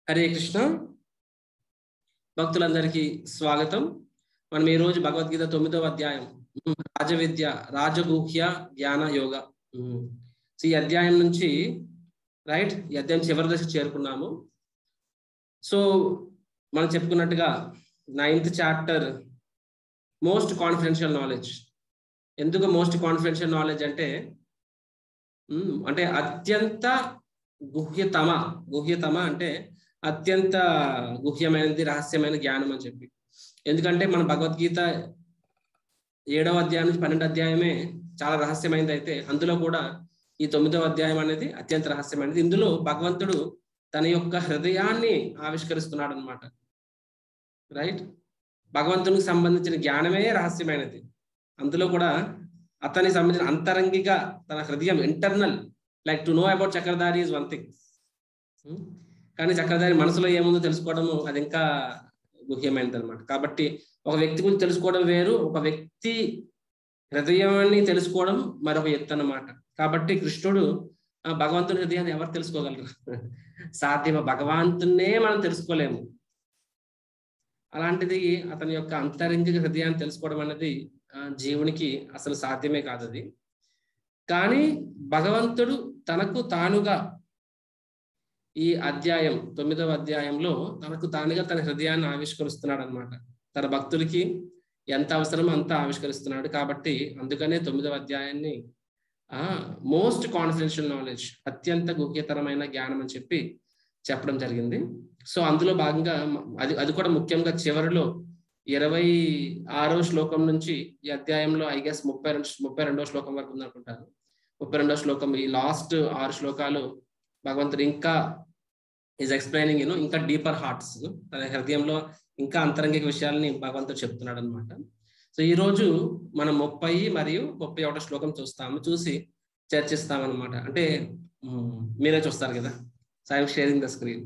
హరే కృష్ణ భక్తులందరికీ స్వాగతం మనం ఈ రోజు భగవద్గీత తొమ్మిదవ అధ్యాయం ఉమ్, రాజవిద్య రాజగుహ్య జ్ఞాన యోగ ఉమ్. సో ఈ అధ్యాయం నుంచి రైట్ ఈ అధ్యాయం చివరి దశ చేరుకున్నాము సో మనం చెప్పుకున్నట్టుగా ninth chapter most confidential knowledge ఎందుకు మోస్ట్ కాన్ఫిడెన్షియల్ నాలెడ్జ్ అంటే ఉమ్, అంటే అత్యంత గుహ్యతమ గుహ్యతమ అంటే అత్యంత గుహ్యమైనది రహస్యమైన జ్ఞానం అని చెప్పి ఎందుకంటే మన భగవద్గీత ఏడవ అధ్యాయం నుంచి పన్నెండు అధ్యాయమే చాలా రహస్యమైనది అయితే అందులో కూడా ఈ తొమ్మిదవ అధ్యాయం అనేది అత్యంత రహస్యమైనది ఇందులో భగవంతుడు తన యొక్క హృదయాన్ని ఆవిష్కరిస్తున్నాడు అనమాట రైట్ భగవంతునికి సంబంధించిన జ్ఞానమే రహస్యమైనది అందులో కూడా అతనికి సంబంధించిన అంతరంగిక తన హృదయం internal like to know about Chakradhari is one thing కానీ చక్రధారి మనసులో ఏముందో తెలుసుకోవడము అది ఇంకా గుహ్యమైనది అనమాట కాబట్టి ఒక వ్యక్తి గురించి తెలుసుకోవడం వేరు ఒక వ్యక్తి హృదయాన్ని తెలుసుకోవడం మరొక ఎత్తు అన్నమాట కాబట్టి కృష్ణుడు ఆ భగవంతుని హృదయాన్ని ఎవరు తెలుసుకోగలరు సాధ్యమ భగవంతున్నే మనం తెలుసుకోలేము అలాంటిది అతని యొక్క అంతరంగిక హృదయాన్ని తెలుసుకోవడం అనేది ఆ, జీవునికి అసలు సాధ్యమే కాదు అది కానీ భగవంతుడు తనకు తానుగా ఈ అధ్యాయం తొమ్మిదవ అధ్యాయంలో తనకు తానుగా తన హృదయాన్ని ఆవిష్కరిస్తున్నాడు అనమాట తన భక్తులకి ఎంత అవసరమో అంత ఆవిష్కరిస్తున్నాడు కాబట్టి అందుకనే తొమ్మిదవ అధ్యాయాన్ని ఆ మోస్ట్ కాన్ఫిడెన్షియల్ నాలెడ్జ్ అత్యంత గుహ్యతరమైన జ్ఞానం అని చెప్పి చెప్పడం జరిగింది సో అందులో భాగంగా మ- అది అది కూడా ముఖ్యంగా చివరిలో ఇరవై ఆరో శ్లోకం నుంచి ఈ అధ్యాయంలో ఐ గెస్ ముప్పై రెండు ముప్పై రెండో శ్లోకం వరకు ఉందనుకుంటాను ముప్పై రెండో శ్లోకం ఈ లాస్ట్ ఆరు శ్లోకాలు భగవంతుడు ఇంకా ఈజ్ ఎక్స్ప్లెయినింగ్ యూనో ఇంకా డీపర్ హార్ట్స్ తన హృదయంలో ఇంకా అంతరంగిక విషయాల్ని భగవంతుడు చెప్తున్నాడు అనమాట సో ఈ రోజు మనం ముప్పై మరియు ముప్పై ఒకటో శ్లోకం చూస్తాము చూసి చర్చిస్తాం అనమాట అంటే మ్, మీరే చూస్తారు కదా so I'm sharing the screen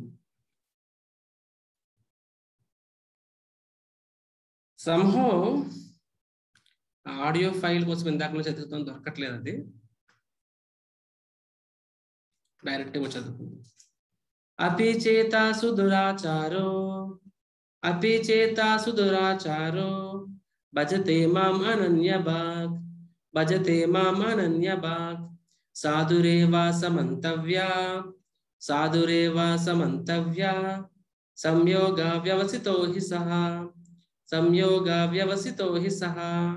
సంహో ఆడియో ఫైల్ కోసం ఇందాక నుంచి చదువుతాం దొరకట్లేదు అది డైరెక్ట్ గా చదువుకుందాం అపి చేతాసు దురాచారో అపి చేతాసు దురాచారో భజతే మాం అనన్య భాగ్ భజతే మాం అనన్య భాగ్ సాధురేవా సమంతవ్యా సాధురేవా సమంతవ్యా సంయోగ వ్యవసితో హి సహ సంయోగ వ్యవసితో హి సహ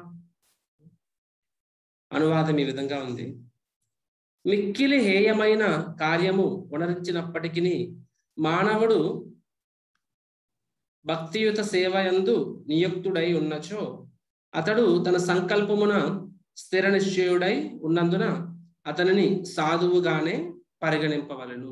అనువాదం ఈ విధంగా ఉంది మిక్కిలి హేయమైన కార్యము పునరించినప్పటికీ మానవుడు భక్తియుత సేవయందు నియుక్తుడై ఉన్నచో అతడు తన సంకల్పమున స్థిర నిశ్చయుడై ఉన్నందున అతనిని సాధువుగానే పరిగణింపవలను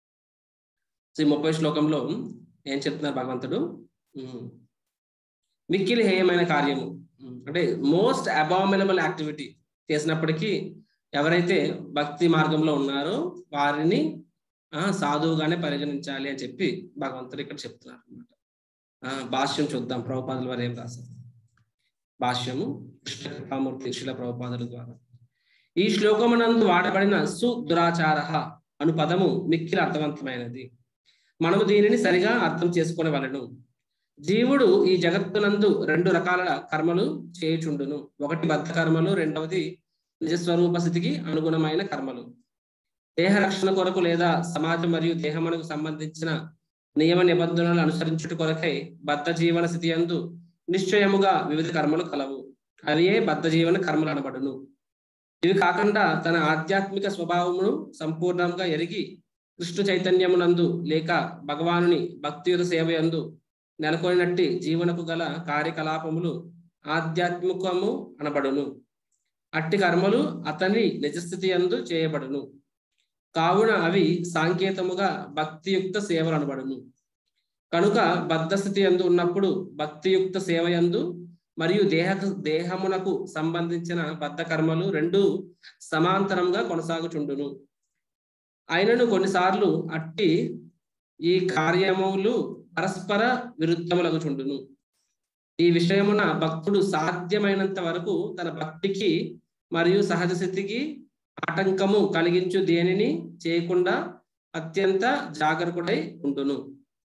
సో ఈ ముప్పై శ్లోకంలో ఏం చెప్తున్నారు భగవంతుడు ఉమ్. మిక్కిలి హేయమైన కార్యము ఉమ్. అంటే మోస్ట్ అబామినబుల్ యాక్టివిటీ చేసినప్పటికీ ఎవరైతే భక్తి మార్గంలో ఉన్నారో వారిని ఆ సాధువుగానే పరిగణించాలి అని చెప్పి భగవంతుడు ఇక్కడ చెప్తున్నారు అనమాట భాష్యం చూద్దాం ప్రభుపాదుల వారు ఏం రాశారు భాష్యము కృష్ణ కృపామూర్తి శిల ప్రభుపాదుల ద్వారా ఈ శ్లోకమునందు వాడబడిన సుదురాచార అను పదము మిక్కిలి అర్థవంతమైనది మనము దీనిని సరిగా అర్థం చేసుకునేవలను జీవుడు ఈ జగత్తునందు రెండు రకాల కర్మలు చేయుచుండును ఒకటి బద్ధ కర్మలు రెండవది నిజస్వరూప స్థితికి అనుగుణమైన కర్మలు దేహ రక్షణ కొరకు లేదా సమాజం మరియు దేహమునకు సంబంధించిన నియమ నిబంధనలు అనుసరించుట కొరకై బద్ధ జీవన స్థితి అందు నిశ్చయముగా వివిధ కర్మలు కలవు అదే బద్ధ జీవన కర్మలు అనబడును ఇవి కాకుండా తన ఆధ్యాత్మిక స్వభావమును సంపూర్ణంగా ఎరిగి కృష్ణ చైతన్యమునందు లేక భగవానుని భక్తియుత సేవయందు నెలకొనినట్టి జీవనకు గల కార్యకలాపములు ఆధ్యాత్మికము అనబడును అట్టి కర్మలు అతని నిజస్థితి యందు చేయబడును కావున అవి సాంకేతముగా భక్తియుక్త సేవలు అనబడును కనుక బద్ధస్థితి యందు ఉన్నప్పుడు భక్తియుక్త సేవ యందు మరియు దేహ దేహమునకు సంబంధించిన బద్ధ కర్మలు రెండు సమాంతరంగా కొనసాగుచుండును అయినను కొన్నిసార్లు అట్టి ఈ కార్యములు పరస్పర విరుద్ధములగుచుండును ఈ విషయమున భక్తుడు సాధ్యమైనంత వరకు తన భక్తికి మరియు సహజ స్థితికి ఆటంకము కలిగించు దేనిని చేయకుండా అత్యంత జాగరూకుడై ఉండును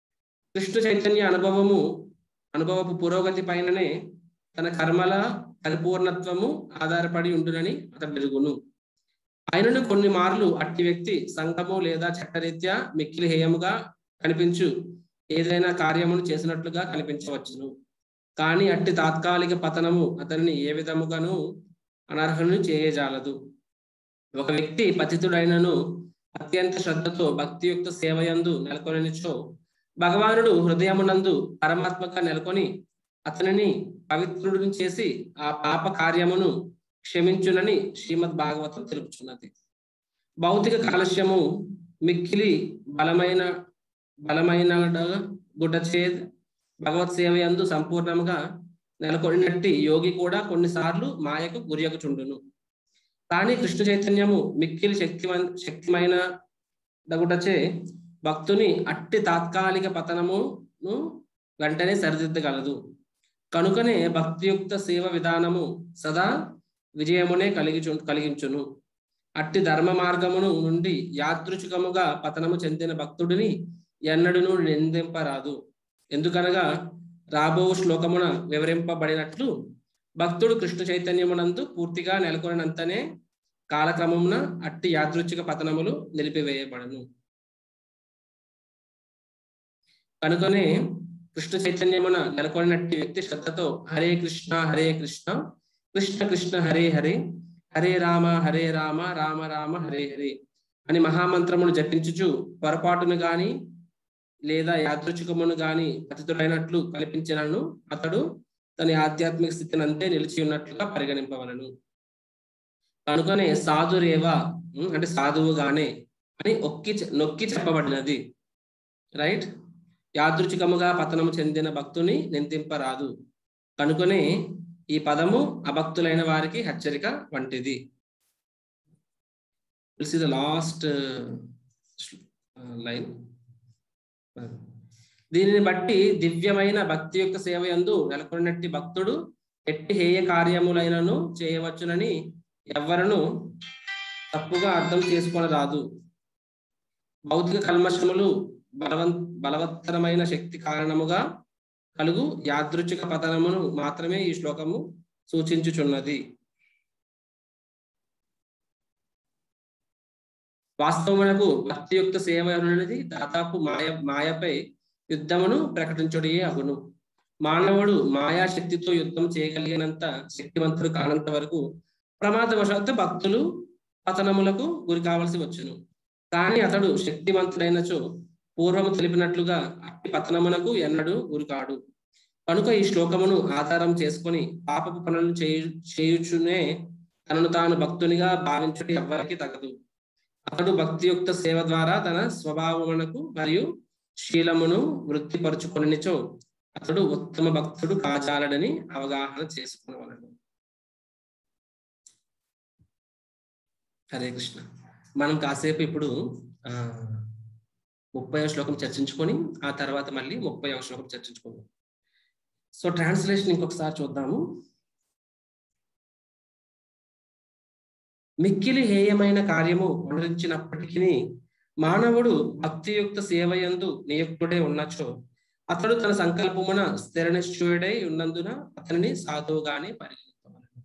కృష్ణ చైతన్య అనుభవము అనుభవపు పురోగతి పైననే తన కర్మల పరిపూర్ణత్వము ఆధారపడి ఉండునని అతడు వెలుగును ఆయనను కొన్ని మార్లు అట్టి వ్యక్తి సంఘము లేదా చట్టరీత్యా మిక్కిలి హేయముగా కనిపించు ఏదైనా కార్యమును చేసినట్లుగా కనిపించవచ్చును కానీ అట్టి తాత్కాలిక పతనము అతనిని ఏ విధముగాను అనర్హుని చేయజాలదు ఒక వ్యక్తి పతితుడైనను అత్యంత శ్రద్ధతో భక్తియుక్త సేవయందు నెలకొనిచో భగవానుడు హృదయమునందు పరమాత్మగా నెలకొని అతనిని పవిత్రుడిని చేసి ఆ పాప కార్యమును క్షమించునని శ్రీమద్ భాగవతం తెలుపుచున్నది భౌతిక కాలుష్యము మిక్కిలి బలమైన బలమైన గుడ్డచేద్ భగవత్ సేవ యందు సంపూర్ణంగా నెలకొనినట్టి యోగి కూడా కొన్నిసార్లు మాయకు గురియకుచుండును కానీ కృష్ణ చైతన్యము మిక్కిలి శక్తివన్ శక్తిమైన దగుటచే భక్తుని అట్టి తాత్కాలిక పతనమును వెంటనే సరిదిద్దగలదు కనుకనే భక్తియుక్త సేవ విధానము సదా విజయమునే కలిగి కలిగించును అట్టి ధర్మ మార్గమును నుండి యాదృచ్ఛికముగా పతనము చెందిన భక్తుడిని ఎన్నడూను నిందింపరాదు ఎందుకనగా రాబో శ్లోకమున వివరింపబడినట్లు భక్తుడు కృష్ణ చైతన్యమునందు పూర్తిగా నెలకొనంతనే కాలక్రమమున అట్టి యాదృచ్ఛిక పతనములు నిలిపివేయబడను కనుకనే కృష్ణ చైతన్యమున నెలకొనినట్టి వ్యక్తి శ్రద్ధతో హరే కృష్ణ హరే కృష్ణ కృష్ణ కృష్ణ హరే హరే హరే రామ హరే రామ రామ రామ హరే హరే అని మహామంత్రమును జపించుచు పొరపాటును గాని లేదా యాదృచ్ఛికమును గాని పతితుడైనట్లు కల్పించినను అతడు తన ఆధ్యాత్మిక స్థితిని అంతే నిలిచి ఉన్నట్లుగా పరిగణింపవలను కనుకనే సాధురేవ అంటే సాధువుగానే అని ఒక్కి నొక్కి చెప్పబడినది రైట్ యాదృచ్ఛికముగా పతనము చెందిన భక్తుని నిందింపరాదు కనుకనే ఈ పదము అభక్తులైన వారికి హెచ్చరిక వంటిది ద లాస్ట్ లైన్ దీనిని బట్టి దివ్యమైన భక్తి యొక్క సేవ యందు నెలకొన్నట్టి భక్తుడు ఎట్టి హేయ కార్యములైనను చేయవచ్చునని ఎవ్వరను తప్పుగా అర్థం చేసుకొనరాదు భౌతిక కల్మషములు బలవం బలవత్తరమైన శక్తి కారణముగా కలుగు యాదృచ్ఛిక పతనమును మాత్రమే ఈ శ్లోకము సూచించుచున్నది వాస్తవమునకు భక్తియుక్త సేవ అనేది దాదాపు మాయ మాయపై యుద్ధమును ప్రకటించుడే అగును మానవుడు మాయా శక్తితో యుద్ధం చేయగలిగినంత శక్తివంతుడు కానంత వరకు ప్రమాదవశాత్తు భక్తులు పతనములకు గురి కావలసి వచ్చును కానీ అతడు శక్తివంతుడైనచో పూర్వము తెలిపినట్లుగా అట్టి పతనమునకు ఎన్నడూ గురికాడు కనుక ఈ శ్లోకమును ఆధారం చేసుకొని పాపపు పనులను చేయు చేయుచునే తనను తాను భక్తునిగా భావించుట ఎవ్వరికి తగదు అతడు భక్తియుక్త సేవ ద్వారా తన స్వభావమునకు మరియు శీలమును వృత్తిపరుచుకొనిచో అతడు ఉత్తమ భక్తుడు కాజాలడని అవగాహన చేసుకునవలను హరే కృష్ణ మనం కాసేపు ఇప్పుడు ఆ ముప్పై శ్లోకం చర్చించుకొని ఆ తర్వాత మళ్ళీ ముప్పై శ్లోకం చర్చించుకుందాం సో ట్రాన్స్లేషన్ ఇంకొకసారి చూద్దాము మిక్కిలి హేయమైన కార్యము అనురించినప్పటికీ మానవుడు భక్తియుక్త సేవయందు నియుక్తుడే ఉన్నచో అతడు తన సంకల్పమున స్థిర నిశ్చయుడై ఉన్నందున అతనిని సాధువుగానే పరిగణించవలను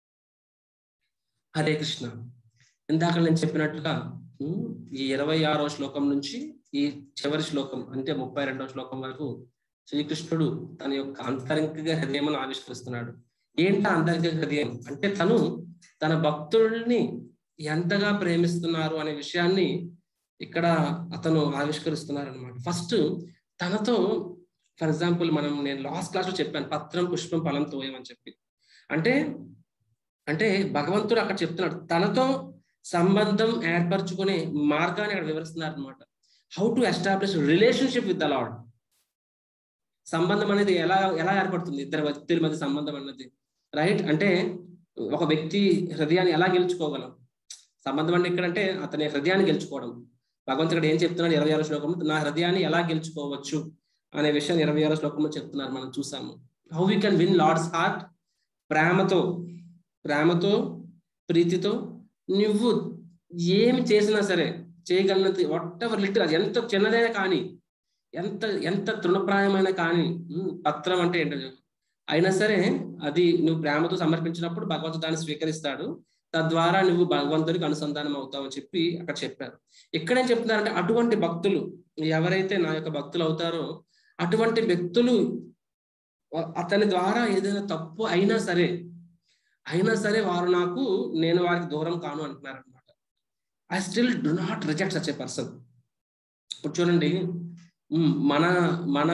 హరే కృష్ణ ఇందాక నేను చెప్పినట్టుగా ఈ ఇరవై ఆరో శ్లోకం నుంచి ఈ చివరి శ్లోకం అంటే ముప్పై రెండవ శ్లోకం వరకు శ్రీకృష్ణుడు తన యొక్క అంతరంగిక హృదయమును ఆవిష్కరిస్తున్నాడు ఏంట అంతరంగిక హృదయం అంటే తను తన భక్తుల్ని ఎంతగా ప్రేమిస్తున్నారు అనే విషయాన్ని ఇక్కడ అతను ఆవిష్కరిస్తున్నారు అనమాట ఫస్ట్ తనతో ఫర్ ఎగ్జాంపుల్ మనం నేను లాస్ట్ క్లాస్ లో చెప్పాను పత్రం పుష్పం ఫలం తోయమని చెప్పి అంటే అంటే భగవంతుడు అక్కడ చెప్తున్నాడు తనతో సంబంధం ఏర్పరచుకునే మార్గాన్ని అక్కడ వివరిస్తున్నారు అనమాట how to establish relationship with the lord సంబంధం అనేది ఎలా ఎలా ఏర్పడుతుంది ఇద్దరు వ్యక్తుల మధ్య సంబంధం అన్నది రైట్ అంటే ఒక వ్యక్తి హృదయాన్ని ఎలా గెలుచుకోగలం సంబంధం అంటే ఎక్కడంటే అతని హృదయాన్ని గెలుచుకోవడం భగవంతుడు ఇక్కడ ఏం చెప్తున్నాడు ఇరవై ఆరో శ్లోకం నా హృదయాన్ని ఎలా గెలుచుకోవచ్చు అనే విషయం ఇరవై ఆరో శ్లోకంలో చెప్తున్నారు మనం చూసాము how we can win lord's heart ప్రేమతో ప్రేమతో ప్రీతితో నువ్వు ఏమి చేసినా సరే చేయగలిగినంత వాట్ ఎవర్ లిటిల్ అది ఎంత చిన్నదైనా కానీ ఎంత ఎంత తృణప్రాయమైన కానీ ఉమ్, పత్రం అంటే ఏంటో చెప్పు. అయినా సరే అది నువ్వు ప్రేమతో సమర్పించినప్పుడు భగవంతుడు దాన్ని స్వీకరిస్తాడు తద్వారా నువ్వు భగవంతుడికి అనుసంధానం అవుతావు అని చెప్పి అక్కడ చెప్పారు ఇక్కడేం చెప్తున్నారంటే అటువంటి భక్తులు ఎవరైతే నా యొక్క భక్తులు అవుతారో అటువంటి వ్యక్తులు అతని ద్వారా ఏదైనా తప్పు అయినా సరే అయినా సరే వారు నాకు నేను వారికి దూరం కాను అంటున్నారు అనమాట I still do not reject such a person ఇప్పుడు చూడండి ఉమ్, మన మన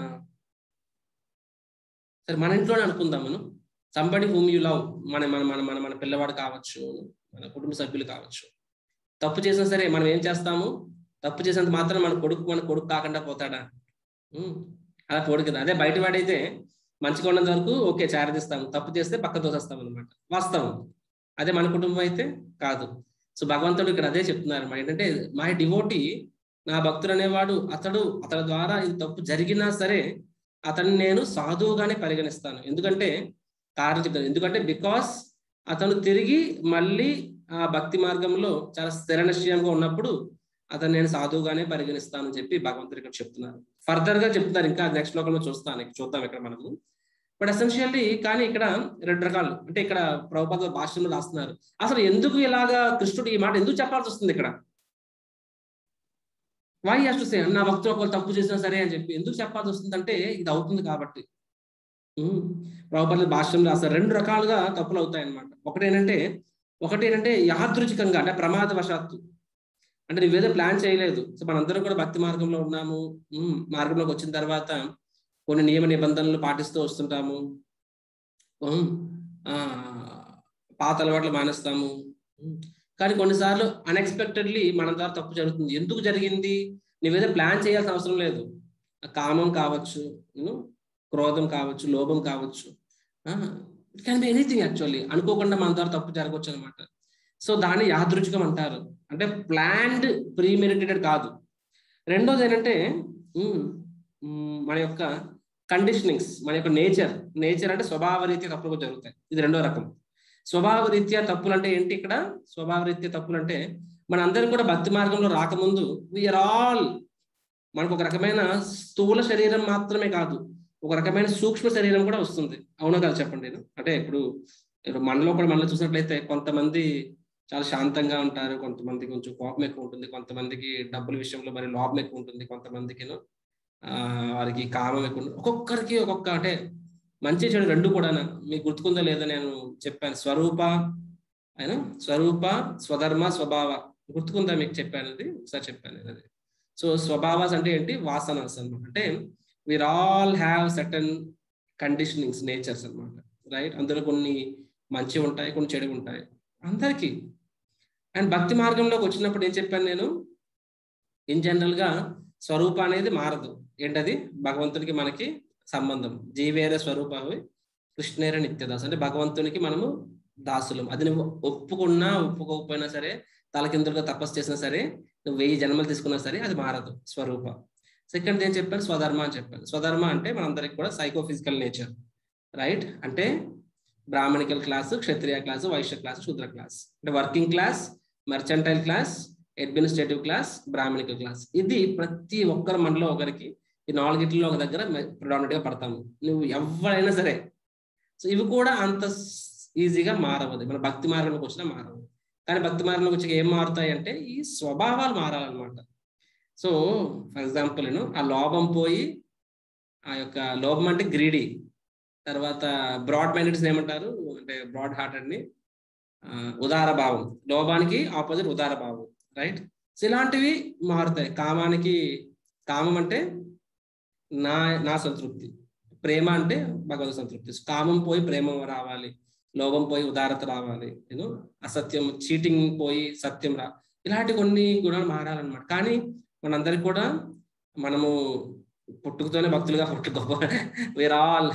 సరే మన ఇంట్లోనే అనుకుందాం మనం సంబడి హూమ్ యూ లవ్ మన మన మన మన మన పిల్లవాడు కావచ్చు మన కుటుంబ సభ్యులు కావచ్చు తప్పు చేసినా సరే మనం ఏం చేస్తాము తప్పు చేసినంత మాత్రం మన కొడుకు మన కొడుకు కాకుండా పోతాడా ఉమ్, అలా పోడు కదా అదే బయట వాడైతే మంచిగా ఉన్నంత వరకు ఓకే చారదిస్తాము తప్పు చేస్తే పక్క తోసేస్తాం అనమాట వాస్తవం అదే మన కుటుంబం అయితే కాదు సో భగవంతుడు ఇక్కడ అదే చెప్తున్నారు మా ఏంటంటే మై డివోటి నా భక్తుడు అనేవాడు అతడు అతడి ద్వారా ఇది తప్పు జరిగినా సరే అతన్ని నేను సాధువుగానే పరిగణిస్తాను ఎందుకంటే కారణం చెప్తాను ఎందుకంటే బికాస్ అతను తిరిగి మళ్ళీ ఆ భక్తి మార్గంలో చాలా స్థిర నిశ్చయంగా ఉన్నప్పుడు అతను నేను సాధువుగానే పరిగణిస్తాను అని చెప్పి భగవంతుడు ఇక్కడ చెప్తున్నారు ఫర్దర్ గా చెప్తున్నారు ఇంకా నెక్స్ట్ లోకంలో చూస్తాను చూద్దాం ఇక్కడ మనము బట్ ఎసెన్షియల్లీ కానీ ఇక్కడ రెండు రకాలు అంటే ఇక్కడ ప్రభుపాద భాషలో రాస్తున్నారు అసలు ఎందుకు ఇలాగా కృష్ణుడు ఈ మాట ఎందుకు చెప్పాల్సి వస్తుంది ఇక్కడ వై హాస్ టు సే నా భక్తులు ఒకరు తప్పు చేసినా సరే అని చెప్పి ఎందుకు చెప్పాల్సి వస్తుందంటే ఇది అవుతుంది కాబట్టి ప్రభుపాద భాష్యం రాస్తారు రెండు రకాలుగా తప్పులు అవుతాయి అనమాట ఒకటేనంటే ఒకటేనంటే యాదృచికంగా అంటే ప్రమాదవశాత్తు అంటే నువ్వేదో ప్లాన్ చేయలేదు సో మనందరం కూడా భక్తి మార్గంలో ఉన్నాము ఉమ్, మార్గంలోకి వచ్చిన తర్వాత కొన్ని నియమ నిబంధనలు పాటిస్తూ వస్తుంటాము ఉమ్, ఆ, పాత అలవాట్లు మానేస్తాము ఉమ్, కానీ కొన్నిసార్లు అన్ఎక్స్పెక్టెడ్లీ మన ద్వారా తప్పు జరుగుతుంది ఎందుకు జరిగింది నువ్వేదో ప్లాన్ చేయాల్సిన అవసరం లేదు కామం కావచ్చు you know, క్రోధం కావచ్చు లోభం కావచ్చు it can be anything actually అనుకోకుండా మన ద్వారా తప్పు జరగవచ్చు అనమాట సో దాన్ని యాదృచ్ఛికం అంటారు అంటే ప్లాన్డ్ ప్రీమెడిటేటెడ్ కాదు రెండోది ఏంటంటే ఉమ్, ఉమ్, మన యొక్క కండిషనింగ్స్ మన యొక్క నేచర్ నేచర్ అంటే స్వభావ రీత్యా తప్పులు కూడా జరుగుతాయి ఇది రెండో రకం స్వభావ రీత్యా తప్పులు అంటే ఏంటి ఇక్కడ స్వభావ రీత్యా తప్పులు అంటే మన అందరం కూడా భక్తి మార్గంలో రాకముందు వీఆర్ ఆల్ మనకు ఒక రకమైన స్థూల శరీరం మాత్రమే కాదు ఒక రకమైన సూక్ష్మ శరీరం కూడా వస్తుంది అవునా కదా చెప్పండి నేను అంటే ఇప్పుడు ఇప్పుడు మనలో కూడా మనలో చూసినట్లయితే కొంతమంది చాలా శాంతంగా ఉంటారు కొంతమంది కొంచెం కోపం ఎక్కువ ఉంటుంది కొంతమందికి డబ్బుల విషయంలో మరి లోపం ఎక్కువ ఉంటుంది కొంతమందికి ఆ వారికి కామం ఎక్కువ ఉంటుంది ఒక్కొక్కరికి ఒక్కొక్క అంటే మంచి చెడు రెండు కూడా మీకు గుర్తుకుందో లేదో నేను చెప్పాను స్వరూప అయినా స్వరూప స్వధర్మ స్వభావ గుర్తుకుందా మీకు చెప్పాను అది ఒకసారి చెప్పాను నేను అది సో స్వభావాస్ అంటే ఏంటి వాసనాస్ అన్నమాట అంటే we're all have certain conditionings natures అన్నమాట రైట్ అందులో కొన్ని మంచి ఉంటాయి కొన్ని చెడు ఉంటాయి అందరికీ అండ్ భక్తి మార్గంలోకి వచ్చినప్పుడు ఏం చెప్పాను నేను ఇన్ జనరల్ గా స్వరూప అనేది మారదు ఏంటది భగవంతునికి మనకి సంబంధం జీవేర స్వరూపవి కృష్ణేర నిత్యదాస్ అంటే భగవంతునికి మనము దాసులం అది నువ్వు ఒప్పుకున్నా ఒప్పుకోకపోయినా సరే తలకిందులుగా తపస్సు చేసినా సరే నువ్వు వెయ్యి జన్మలు తీసుకున్నా సరే అది మారదు స్వరూప సెకండ్ ఏం చెప్పాను స్వధర్మ అని చెప్పాను స్వధర్మ అంటే మనందరికి కూడా సైకో ఫిజికల్ నేచర్ రైట్ అంటే brahmanical class kshatriya class vaishya class shudra class అంటే working class mercantile class administrative class brahmanical class ఇది ప్రతి ఒక్కరి మనలో ఒకరికి ఈ నాలుగిట్లో ఒక దగ్గర ప్రొడామినెంట్ గా పడతాము నువ్వు ఎవరైనా సరే సో ఇవి కూడా అంత ఈజీగా మారవదు మన భక్తి మార్గంలోకి వచ్చినా మారవు కానీ భక్తి మార్గంలోకి వచ్చి ఏం మారుతాయి అంటే ఈ స్వభావాలు మారాలన్నమాట సో ఫర్ ఎగ్జాంపుల్ నేను ఆ లోభం పోయి ఆ యొక్క లోభం అంటే గ్రీడీ తర్వాత బ్రాడ్ మైండెడ్స్ ఏమంటారు అంటే బ్రాడ్ హార్టెడ్ ని ఉదార భావం లోభానికి ఆపోజిట్ ఉదార భావం రైట్ సో ఇలాంటివి మారుతాయి కామానికి కామం అంటే నా నా సంతృప్తి ప్రేమ అంటే భగవద్ సంతృప్తి కామం పోయి ప్రేమ రావాలి లోభం పోయి ఉదారత రావాలి నేను అసత్యం చీటింగ్ పోయి సత్యం రా ఇలాంటి కొన్ని గుణాలు మారాలన్నమాట కానీ మనందరికి కూడా మనము పుట్టుకతోనే భక్తులుగా పుట్టుకో వేర్ ఆల్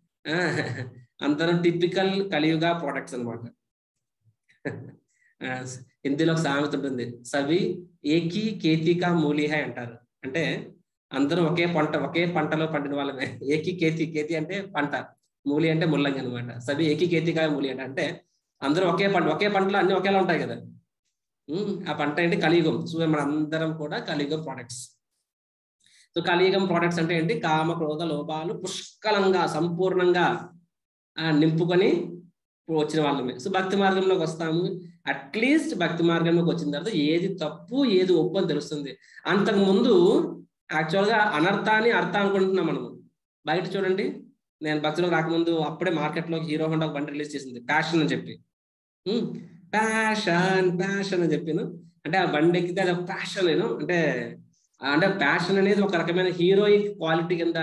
అందరం టిపికల్ కలియుగా ప్రొడక్ట్స్ అనమాట హిందీలో ఒక సామెత ఉంటుంది సవి ఏకీ కేతికా మూలిహ అంటారు అంటే అందరం ఒకే పంట ఒకే పంటలో పండిన వాళ్ళమే ఏకీ కేతి కేతి అంటే పంట మూలి అంటే ముల్లంగి అనమాట సవి ఏకీ కేతికా మూలి అంటే అంటే అందరూ ఒకే పంట ఒకే పంటలో అన్ని ఒకేలా ఉంటాయి కదా ఆ పంట ఏంటి కలియుగం సో మన అందరం కూడా కలియుగం ప్రొడక్ట్స్ సో కలియుగం ప్రోడక్ట్స్ అంటే ఏంటి కామ క్రోధ లోపాలు పుష్కలంగా సంపూర్ణంగా ఆ, నింపుకొని వచ్చిన వాళ్ళమే సో భక్తి మార్గంలోకి వస్తాము అట్లీస్ట్ భక్తి మార్గంలోకి వచ్చిన తర్వాత ఏది తప్పు ఏది ఒప్పు అని తెలుస్తుంది అంతకు ముందు యాక్చువల్గా అనర్థాన్ని అర్థం అనుకుంటున్నాం మనము బయట చూడండి నేను భక్తిలో రాకముందు అప్పుడే మార్కెట్లో హీరో హోండా ఒక బండి రిలీజ్ చేసింది ప్యాషన్ అని చెప్పి ప్యాషన్ ప్యాషన్ అని చెప్పాను అంటే ఆ బండి ఎక్కితే అది ప్యాషన్ నేను అంటే అంటే ప్యాషన్ అనేది ఒక రకమైన హీరోయిక్ క్వాలిటీ కింద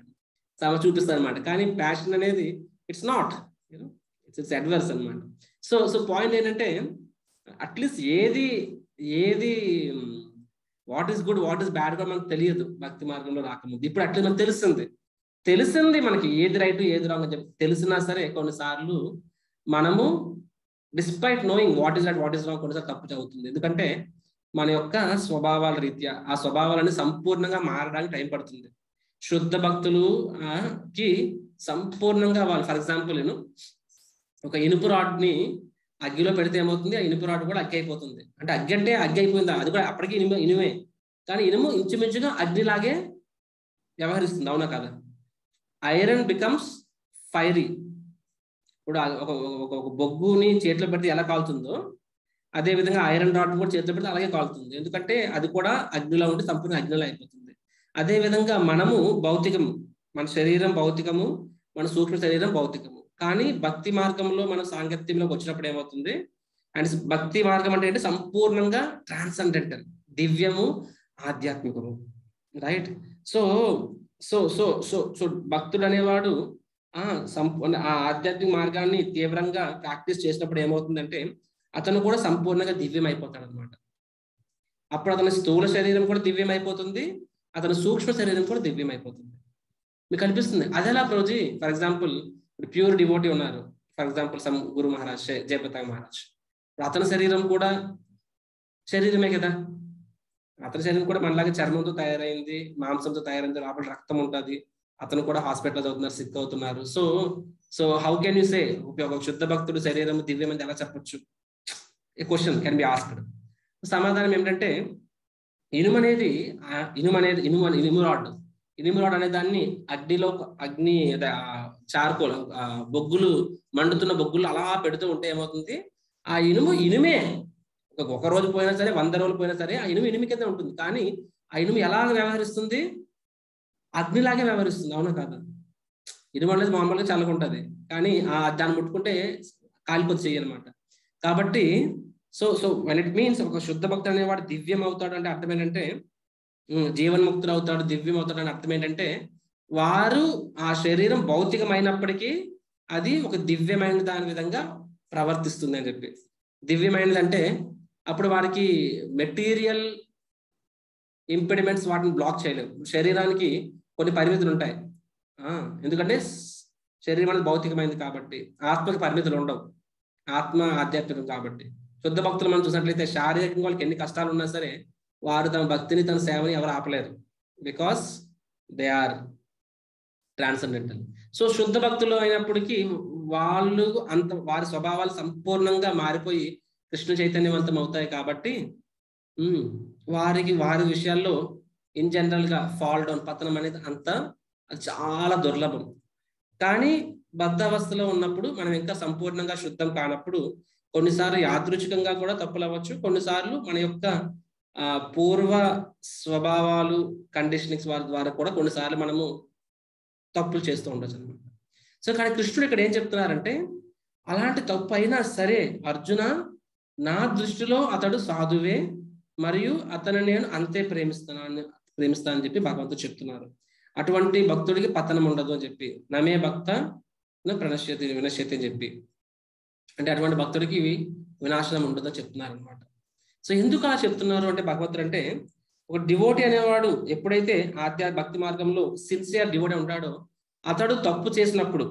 సమ చూపిస్తుంది అనమాట కానీ ప్యాషన్ అనేది it's not it's it's adverse అనమాట సో సో పాయింట్ ఏంటంటే అట్లీస్ట్ ఏది ఏది what is good what is bad కూడా మనకు తెలియదు భక్తి మార్గంలో రాకముందు ఇప్పుడు అట్లా మనకు తెలుస్తుంది తెలిసింది మనకి ఏది రైట్ ఏది రాంగ్ అని చెప్పి తెలిసినా సరే కొన్నిసార్లు మనము despite knowing what is right what is wrong కొన్నిసార్లు తప్పు చదువుతుంది ఎందుకంటే మన యొక్క స్వభావాల రీత్యా ఆ స్వభావాలని సంపూర్ణంగా మారడానికి టైం పడుతుంది శుద్ధ భక్తులు ఆ, కి సంపూర్ణంగా వాళ్ళు ఫర్ ఎగ్జాంపుల్ నేను ఒక ఇనుపు రాడ్ని అగ్గిలో పెడితే ఏమవుతుంది ఆ ఇనుపు రాడ్ కూడా అగ్గి అయిపోతుంది అంటే అగ్గి అంటే అగ్గి అయిపోయిందా అది కూడా అప్పటికి ఇనుము ఇనుమే కానీ ఇనుము ఇంచుమించుగా అగ్నిలాగే వ్యవహరిస్తుంది అవునా కదా ఐరన్ బికమ్స్ ఫైరీ ఇప్పుడు ఆ ఒక ఒక ఒక బొగ్గుని చేతిలో పెడితే ఎలా కాలుతుందో అదే విధంగా ఐరన్ రాడ్ కూడా చేతిలో పెడితే అలాగే కాలుతుంది ఎందుకంటే అది కూడా అగ్నిలో ఉంటే సంపూర్ణ అగ్నిలో అయిపోతుంది అదే విధంగా మనము భౌతికము మన శరీరం భౌతికము మన సూక్ష్మ శరీరం భౌతికము కానీ భక్తి మార్గంలో మన సాంగత్యంలోకి వచ్చినప్పుడు ఏమవుతుంది అండ్ భక్తి మార్గం అంటే ఏంటి సంపూర్ణంగా ట్రాన్సెండెంటల్ దివ్యము ఆధ్యాత్మికము right so so so so so భక్తుడు అనేవాడు ఆ సంపూర్ణ ఆ ఆధ్యాత్మిక మార్గాన్ని తీవ్రంగా ప్రాక్టీస్ చేసినప్పుడు ఏమవుతుందంటే అతను కూడా సంపూర్ణంగా దివ్యం అయిపోతాడు అనమాట అప్పుడు అతని స్థూల శరీరం కూడా దివ్యం అయిపోతుంది అతని సూక్ష్మ శరీరం కూడా దివ్యం అయిపోతుంది మీకు అనిపిస్తుంది అదెలా ప్రోజీ ఫర్ ఎగ్జాంపుల్ ప్యూర్ డివోటీ ఉన్నారు for example some guru Maharaj జయ- జయప్రతాప్ మహారాజ్ ఇప్పుడు అతని శరీరం కూడా శరీరమే కదా అతని శరీరం కూడా మనలాగే చర్మంతో తయారైంది మాంసంతో తయారైంది లోపల రక్తం ఉంటుంది అతను కూడా హాస్పిటల్ అవుతున్నారు సిక్ అవుతున్నారు so so how can you say ఒక శుద్ధ భక్తుడు శరీరం దివ్యం అని ఎలా చెప్పొచ్చు a question can be asked సమాధానం ఏమిటంటే ఇనుము అనేది ఆ ఇనుము అనేది ఇనుము అనే- ఇనుము రాడ్ ఇనుము రాడ్ అనే దాన్ని అగ్నిలో అగ్ని అదే ఆ చార్కోల్ ఆ బొగ్గులు మండుతున్న బొగ్గులు అలా పెడుతూ ఉంటే ఏమవుతుంది ఆ ఇనుము ఇనుమే ఒక- ఒక రోజు పోయినా సరే వంద రోజులు పోయినా సరే ఆ ఇనుము ఇనుము కింద ఉంటుంది కానీ ఆ ఇనుము ఎలా వ్యవహరిస్తుంది అగ్నిలాగే వ్యవహరిస్తుంది అవునా కాదా ఇనుము అనేది మామూలుగా చల్లకుంటది కానీ ఆ దాన్ని ముట్టుకుంటే కాలిపోతే చెయ్యి అనమాట కాబట్టి so so when it means ఒక శుద్ధ భక్తుడు అనేవాడు దివ్యం అవుతాడు అంటే అర్థం ఏంటంటే ఉమ్, జీవన్ముక్తుడు అవుతాడు దివ్యం అవుతాడు అని అర్థం ఏంటంటే వారు ఆ శరీరం భౌతికమైనప్పటికీ అది ఒక దివ్యమైన దాని విధంగా ప్రవర్తిస్తుంది అని చెప్పి దివ్యమైనది అంటే అప్పుడు వారికి మెటీరియల్ ఇంపెడిమెంట్స్ వాటిని బ్లాక్ చేయలేవు శరీరానికి కొన్ని పరిమితులు ఉంటాయి ఆ, ఎందుకంటే స్- శరీరం అనేది భౌతికమైనది కాబట్టి ఆత్మకి పరిమితులు ఉండవు ఆత్మ ఆధ్యాత్మికం కాబట్టి శుద్ధ భక్తులు మనం చూసినట్లయితే శారీరకంగా వాళ్ళకి ఎన్ని కష్టాలు ఉన్నా సరే వారు తమ భక్తిని తన సేవని ఎవరు ఆపలేరు because they are transcendental so శుద్ధ భక్తులు అయినప్పటికీ వాళ్ళు అంత వారి స్వభావాలు సంపూర్ణంగా మారిపోయి కృష్ణ చైతన్యవంతం అవుతాయి కాబట్టి ఉమ్, వారికి వారి విషయాల్లో ఇన్ జనరల్ గా ఫాల్ డౌన్ పతనం అనేది అంత అది చాలా దుర్లభం కానీ బద్ధావస్థలో ఉన్నప్పుడు మనం ఇంకా సంపూర్ణంగా శుద్ధం కానప్పుడు కొన్నిసార్లు యాదృచ్ఛికంగా కూడా తప్పులు అవ్వచ్చు కొన్నిసార్లు మన యొక్క ఆ, పూర్వ స్వభావాలు కండిషనింగ్స్ వారి ద్వారా కూడా కొన్నిసార్లు మనము తప్పులు చేస్తూ ఉండొచ్చు అనమాట సో కానీ కృష్ణుడు ఇక్కడ ఏం చెప్తున్నారంటే అలాంటి తప్పు అయినా సరే అర్జున నా దృష్టిలో అతడు సాధువే మరియు అతను నేను అంతే ప్రేమిస్తున్నాను ప్రేమిస్తానని చెప్పి భగవంతుడు చెప్తున్నారు అటువంటి భక్తుడికి పతనం ఉండదు అని చెప్పి నమే భక్త ప్రణశ్యతి వినశ్యతి అని చెప్పి అంటే అటువంటి భక్తుడికి వినాశనం ఉండదు అని చెప్తున్నారు అనమాట సో ఎందుకు అలా చెప్తున్నారు అంటే భగవంతుడు అంటే ఒక డివోటీ అనేవాడు ఎప్పుడైతే ఆధ్యాత్మిక భక్తి మార్గంలో సిన్సియర్ డివోటీ ఉంటాడో అతడు తప్పు చేసినప్పుడు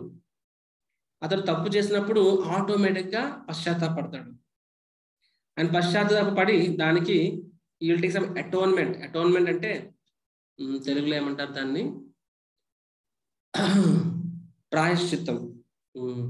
అతడు తప్పు చేసినప్పుడు ఆటోమేటిక్ గా పశ్చాత్తాపడతాడు అండ్ పశ్చాత్తాపడి దానికి will take some atonement atonement అంటే ఉమ్, తెలుగులో ఏమంటారు దాన్ని ప్రాయశ్చిత్తం ఉమ్,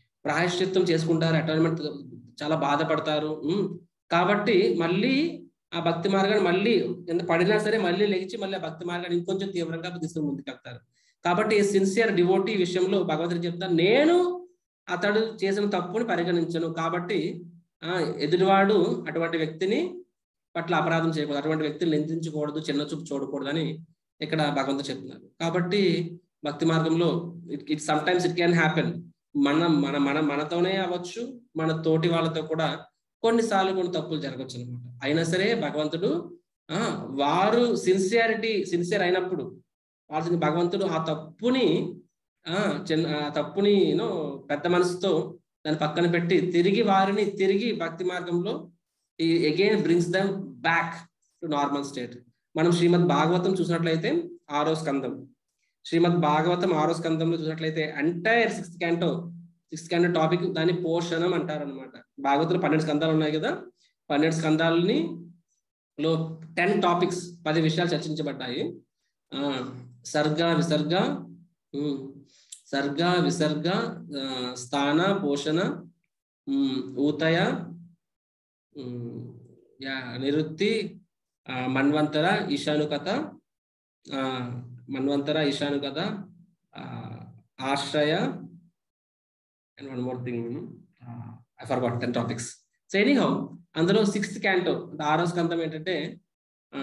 ప్రాయశ్చిత్తం చేసుకుంటారు అటోన్మెంట్ చాలా బాధపడతారు ఉమ్, కాబట్టి మళ్ళీ ఆ భక్తి మార్గాన్ని మళ్ళీ ఎంత పడినా సరే మళ్ళీ లేచి మళ్ళీ ఆ భక్తి మార్గాన్ని ఇంకొంచెం తీవ్రంగా తీసుకుని ముందుకెళ్తారు కాబట్టి సిన్సియర్ డివోటీ విషయంలో భగవంతుడు చెప్తాను నేను అతడు చేసిన తప్పుని పరిగణించను కాబట్టి ఆ ఎదుటివాడు అటువంటి వ్యక్తిని పట్ల అపరాధం చేయకూడదు అటువంటి వ్యక్తిని నిందించకూడదు చిన్న చూపు చూడకూడదని ఇక్కడ భగవంతుడు చెప్తున్నారు కాబట్టి భక్తి మార్గంలో it it sometimes it can happen మన మన మన మనతోనే అవ్వచ్చు మన తోటి వాళ్ళతో కూడా కొన్నిసార్లు కొన్ని తప్పులు జరగవచ్చు అనమాట అయినా సరే భగవంతుడు ఆ వారు సిన్సియారిటీ సిన్సియర్ అయినప్పుడు వాళ్ళకి భగవంతుడు ఆ తప్పుని ఆ చిన్న ఆ తప్పుని యూనో పెద్ద మనసుతో దాన్ని పక్కన పెట్టి తిరిగి వారిని తిరిగి భక్తి మార్గంలో ఈ again brings them back to normal state మనం శ్రీమద్ భాగవతం చూసినట్లయితే ఆరో స్కందం శ్రీమద్ భాగవతం ఆరో స్కందంలో చూసినట్లయితే entire sixth canto sixth canto topic దాన్ని పోషణం అంటారు అనమాట భాగవతంలో పన్నెండు స్కందాలు ఉన్నాయి కదా పన్నెండు స్కందాలని లో టెన్ టాపిక్స్ పది విషయాలు చర్చించబడ్డాయి ఆ సర్గ విసర్గ ఉమ్, సర్గ విసర్గ ఆ, స్థాన పోషణ ఉమ్, ఊతయ ఉమ్, యా నిరుక్తి ఆ, మన్వంతర ఈశానుకత ఆ, మన్వంతర ఈశానుకత ఆ, ఆశ్రయ and one more thing I forgot ten topics so anyhow అందులో సిక్స్త్ క్యాంటో అంటే ఆరో స్కందం ఏంటంటే ఆ,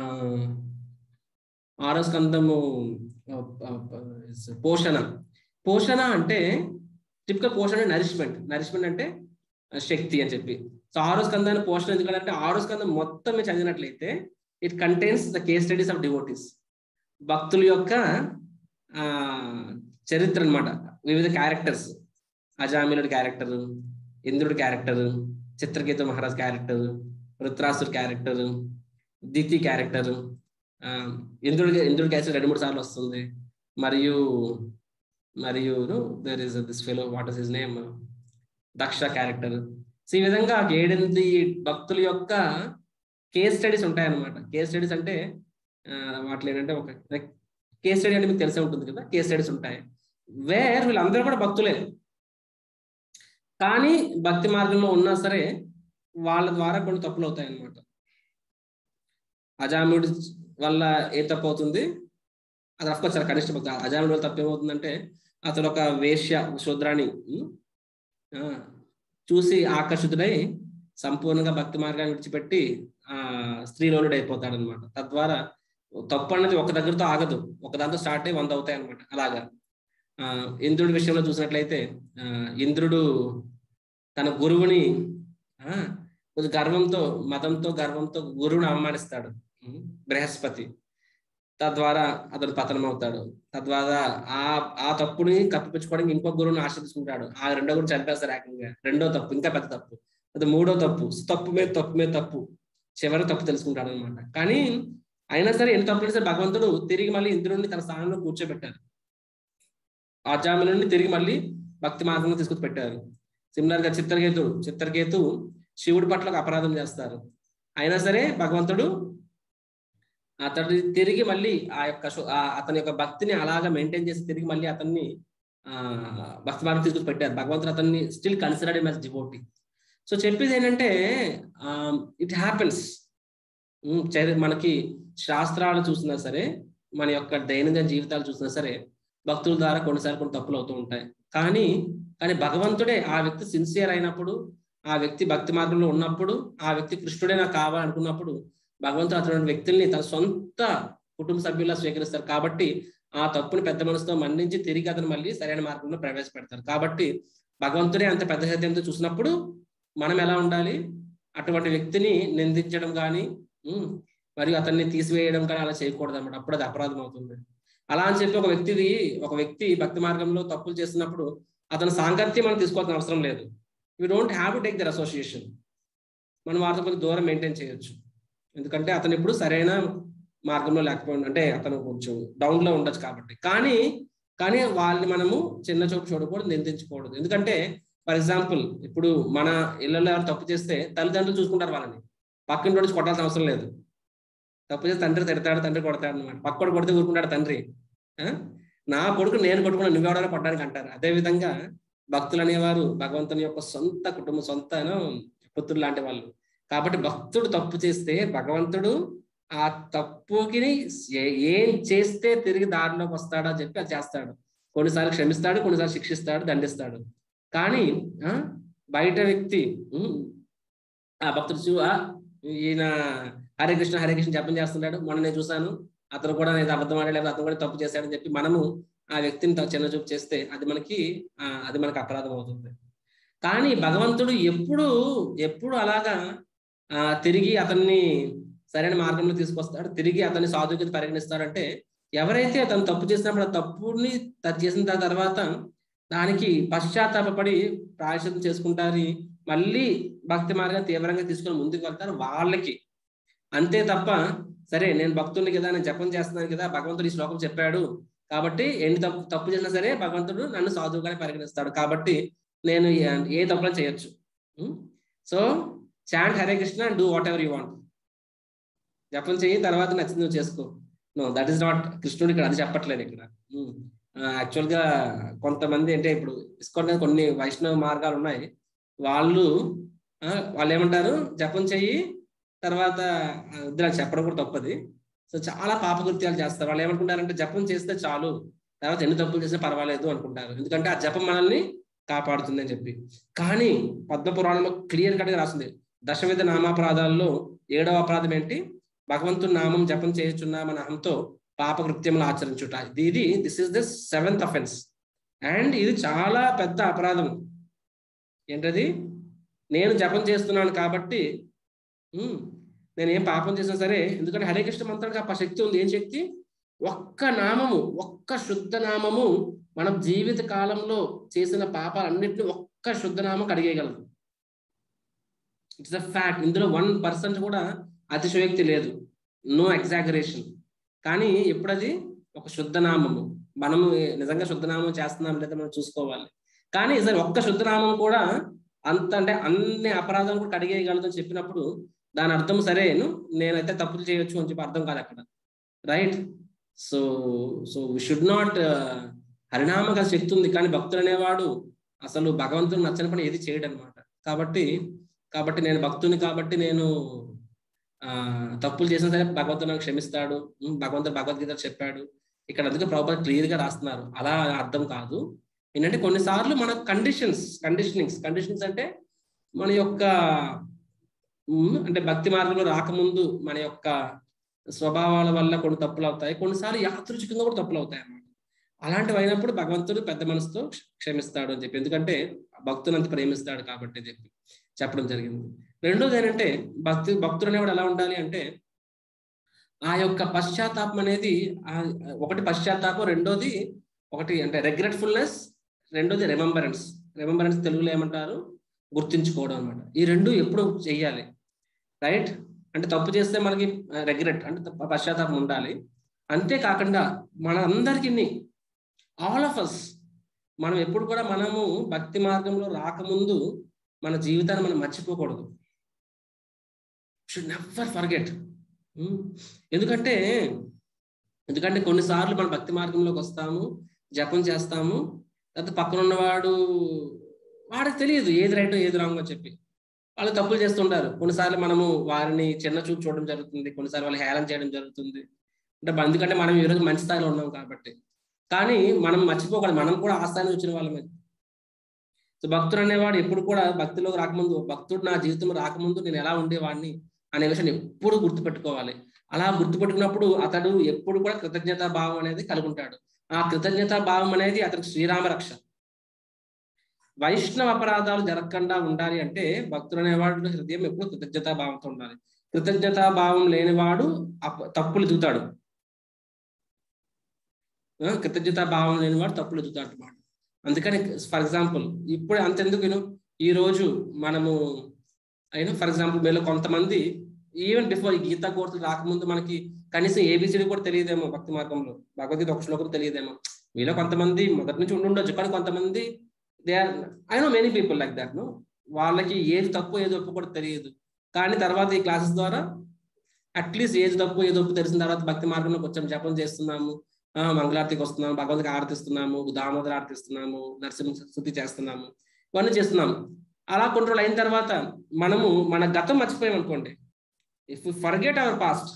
ఆరో స్కందము ఆ, ఆ, is పోషణ పోషణ అంటే టిపికల్ పోషణ నరిష్మెంట్ నరిష్మెంట్ అంటే ఆ, శక్తి అని చెప్పి సో ఆరో స్కందాన్ని పోషణ ఎందుకంటే ఆరో స్కందం మొత్తం మీరు చదివినట్లయితే it contains the case studies of devotees భక్తుల యొక్క ఆ చరిత్ర అన్నమాట వివిధ క్యారెక్టర్స్ అజామినుడి క్యారెక్టర్ ఇంద్రుడి క్యారెక్టర్ చిత్రకేతు మహారాజ్ క్యారెక్టర్ వృత్రాసుడి క్యారెక్టర్ దితి క్యారెక్టర్ ఇంద్రుడి ఇంద్రుడి క్యారెక్టర్ రెండు మూడు సార్లు వస్తుంది మరియు మరియు there is this fellow what is his name Daksha character so ఈ విధంగా ఏడెనిమిది భక్తుల యొక్క కేస్ స్టడీస్ ఉంటాయన్నమాట కేస్ స్టడీస్ అంటే ఆ, వాటిలో ఏంటంటే ఒక కేస్ స్టడీ అంటే మీకు తెలిసే ఉంటుంది కదా కేస్ స్టడీస్ ఉంటాయి వేర్ వీళ్ళందరూ కూడా భక్తులే కానీ భక్తి మార్గంలో ఉన్నా సరే వాళ్ళ ద్వారా కొన్ని తప్పులు అవుతాయి అన్నమాట అజాముడి వల్ల ఏ తప్పు అవుతుంది అది అఫ్కోర్స్ చాలా కనిష్ట భక్తి అజాముడి వల్ల తప్పు ఏమవుతుందంటే అతడు ఒక వేశ్య శూద్రాన్ని ఉమ్, ఆ, చూసి ఆకర్షితుడై సంపూర్ణంగా భక్తి మార్గాన్ని విడిచిపెట్టి ఆ స్త్రీలోనుడు అయిపోతాడు అనమాట తద్వారా తప్పు అనేది ఒక దగ్గరతో ఆగదు ఒక దాంతో స్టార్ట్ అయ్యి వంద అవుతాయి అనమాట అలాగా ఆ ఇంద్రుడి విషయంలో చూసినట్లయితే ఆ ఇంద్రుడు తన గురువుని ఆ కొంచెం గర్వంతో మతంతో గర్వంతో గురువుని అవమానిస్తాడు ఉమ్, బృహస్పతి తద్వారా అతడు పతనం అవుతాడు తద్వారా ఆ ఆ తప్పుని కప్పిపుచ్చుకోవడానికి ఇంకో గురువుని ఆశ్రయించుకుంటాడు ఆ రెండో గురు చంపేస్తారు ఏకంగా రెండో తప్పు ఇంకా పెద్ద తప్పు అది మూడో తప్పు తప్పు మీద తప్పు మీద తప్పు చివరి తప్పు తెలుసుకుంటాడు అనమాట కానీ అయినా సరే ఎన్ని తప్పులు సరే భగవంతుడు తిరిగి మళ్ళీ ఇంద్రుడిని తన స్థానంలో కూర్చోబెట్టారు ఆచార్యులని తిరిగి మళ్ళీ భక్తి మార్గంలో తీసుకొచ్చి పెట్టారు సిమిలర్ గా చిత్రకేతుడు చిత్రకేతు శివుడి పట్ల ఒక అపరాధం చేస్తారు అయినా సరే భగవంతుడు అతడు తిరిగి మళ్ళీ ఆ యొక్క శు- ఆ- అతని యొక్క భక్తిని అలాగా మెయింటైన్ చేసి తిరిగి మళ్ళీ అతన్ని ఆ భక్తి మార్గం తీసుకొచ్చి పెట్టారు భగవంతుడు అతన్ని still considered as devotee so చెప్పేది ఏంటంటే ఇట్ హ్యాపెన్స్ మనకి శాస్త్రాలు చూసినా సరే మన యొక్క దైనందిన జీవితాలు చూసినా సరే భక్తుల ద్వారా కొన్నిసార్లు కొన్ని తప్పులు అవుతూ ఉంటాయి కానీ కానీ భగవంతుడే ఆ వ్యక్తి సిన్సియర్ అయినప్పుడు ఆ వ్యక్తి భక్తి మార్గంలో ఉన్నప్పుడు ఆ వ్యక్తి కృష్ణుడే నాకు కావాలనుకున్నప్పుడు భగవంతుడు అటువంటి వ్యక్తుల్ని తన సొంత కుటుంబ సభ్యులా స్వీకరిస్తారు కాబట్టి ఆ తప్పుని పెద్ద మనసుతో మన్నించి తిరిగి అతను మళ్ళీ సరైన మార్గంలో ప్రవేశపెడతారు కాబట్టి భగవంతుడే అంత పెద్ద హృదయంతో చూసినప్పుడు మనం ఎలా ఉండాలి అటువంటి వ్యక్తిని నిందించడం కానీ మరియు అతన్ని తీసివేయడం కానీ అలా చేయకూడదు అనమాట అప్పుడు అది అపరాధం అవుతుంది అలా అని చెప్పి ఒక వ్యక్తిది ఒక వ్యక్తి భక్తి మార్గంలో తప్పులు చేస్తున్నప్పుడు అతని సాంగత్యం మనం తీసుకోవాల్సిన అవసరం లేదు we don't have to take their association మనం వారితో కొంచెం దూరం మెయింటైన్ చేయొచ్చు ఎందుకంటే అతను ఇప్పుడు సరైన మార్గంలో లేకపోయినా అంటే అతను కొంచెం డౌన్ లో ఉండొచ్చు కాబట్టి కానీ కానీ వాళ్ళని మనము చిన్న చూపు చూడకూడదు నిందించకూడదు ఎందుకంటే ఫర్ ఎగ్జాంపుల్ ఇప్పుడు మన ఇళ్లలో ఎవరు తప్పు చేస్తే తల్లిదండ్రులు చూసుకుంటారు వాళ్ళని పక్కన నుంచి కొట్టాల్సిన అవసరం లేదు తప్పు చేస్తే తండ్రి తిడతాడు తండ్రి కొడతాడు అనమాట పక్కడు కొడితే ఊరుకుంటాడు తండ్రి ఆ? నా కొడుకు నేను కొట్టుకున్నా నువ్వెవడో కొట్టడానికి అంటారు అదే విధంగా భక్తులు అనేవారు భగవంతుని యొక్క సొంత కుటుంబం సొంత పుత్రులు లాంటి వాళ్ళు కాబట్టి భక్తుడు తప్పు చేస్తే భగవంతుడు ఆ తప్పుకి ఏ- ఏం చేస్తే తిరిగి దారిలోకి వస్తాడో అని చెప్పి అది చేస్తాడు కొన్నిసార్లు క్షమిస్తాడు కొన్నిసార్లు శిక్షిస్తాడు దండిస్తాడు కానీ ఆ బయట వ్యక్తి ఉమ్, ఆ భక్తుడు చూ ఆ, ఈయన హరే కృష్ణ హరే కృష్ణ జపం చేస్తున్నాడు మొన్న నేను చూశాను అతను కూడా నేను అబద్ధం ఆడాడు లేకపోతే అతను కూడా తప్పు చేశాడని చెప్పి మనము ఆ వ్యక్తిని త- చిన్న చూపు చేస్తే అది మనకి ఆ, అది మనకి అపరాధం అవుతుంది కానీ భగవంతుడు ఎప్పుడు ఎప్పుడు అలాగా ఆ, తిరిగి అతన్ని సరైన మార్గంలో తీసుకొస్తాడు తిరిగి అతన్ని సాధువుకి పరిగణిస్తాడంటే ఎవరైతే అతను తప్పు చేసినప్పుడు ఆ తప్పుని త- చేసిన దా- తర్వాత దానికి పశ్చాత్తాపడి ప్రాయశ్చితం చేసుకుంటారు మళ్ళీ భక్తి మార్గం తీవ్రంగా తీసుకొని ముందుకు వెళ్తారు వాళ్ళకి అంతే తప్ప సరే నేను భక్తుడిని కదా నేను జపం చేస్తున్నాను కదా భగవంతుడు ఈ శ్లోకం చెప్పాడు కాబట్టి ఎన్ని తప్పు తప్పు చేసినా సరే భగవంతుడు నన్ను సాధువుగానే పరిగణిస్తాడు కాబట్టి నేను ఏ- ఏ తప్పులు చేయొచ్చు so chant Hare Krishna do whatever you want జపం చెయ్యి తర్వాత నచ్చింది నువ్వు చేసుకో నో దట్ ఈస్ నాట్ కృష్ణుడు ఇక్కడ అది చెప్పట్లేదు ఇక్కడ యాక్చువల్ గా కొంతమంది అంటే ఇప్పుడు ఇస్కాన్ కొన్ని వైష్ణవ మార్గాలు ఉన్నాయి వాళ్ళు ఆ, వాళ్ళు ఏమంటారు జపం చెయ్యి తర్వాత ఆ, వద్దు నాకు చెప్పడం కూడా తప్పది సో చాలా పాపకృత్యాలు చేస్తారు వాళ్ళు ఏమనుకుంటారంటే జపం చేస్తే చాలు తర్వాత ఎన్ని తప్పులు చేసినా పర్వాలేదు అనుకుంటారు ఎందుకంటే ఆ జపం మనల్ని కాపాడుతుంది అని చెప్పి కానీ పద్మ పురాణంలో క్లియర్ కట్ గా రాసింది దశవిధ నామాపరాధాల్లో ఏడవ అపరాధం ఏంటి భగవంతుని నామం జపం చేయుచున్నామని అహంతో పాపకృత్యములు ఆచరించుట ఇది this is the seventh offense and ఇది చాలా పెద్ద అపరాధం ఏంటది నేను జపం చేస్తున్నాను కాబట్టి ఉమ్, నేను ఏం పాపం చేసినా సరే ఎందుకంటే హరే కృష్ణ మంత్రానికి ఆ శక్తి ఉంది ఏం శక్తి ఒక్క నామము ఒక్క శుద్ధ నామము మనం జీవిత కాలంలో చేసిన పాపాలన్నింటినీ ఒక్క శుద్ధ నామం కడిగేయగలదు ఇట్స్ అ ఫ్యాక్ట్ ఇందులో వన్ పర్సెంట్ కూడా అతిశయోక్తి లేదు నో ఎగ్జాగరేషన్ కానీ ఎప్పుడది ఒక శుద్ధ నామము మనము నిజంగా శుద్ధనామం చేస్తున్నాం లేదా మనం చూసుకోవాలి కానీ సరే ఒక్క శుద్ధనామం కూడా అంత అంటే అన్ని అపరాధాలు కూడా కడిగేయగలదని చెప్పినప్పుడు దాని అర్థం సరేను నేనైతే తప్పులు చేయొచ్చు అని చెప్పి అర్థం కాదు అక్కడ right so so we should not హరినామక శక్తి ఉంది కానీ భక్తుడు అనేవాడు అసలు భగవంతుడు నచ్చని పని ఏది చేయడు అనమాట కాబట్టి కాబట్టి నేను భక్తుని కాబట్టి నేను ఆ తప్పులు చేసిన సరే భగవంతుడు నాకు క్షమిస్తాడు ఉమ్, భగవంతుడు భగవద్గీత చెప్పాడు ఇక్కడ అందుకే ప్రభుత్వం క్లియర్ గా రాస్తున్నారు అలా అర్థం కాదు ఏంటంటే కొన్నిసార్లు మన కండిషన్స్ కండిషనింగ్స్ కండిషన్స్ అంటే మన యొక్క ఉమ్, అంటే భక్తి మార్గంలో రాకముందు మన యొక్క స్వభావాల వల్ల కొన్ని తప్పులు అవుతాయి కొన్నిసార్లు యాదృచ్ఛికంగా కూడా తప్పులు అవుతాయి అన్నమాట అలాంటివి అయినప్పుడు భగవంతుడు పెద్ద మనసుతో క్ష- క్షమిస్తాడు అని చెప్పి ఎందుకంటే భక్తుని అంత ప్రేమిస్తాడు కాబట్టి అని చెప్పి చెప్పడం జరిగింది రెండోది ఏంటంటే భక్తి భక్తుడు అనేవాడు ఎలా ఉండాలి అంటే ఆ యొక్క పశ్చాత్తాపం అనేది ఆ- ఒకటి పశ్చాత్తాపం రెండోది ఒకటి అంటే రెగ్రెట్ఫుల్నెస్ రెండోది రిమెంబరెన్స్ రిమెంబరెన్స్ తెలుగులో ఏమంటారు గుర్తుంచుకోవడం అనమాట ఈ రెండు ఎప్పుడు చెయ్యాలి రైట్ అంటే తప్పు చేస్తే మనకి రెగ్రెట్ అంటే తప్ప- పశ్చాత్తాపం ఉండాలి అంతేకాకుండా మన అందరికీ ఆల్ ఆఫ్ అస్ మనం ఎప్పుడు కూడా మనము భక్తి మార్గంలో రాకముందు మన జీవితాన్ని మనం మర్చిపోకూడదు షుడ్ నెవర్ ఫర్గెట్ ఎందుకంటే ఎందుకంటే కొన్నిసార్లు మన భక్తి మార్గంలోకి వస్తాము జపం చేస్తాము తర్వాత పక్కన ఉన్నవాడు వాడికి తెలియదు ఏది రైట్ ఏది రాంగ్ అని చెప్పి వాళ్ళు తప్పులు చేస్తుంటారు కొన్నిసార్లు మనము వారిని చిన్న చూపు చూడడం జరుగుతుంది కొన్నిసార్లు వాళ్ళు హేళన చేయడం జరుగుతుంది అంటే ఎందుకంటే మనం ఈరోజు మంచి స్థాయిలో ఉన్నాం కాబట్టి కానీ మనం మర్చిపోకూడదు మనం కూడా ఆ స్థాయిలో వచ్చిన వాళ్ళమే సో భక్తుడు అనేవాడు ఎప్పుడు కూడా భక్తిలోకి రాకముందు భక్తుడు నా జీవితంలో రాకముందు నేను ఎలా ఉండేవాడిని అనే విషయం ఎప్పుడు గుర్తుపెట్టుకోవాలి అలా గుర్తుపెట్టుకున్నప్పుడు అతడు ఎప్పుడు కూడా కృతజ్ఞతా భావం అనేది కలిగి ఉంటాడు ఆ కృతజ్ఞతా భావం అనేది అతనికి శ్రీరామ రక్ష వైష్ణవ అపరాధాలు జరగకుండా ఉండాలి అంటే భక్తుడు అనేవాడు హృదయం ఎప్పుడు కృతజ్ఞతా భావంతో ఉండాలి కృతజ్ఞతా భావం లేనివాడు అప- తప్పులు ఎదుగుతాడు ఆ, కృతజ్ఞతా భావం లేనివాడు తప్పులు ఎదుగుతాడు అన్నమాట అందుకని ఫర్ ఎగ్జాంపుల్ ఇప్పుడు అంతెందుకు you know, ఈ రోజు మనము అయినా ఫర్ ఎగ్జాంపుల్ మీలో కొంతమంది ఈవెన్ బిఫోర్ ఈ గీతా కోర్సులు రాకముందు మనకి కనీసం ఏబిసిడి కూడా తెలియదేమో భక్తి మార్గంలో భగవద్గీత ఒక శ్లోకం తెలియదేమో మీలో కొంతమంది మొదటి నుంచి ఉండి ఉండొచ్చు కానీ కొంతమంది they are I know many people like that no వాళ్ళకి ఏది తప్పు ఏది ఒప్పు కూడా తెలియదు కానీ తర్వాత ఈ క్లాసెస్ ద్వారా అట్లీస్ట్ ఏది తప్పు ఏది ఒప్పు తెలిసిన తర్వాత భక్తి మార్గంలోకి వచ్చాం జపం చేస్తున్నాము ఆ, మంగళారతికి వస్తున్నాము భగవంతుకి ఆరతిస్తున్నాము దామోదర ఆరతిస్తున్నాము నరసింహ స్థుతి చేస్తున్నాము ఇవన్నీ చేస్తున్నాము అలా కొన్ని రోజులు అయిన తర్వాత మనము మన గతం మర్చిపోయాం అనుకోండి ఇఫ్ ఫర్గెట్ అవర్ పాస్ట్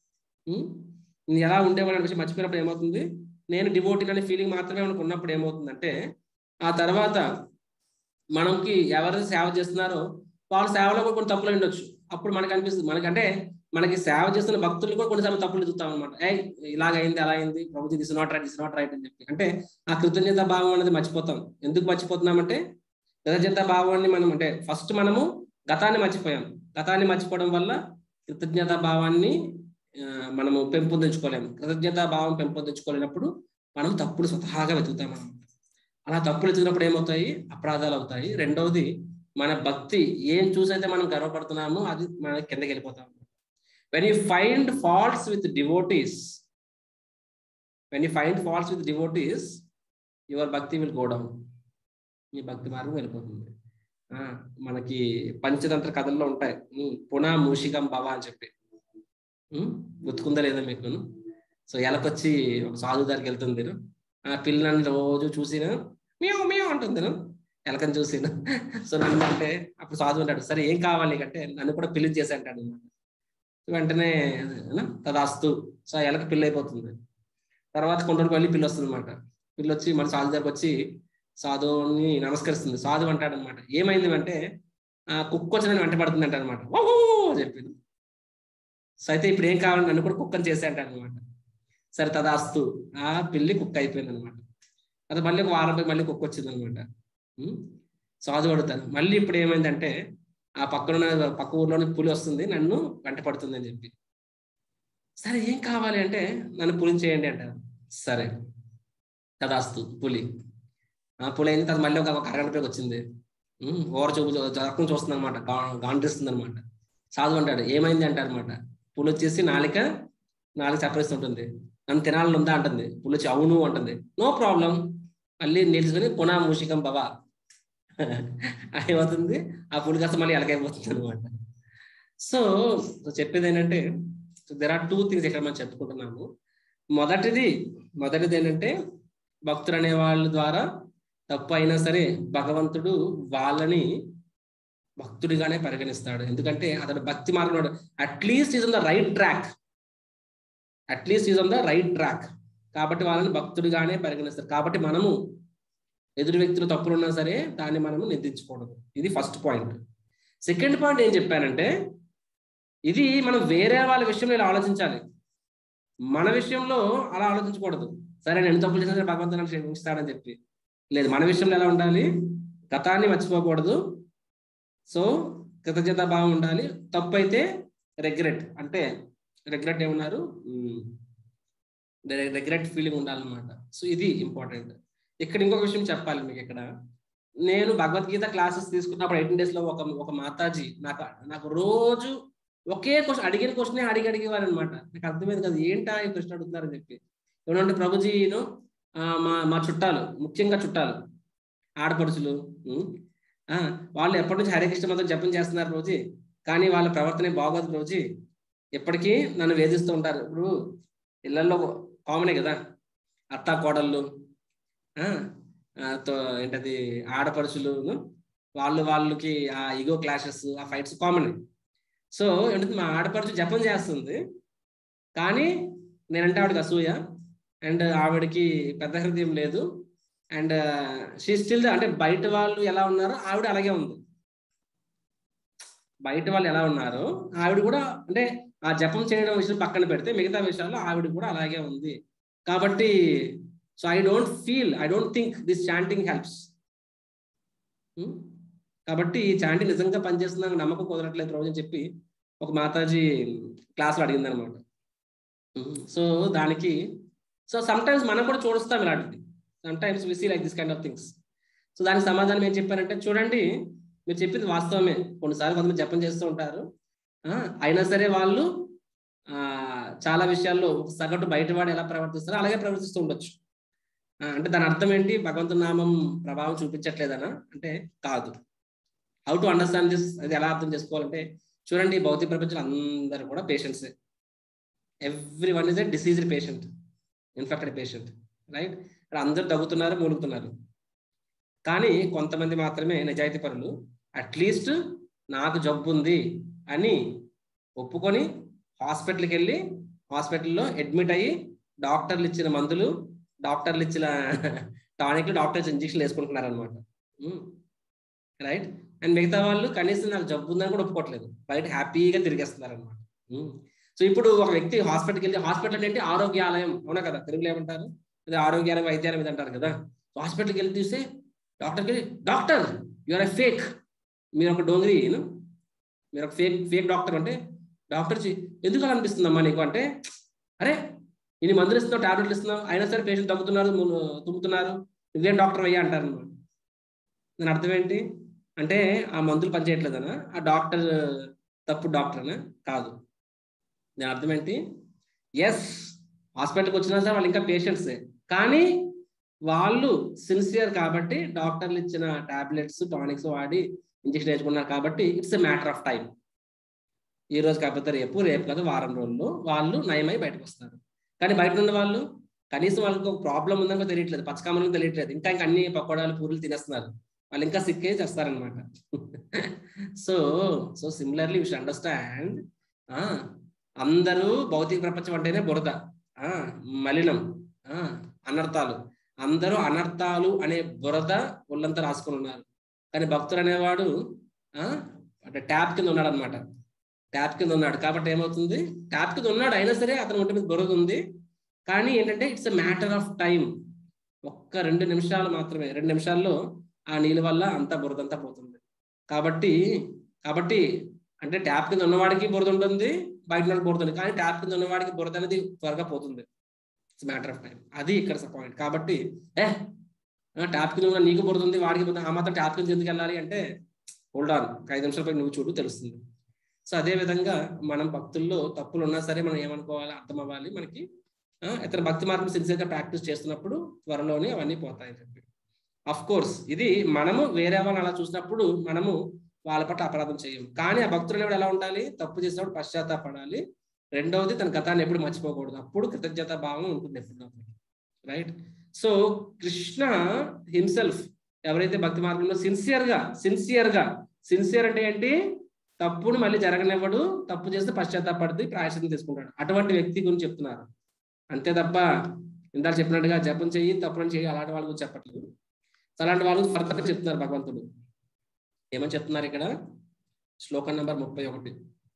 ఎలా ఉండేవాడు అనే విషయం మర్చిపోయినప్పుడు ఏమవుతుంది నేను డివోటీ అనే ఫీలింగ్ మాత్రమే మనకు ఉన్నప్పుడు ఏమవుతుందంటే ఆ తర్వాత మనకి ఎవరైతే సేవ చేస్తున్నారో వాళ్ళ సేవలో కూడా కొన్ని తప్పులు ఉండొచ్చు అప్పుడు మనకు అనిపిస్తుంది మనకంటే మనకి సేవ చేస్తున్న భక్తులు కూడా కొన్నిసార్లు తప్పులు ఎదుగుతాం అనమాట ఏ ఇలాగైంది అలా అయింది Prabhuji this not right this not right అని చెప్పి అంటే ఆ కృతజ్ఞత భావం అనేది మర్చిపోతాం ఎందుకు మర్చిపోతున్నామంటే కృతజ్ఞత భావాన్ని మనం అంటే ఫస్ట్ మనము గతాన్ని మర్చిపోయాం గతాన్ని మర్చిపోవడం వల్ల కృతజ్ఞత భావాన్ని మనము పెంపొందించుకోలేము కృతజ్ఞత భావం పెంపొందించుకోలేనప్పుడు మనం తప్పులు స్వతహాగా వెతుకుతాం అనమాట అలా తప్పులు వెతుకున్నప్పుడు ఏమవుతాయి అపరాధాలు అవుతాయి రెండవది మన భక్తి ఏం చూసైతే మనం గర్వపడుతున్నామో అది మన కిందకి వెళ్ళిపోతాం when you find faults with devotees when you find faults with devotees your భక్తి విల్ గో డౌన్ మీ భక్తి మార్గం వెళ్ళిపోతుంది మనకి పంచతంత్ర కథల్లో ఉంటాయి పునః మూషికం భవ అని చెప్పి గుర్తుకుందా లేదా మీకు సో ఎలకొచ్చి ఒక సాధు దగ్గరికి వెళ్తుంది ఆ పిల్లని రోజు చూసిన మేము మేము అంటుంది ఎలకని చూసిన సో నన్ను అంటే అప్పుడు సాధు అంటాడు సరే ఏం కావాలి అంటే నన్ను కూడా పిల్లి చేసి అంటాడు అనమాట వెంటనే తదాస్తు సో ఎలక పిల్లి అయిపోతుంది తర్వాత కొన్ని రోజులు వెళ్ళి పిల్లి వస్తుంది అనమాట పిల్లి వచ్చి మన సాధు దగ్గరకు వచ్చి సాధువుని నమస్కరిస్తుంది సాధు అంటాడు అనమాట ఏమైంది అంటే ఆ కుక్క వచ్చి నన్ను వెంట పడుతుంది అంటాడు అనమాట ఓ చెప్పింది సో అయితే ఇప్పుడు ఏం కావాలి నన్ను కూడా కుక్కని చేసే అంటాడు అనమాట సరే తదాస్తు ఆ పిల్లి కుక్క అయిపోయింది అనమాట అది మళ్ళీ ఒక వారం మళ్ళీ కుక్క వచ్చింది అనమాట సాధు అడుగుతాను మళ్ళీ ఇప్పుడు ఏమైందంటే ఆ పక్కన పక్క ఊర్లోని పులి వస్తుంది నన్ను వెంట పడుతుంది అని చెప్పి సరే ఏం కావాలి అంటే నన్ను పులిని చేయండి అంటారు సరే తదాస్తు పులి ఆ పులి అయిన తర్వాత మళ్ళీ ఒక అరగంటపైకి వచ్చింది ఓర చూపు జరగకుండా చూస్తుంది అనమాట గాండ్రిస్తుంది అనమాట సాధు అంటాడు ఏమైంది అంటారు అనమాట పులి వచ్చేసి నాలిక నాలుగు చప్పరిస్తుంటుంది నన్ను తినాలని ఉందా అంటుంది పులి వచ్చి అవును అంటుంది నో ప్రాబ్లం మళ్ళీ నిలుచుకొని పునా మూషికం బాబా అయిపోతుంది ఆ పులి కాస్త మళ్ళీ ఎలకైపోతుంది అనమాట సో చెప్పేది ఏంటంటే దెర్ ఆర్ టూ థింగ్స్ ఇక్కడ మనం చెప్పుకుంటున్నాము మొదటిది మొదటిది ఏంటంటే భక్తులు అనే వాళ్ళ ద్వారా తప్పు అయినా సరే భగవంతుడు వాళ్ళని భక్తుడిగానే పరిగణిస్తాడు ఎందుకంటే అతడు భక్తి మార్గంలో at least is on the right track at least is on the right track కాబట్టి వాళ్ళని భక్తుడిగానే పరిగణిస్తారు కాబట్టి మనము ఎదురు వ్యక్తులు తప్పులు ఉన్నా సరే దాన్ని మనము నిందించకూడదు ఇది ఫస్ట్ పాయింట్ సెకండ్ పాయింట్ ఏం చెప్పానంటే ఇది మనం వేరే వాళ్ళ విషయంలో ఇలా ఆలోచించాలి మన విషయంలో అలా ఆలోచించకూడదు సరే నేను తప్పులు చేసిన సరే భగవంతుని క్షమిస్తాడని చెప్పి లేదు మన విషయంలో ఎలా ఉండాలి గతాన్ని మర్చిపోకూడదు సో కృతజ్ఞత భావం ఉండాలి తప్పు అయితే రెగ్రెట్ అంటే రెగ్రెట్ ఏమన్నారు రెగ్రెట్ ఫీలింగ్ ఉండాలన్నమాట సో ఇది ఇంపార్టెంట్ ఇక్కడ ఇంకొక విషయం చెప్పాలి మీకు ఇక్కడ నేను భగవద్గీత క్లాసెస్ తీసుకున్నప్పుడు ఎయిటీన్ డేస్ లో ఒక ఒక మాతాజీ నాకు నాకు రోజు ఒకే క్వశ్చన్ అడిగిన క్వశ్చన్ అడిగి అడిగేవారు అనమాట నాకు అర్థమైంది కదా ఏంటా ఈ క్వశ్చన్ అడుగుతున్నారని చెప్పి ఏమంటే ప్రభుజీను మా మా చుట్టాలు ముఖ్యంగా చుట్టాలు ఆడపడుచులు వాళ్ళు ఎప్పటి నుంచి హరే కృష్ణ మంత్రం జపం చేస్తున్నారు రోజు కానీ వాళ్ళ ప్రవర్తన బాగోదు రోజు ఎప్పటికీ నన్ను వేధిస్తూ ఉంటారు ఇప్పుడు ఇళ్లలో కామనే కదా అత్త కోడళ్ళు ఏంటది ఆడపడుచులు వాళ్ళు వాళ్ళకి ఆ ఈగో క్లాషెస్ ఆ ఫైట్స్ కామన్ సో ఏంటంటే మా ఆడపడుచు జపం చేస్తుంది కానీ నేనంటే ఆవిడకి అసూయ అండ్ ఆవిడకి పెద్ద హృదయం లేదు అండ్ షీ స్టిల్ అంటే బయట వాళ్ళు ఎలా ఉన్నారో ఆవిడ అలాగే ఉంది బయట వాళ్ళు ఎలా ఉన్నారో ఆవిడ కూడా అంటే ఆ జపం చేయడం విషయం పక్కన పెడితే మిగతా విషయాల్లో ఆవిడ కూడా అలాగే ఉంది కాబట్టి so I don't feel I don't think this chanting helps కాబట్టి ఈ చాంటింగ్ నిజంగా పనిచేస్తుందని నమ్మకం కుదరట్లేదు రోజు అని చెప్పి ఒక మాతాజీ క్లాస్లో అడిగింది అనమాట సో దానికి సో సమ్ టైమ్స్ మనం కూడా చూడొస్తాం ఇలాంటిది sometimes we see like this kind of things so దానికి సమాధానం ఏం చెప్పారంటే చూడండి మీరు చెప్పింది వాస్తవమే కొన్నిసార్లు కొంతమంది జపం చేస్తూ ఉంటారు అయినా సరే వాళ్ళు చాలా విషయాల్లో సగటు బయటవాడు ఎలా ప్రవర్తిస్తారో అలాగే ప్రవర్తిస్తూ ఉండొచ్చు అంటే దాని అర్థం ఏంటి భగవంతు నామం ప్రభావం చూపించట్లేదనా అంటే కాదు హౌ టు అండర్స్టాండ్ దిస్ అది ఎలా అర్థం చేసుకోవాలంటే చూడండి భౌతిక ప్రపంచంలో అందరూ కూడా పేషెంట్సే everyone is a diseased patient infected patient right ఇక్కడ అందరూ తగ్గుతున్నారు మూలుగుతున్నారు కానీ కొంతమంది మాత్రమే నిజాయితీ పరులు అట్లీస్ట్ నాకు జబ్బు ఉంది అని ఒప్పుకొని హాస్పిటల్కి వెళ్ళి హాస్పిటల్లో అడ్మిట్ అయ్యి డాక్టర్లు ఇచ్చిన మందులు డాక్టర్లు ఇచ్చిన టానిక్లు డాక్టర్స్ ఇంజక్షన్లు వేసుకుంటున్నారు అనమాట రైట్ అండ్ మిగతా వాళ్ళు కనీసం నాకు జబ్బు ఉందని కూడా ఒప్పుకోవట్లేదు బయట హ్యాపీగా తిరిగేస్తున్నారు అనమాట సో ఇప్పుడు ఒక వ్యక్తి హాస్పిటల్కి వెళ్ళి హాస్పిటల్ ఏంటి ఆరోగ్యాలయం అవునా కదా తెలుగులో ఏమంటారు అదే ఆరోగ్యాలయం వైద్యాలయం ఇది అంటారు కదా హాస్పిటల్కి వెళ్ళి చూస్తే డాక్టర్కి వెళ్ళి డాక్టర్ యువర్ ఎ ఫేక్ మీరు ఒక డోంగ్రీ మీరు ఒక ఫేక్ ఫేక్ డాక్టర్ అంటే డాక్టర్ ఎందుకు అలా అనిపిస్తుందమ్మా నీకు అంటే అరే ఇన్ని మందులు ఇస్తున్నావు టాబ్లెట్లు ఇస్తున్నావు అయినా సరే పేషెంట్ తగ్గుతున్నారు తుమ్ముతున్నారు నువ్వేం డాక్టర్ అయ్యా అంటారు అనమాట దాని అర్థం ఏంటి అంటే ఆ మందులు పనిచేయట్లేదనా ఆ డాక్టర్ తప్పు డాక్టర్నా కాదు దాని అర్థం ఏంటి ఎస్ హాస్పిటల్కి వచ్చినా సరే వాళ్ళు ఇంకా పేషెంట్సే కానీ వాళ్ళు సిన్సియర్ కాబట్టి డాక్టర్లు ఇచ్చిన టాబ్లెట్స్ టానిక్స్ వాడి ఇంజక్షన్ వేసుకున్నారు కాబట్టి it's a matter of time ఈ రోజు కాకపోతే రేపు రేపు కదా వారం రోజుల్లో వాళ్ళు నయమై బయటకు వస్తారు కానీ బయట ఉన్న వాళ్ళు కనీసం వాళ్ళకి ఒక ప్రాబ్లం ఉందని తెలియట్లేదు పచ్చకామలకు తెలియట్లేదు ఇంకా ఇంకా అన్ని పకోడాలు పూరులు తినేస్తున్నారు వాళ్ళు ఇంకా సిక్కే చేస్తారనమాట so so similarly you should understand అందరూ భౌతిక ప్రపంచం అంటేనే బురద మలినం అనర్థాలు అందరూ అనర్థాలు అనే బురద ఒళ్ళంతా రాసుకుని ఉన్నారు కానీ భక్తుడు అనేవాడు అంటే ట్యాప్ కింద ఉన్నాడు అనమాట ట్యాప్ కింద ఉన్నాడు కాబట్టి ఏమవుతుంది ట్యాప్ కింద ఉన్నాడు అయినా సరే అతని ఒంటి మీద బురద ఉంది కానీ ఏంటంటే it's a matter of time ఒక్క రెండు నిమిషాలు మాత్రమే రెండు నిమిషాల్లో ఆ నీళ్ళ వల్ల అంతా బురదంతా పోతుంది కాబట్టి కాబట్టి అంటే ట్యాప్ కింద ఉన్నవాడికి బురద ఉంటుంది బయట ఉన్నవాడికి బురద ఉంది కానీ ట్యాప్ కింద ఉన్నవాడికి బురద అనేది త్వరగా పోతుంది ఇట్స్ మ్యాటర్ ఆఫ్ టైం అది ఇక్కడ పాయింట్ కాబట్టి ఏ ట్యాప్ కింద ఉన్న నీకు బురద ఉంది వాడికి బురద ఆ మాత్రం ట్యాప్ కింద ఎందుకు వెళ్ళాలి అంటే హోల్డ్ ఆన్ ఐదు నిమిషాల పై నువ్వు చూడు తెలుస్తుంది సో అదే విధంగా మనం భక్తుల్లో తప్పులు ఉన్నా సరే మనం ఏమనుకోవాలి అర్థం అవ్వాలి మనకి ఇతర భక్తి మార్గం సిన్సియర్గా ప్రాక్టీస్ చేస్తున్నప్పుడు త్వరలోనే అవన్నీ పోతాయని చెప్పి అఫ్ కోర్స్ ఇది మనము వేరే వాళ్ళని అలా చూసినప్పుడు మనము వాళ్ళ పట్ల అపరాధం చేయం కానీ ఆ భక్తులు ఎలా ఉండాలి తప్పు చేసినప్పుడు పశ్చాత్తాపడాలి రెండవది తన గతాన్ని ఎప్పుడు మర్చిపోకూడదు అప్పుడు కృతజ్ఞత భావం ఉంటుంది ఎప్పుడు రైట్ సో కృష్ణ హిమ్సెల్ఫ్ ఎవరైతే భక్తి మార్గంలో సిన్సియర్ గా సిన్సియర్ గా సిన్సియర్ అంటే ఏంటి తప్పును మళ్ళీ జరగనివ్వడు తప్పు చేస్తే పశ్చాత్తాపడి ప్రాయశ్చితం తీసుకుంటాడు అటువంటి వ్యక్తి గురించి చెప్తున్నారు అంతే తప్ప ఇందాక చెప్పినట్టుగా జపం చెయ్యి తప్పులను చెయ్యి అలాంటి వాళ్ళ గురించి చెప్పట్లేదు అలాంటి వాళ్ళు ఫర్దర్గా చెప్తున్నారు భగవంతుడు ఏమని చెప్తున్నారు ఇక్కడ శ్లోకం నంబర్ ముప్పై ఒకటి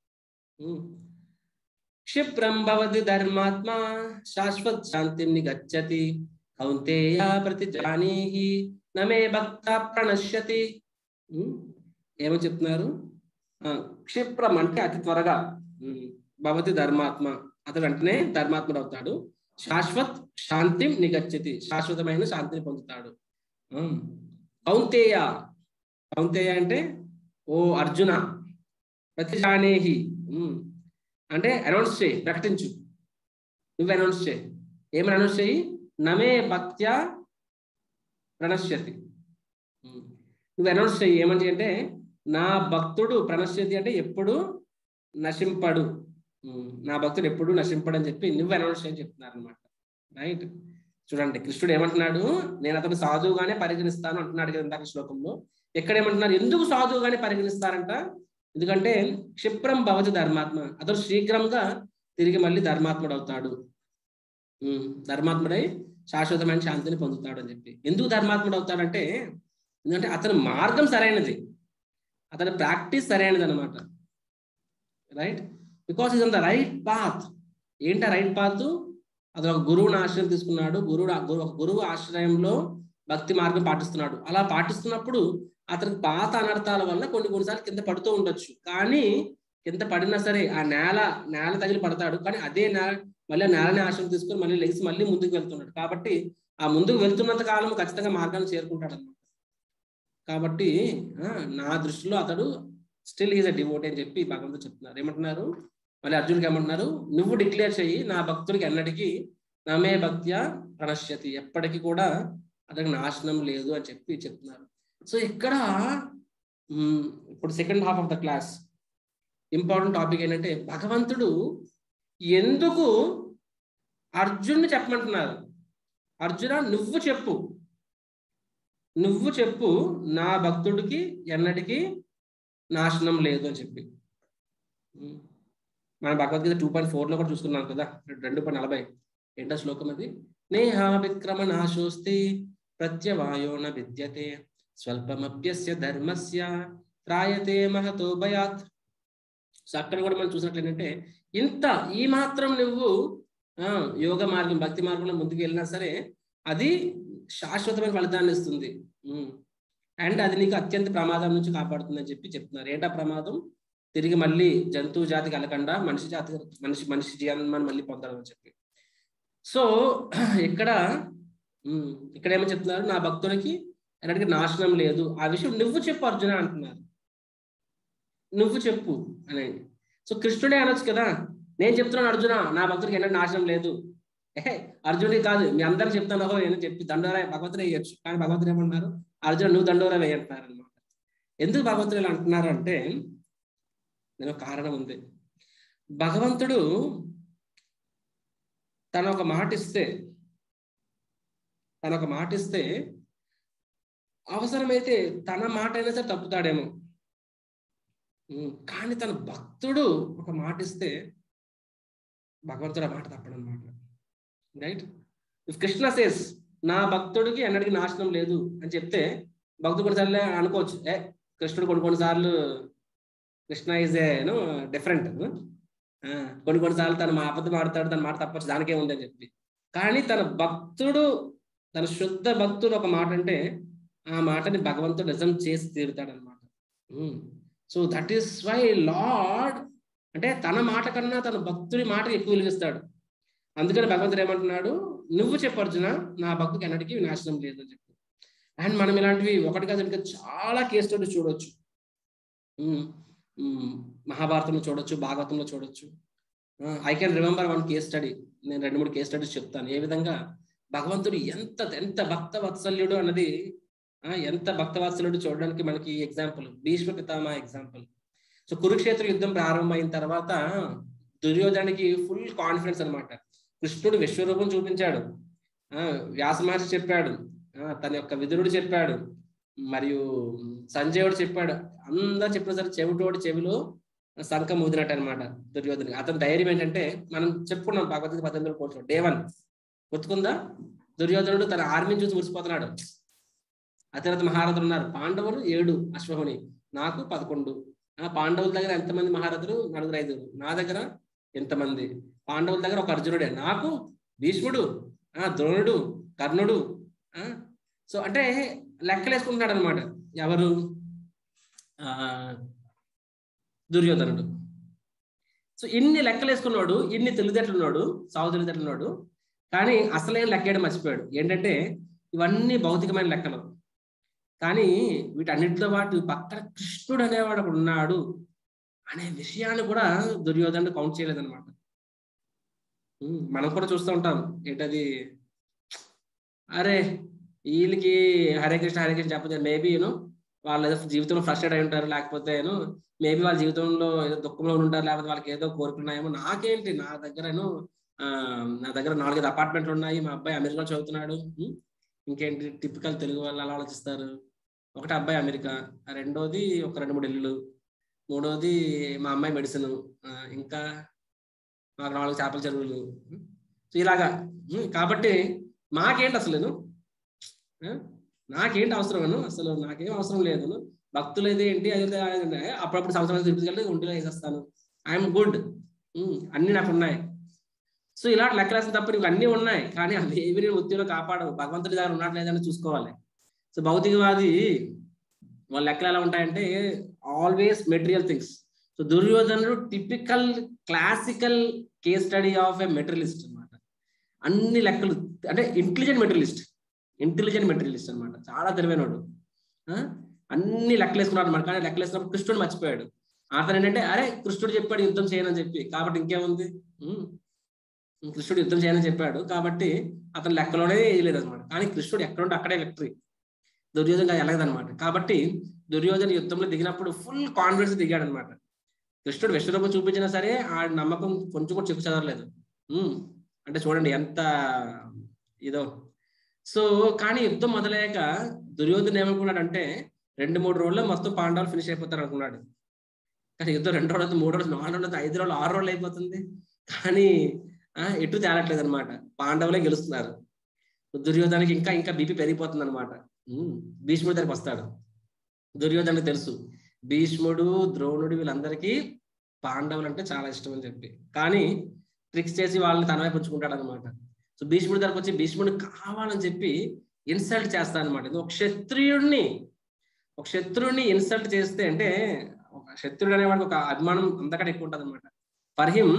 క్షిప్రం భవతి ధర్మాత్మ శాశ్వత్ శాంతిం నిగచ్చతి కౌంతేయ ప్రతి జానీహి నమే భక్త ప్రణశ్యతి ఏమని చెప్తున్నారు క్షిప్రం అంటే అతి త్వరగా భవతి ధర్మాత్మ అతడు వెంటనే ధర్మాత్ముడు అవుతాడు శాశ్వత్ శాంతిం నిగచ్చతి శాశ్వతమైన శాంతిని పొందుతాడు కౌంతేయ కౌంతేయ అంటే ఓ అర్జున ప్రతిజానేహి అంటే అనౌన్స్ చేయి ప్రకటించు నువ్వు అనౌన్స్ చేయి ఏమని అనౌన్స్ చేయి నమే భక్త్యా ప్రణశ్యతి నువ్వు అనౌన్స్ చేయి ఏమని అంటే నా భక్తుడు ప్రణశ్యతి అంటే ఎప్పుడు నశింపడు నా భక్తుడు ఎప్పుడు నశింపడు అని చెప్పి నువ్వు అనౌన్స్ చేయని చెప్తున్నారు అనమాట రైట్ చూడండి కృష్ణుడు ఏమంటున్నాడు నేను అతను సాధువుగానే పరిగణిస్తాను అంటున్నాడు కదా ఇందాక శ్లోకంలో ఎక్కడ ఏమంటున్నారు ఎందుకు సాధువుగానే పరిగణిస్తారంట ఎందుకంటే క్షిప్రం భవతి ధర్మాత్మ అతడు శీఘ్రంగా తిరిగి మళ్ళీ ధర్మాత్ముడు అవుతాడు ధర్మాత్ముడై శాశ్వతమైన శాంతిని పొందుతాడు అని చెప్పి ఎందుకు ధర్మాత్ముడు అవుతాడంటే ఎందుకంటే అతని మార్గం సరైనది అతని ప్రాక్టీస్ సరైనది అనమాట right because is on the right path ఏంటి రైట్ పాత్ అతను ఒక గురువుని ఆశ్రయం తీసుకున్నాడు గురువు ఒక గురువు ఆశ్రయంలో భక్తి మార్గం పాటిస్తున్నాడు అలా పాటిస్తున్నప్పుడు అతనికి పాత అనర్థాల వల్ల కొన్ని కొన్నిసార్లు కింద పడుతూ ఉండొచ్చు కానీ కింద పడినా సరే ఆ నేల నేల తగిలి పడతాడు కానీ అదే నేల మళ్ళీ ఆ నేలని ఆశ్రయం తీసుకొని మళ్ళీ లెగిసి మళ్ళీ ముందుకు వెళ్తున్నాడు కాబట్టి ఆ ముందుకు వెళ్తున్నంత కాలం ఖచ్చితంగా మార్గాన్ని చేరుకుంటాడు అనమాట కాబట్టి నా దృష్టిలో అతడు స్టిల్ ఈజ్ అ డివోట్ అని చెప్పి భగవంతుడు చెప్తున్నారు ఏమంటున్నారు మళ్ళీ అర్జునుడికి ఏమంటున్నారు నువ్వు డిక్లేర్ చెయ్యి నా భక్తుడికి ఎన్నటికీ నమే భక్త్యా ప్రణశ్యతి ఎప్పటికీ కూడా అతనికి నాశనం లేదు అని చెప్పి చెప్తున్నారు సో ఇక్కడ ఇప్పుడు second half of the class important topic ఏంటంటే భగవంతుడు ఎందుకు అర్జున్ని చెప్పమంటున్నారు అర్జున నువ్వు చెప్పు నువ్వు చెప్పు నా భక్తుడికి ఎన్నటికీ నాశనం లేదు అని చెప్పి ఉమ్. మన భగవద్గీత టూ పాయింట్ ఫోర్ లో కూడా చూసుకున్నాం కదా రెండు పాయింట్ నలభై ఏంటో శ్లోకం అది నేహ విక్రమ నాశోస్తి ప్రత్యవాయోన విద్యతే స్వల్పమప్యస్య ధర్మస్య త్రాయతే మహతో భయాత్ సో అక్కడ కూడా మనం చూసినట్లు ఏంటంటే ఇంత ఈ మాత్రం నువ్వు ఆ, యోగ మార్గం భక్తి మార్గంలో ముందుకు వెళ్ళినా సరే అది శాశ్వతమైన ఫలితాన్ని ఇస్తుంది అండ్ అది నీకు అత్యంత ప్రమాదం నుంచి కాపాడుతుంది అని చెప్పి చెప్తున్నారు ఏంటా ప్రమాదం తిరిగి మళ్ళీ జంతువు జాతికి వెళ్ళకుండా మనిషి జాతి మనిషి మనిషి జన్మని మళ్ళీ పొందడం అని చెప్పి సో ఇక్కడ ఉమ్, ఇక్కడ ఏమో చెప్తున్నారు నా భక్తుడికి ఎన్నటికీ నాశనం లేదు ఆ విషయం నువ్వు చెప్పు అర్జున అంటున్నారు నువ్వు చెప్పు అని సో కృష్ణుడే అనొచ్చు కదా నేను చెప్తున్నాను అర్జున నా భక్తుడికి ఎన్నడూ నాశనం లేదు ఏ అర్జునుడి కాదు మీ అందరికి చెప్తాను ఓహో నేను చెప్పి దండోరా భగవంతుడే వేయచ్చు కానీ భగవంతుడు ఏమన్నారు అర్జున నువ్వు దండోరా వేయంటున్నారు అనమాట ఎందుకు భగవంతుడు ఇలా అంటున్నారు అంటే నేను ఒక కారణం ఉంది భగవంతుడు తన ఒక మాట ఇస్తే తన ఒక మాట ఇస్తే అవసరమైతే తన మాట అయినా సరే తప్పుతాడేమో ఉమ్, కానీ తన భక్తుడు ఒక మాట ఇస్తే భగవంతుడు ఆ మాట తప్పడం అనమాట రైట్ ఇఫ్ కృష్ణ సేస్ నా భక్తుడికి ఎన్నటికీ నాశనం లేదు అని చెప్తే భక్తుడు కొన్నిసార్లు అనుకోవచ్చు ఏ కృష్ణుడు కొన్ని కొన్నిసార్లు కృష్ణ ఈజ్ ఏ డిఫరెంట్ కొన్ని కొన్నిసార్లు తన మా అబద్ధం ఆడతాడు తన మాట తప్పచ్చు దానికే ఉంది అని చెప్పి కానీ తన భక్తుడు తన శుద్ధ భక్తుడు ఒక మాట అంటే ఆ మాటని భగవంతుడు నిజం చేసి తీరుతాడు అనమాట so that is why lord అంటే తన మాట కన్నా తన భక్తుడి మాట ఎక్కువ విలువిస్తాడు అందుకని భగవంతుడు ఏమంటున్నాడు నువ్వు చెప్పు అర్జున నా భక్తుడికి ఎన్నటికీ నాశనం లేదు అని చెప్పి అండ్ మనం ఇలాంటివి ఒకటి కాదు ఇంకా చాలా కేసు స్టడీస్ చూడొచ్చు ఉమ్, ఉమ్, మహాభారతంలో చూడొచ్చు భాగవతంలో చూడొచ్చు I can remember one case study నేను రెండు మూడు కేస్ స్టడీస్ చెప్తాను ఏ విధంగా భగవంతుడు ఎంత ఎంత భక్త వత్సల్యుడు అన్నది ఆ, ఎంత భక్తవాత్సలుడు చూడడానికి మనకి ఎగ్జాంపుల్ భీష్మ పితామహ ఎగ్జాంపుల్ సో కురుక్షేత్ర యుద్ధం ప్రారంభమైన తర్వాత దుర్యోధనుడికి ఫుల్ కాన్ఫిడెన్స్ అన్నమాట కృష్ణుడు విశ్వరూపం చూపించాడు ఆ వ్యాస మహర్షి చెప్పాడు ఆ తన యొక్క విదురుడు చెప్పాడు మరియు సంజయుడు చెప్పాడు అందరు చెప్పిన సరే చెవిటోడి చెవిలో శంఖం ఊదినట్టు అనమాట దుర్యోధన అతని ధైర్యం ఏంటంటే మనం చెప్పుకున్నాం భగవద్గీత పద్దెనిమిది కోర్సులో డే వన్ గుర్తుకుందా దుర్యోధనుడు తన ఆర్మీని చూసి మురిసిపోతున్నాడు అతిరథ మహారథులు ఉన్నారు పాండవులు ఏడు అశ్వహుని నాకు పదకొండు ఆ పాండవుల దగ్గర ఎంతమంది మహారథులు నలుగురు ఐదుగురు నా దగ్గర ఎంతమంది పాండవుల దగ్గర ఒక అర్జునుడే నాకు భీష్ముడు ఆ ద్రోణుడు కర్ణుడు ఆ సో అంటే లెక్కలేసుకుంటున్నాడు అనమాట ఎవరు ఆ దుర్యోధనుడు సో ఇన్ని లెక్కలేసుకున్నాడు ఇన్ని తెలివితేటలున్నాడు సాగు తెలివితేటలున్నాడు కానీ అసలేం లెక్కేయడం మర్చిపోయాడు ఏంటంటే ఇవన్నీ భౌతికమైన లెక్కలు కానీ వీటన్నిటితో పాటు పక్కన కృష్ణుడు అనేవాడు ఒకడు ఉన్నాడు అనే విషయాన్ని కూడా దుర్యోధనుడు కౌంట్ చేయలేదన్నమాట ఉమ్, మనం కూడా చూస్తూ ఉంటాం ఏంటది అరే వీళ్ళకి హరే కృష్ణ హరే కృష్ణ చెప్పదు మేబీ యూనో వాళ్ళు ఏదో జీవితంలో ఫ్రస్ట్రేట్ అయి ఉంటారు లేకపోతే యూనో మేబీ వాళ్ళ జీవితంలో ఏదో దుఃఖంలో ఉంటారు లేకపోతే వాళ్ళకి ఏదో కోరుకున్నాయేమో నాకేంటి నా దగ్గరను ఆ, నా దగ్గర నాలుగైదు అపార్ట్మెంట్లు ఉన్నాయి మా అబ్బాయి అమెరికాలో చదువుతున్నాడు ఉమ్, ఇంకేంటి టిపికల్ తెలుగు వాళ్ళు అలా ఆలోచిస్తారు ఒకటి అబ్బాయి అమెరికా ఆ రెండోది ఒక రెండు మూడు ఇల్లులు మూడోది మా అమ్మాయి మెడిసిన్ ఇంకా మాకు నాలుగు చేపల చెరువులు ఉమ్, సో ఇలాగా ఉమ్, కాబట్టి మాకేంటి అసలు నేను ఆ? నాకేంటి అవసరం అసలు నాకేం అవసరం లేదు భక్తులు అయితే ఏంటి అది ఇది అది ఇది. అప్పుడప్పుడు సంవత్సరం తిరిగి ఒంటిలో వేసేస్తాను ఐఎమ్ గుడ్ అన్ని నాకు ఉన్నాయి సో ఇలాంటి లెక్కలేసిన తప్ప నీకు అన్ని ఉన్నాయి కానీ అవి ఏవి నేను ఉత్తిలో కాపాడవు భగవంతుడి దగ్గర ఉన్నట్లేదని చూసుకోవాలి సో భౌతికవాది వాళ్ళ లెక్కలు ఎలా ఉంటాయంటే ఆల్వేస్ మెటీరియల్ థింగ్స్ సో దుర్యోధనుడు typical classical case study of a materialist అన్నమాట అన్ని లెక్కలు అంటే ఇంటెలిజెంట్ మెటీరియలిస్ట్ ఇంటెలిజెంట్ మెటీరియలిస్ట్ అన్నమాట చాలా తెలివైనవాడు ఆ? అన్ని లెక్కలేసుకున్నాడు అనమాట కానీ లెక్కలేసినప్పుడు కృష్ణుడు మర్చిపోయాడు అతను ఏంటంటే అరే కృష్ణుడు చెప్పాడు యుద్ధం చేయనని చెప్పి కాబట్టి ఇంకేముంది ఉమ్. కృష్ణుడు యుద్ధం చేయనని చెప్పాడు కాబట్టి అతను లెక్కలోనే వేయలేదు అనమాట కానీ కృష్ణుడు ఎక్కడుంటే అక్కడే విక్టరీ దుర్యోధన ఎలాగదనమాట కాబట్టి దుర్యోధన యుద్ధంలో దిగినప్పుడు ఫుల్ కాన్ఫిడెన్స్ దిగాడు అనమాట కృష్ణుడు విశ్వరూపం చూపించినా సరే ఆ నమ్మకం కొంచెం కూడా చెప్పు చదవలేదు ఉమ్. అంటే చూడండి ఎంత ఇదో సో కానీ యుద్ధం మొదలయ్యాక దుర్యోధన ఏమనుకున్నాడంటే రెండు మూడు రోజుల్లో మొత్తం పాండవులు ఫినిష్ అయిపోతారు అనుకున్నాడు కానీ యుద్ధం రెండు రోజులు మూడు రోజులు నాలుగు రోజులు ఐదు రోజులు ఆరు రోజులు అయిపోతుంది కానీ ఆ, ఎటు తేలట్లేదు అనమాట పాండవులే గెలుస్తున్నారు దుర్యోధనకి ఇంకా ఇంకా బీపీ పెరిగిపోతుంది అనమాట భీష్ముడి దగ్గరికి వస్తాడు దుర్యోధనకు తెలుసు భీష్ముడు ద్రోణుడు వీళ్ళందరికీ పాండవులు అంటే చాలా ఇష్టం అని చెప్పి కానీ ట్రిక్స్ చేసి వాళ్ళని తన వైపు ఉంచుకుంటాడు అనమాట సో భీష్ముడి దగ్గరకు వచ్చి భీష్ముడిని కావాలని చెప్పి ఇన్సల్ట్ చేస్తాడు అనమాట ఒక క్షత్రియుడిని ఒక శత్రువుని ఇన్సల్ట్ చేస్తే అంటే ఒక శత్రుడు అనేవాడికి ఒక అభిమానం అంతకంటే ఎక్కువ ఉంటుంది అనమాట for him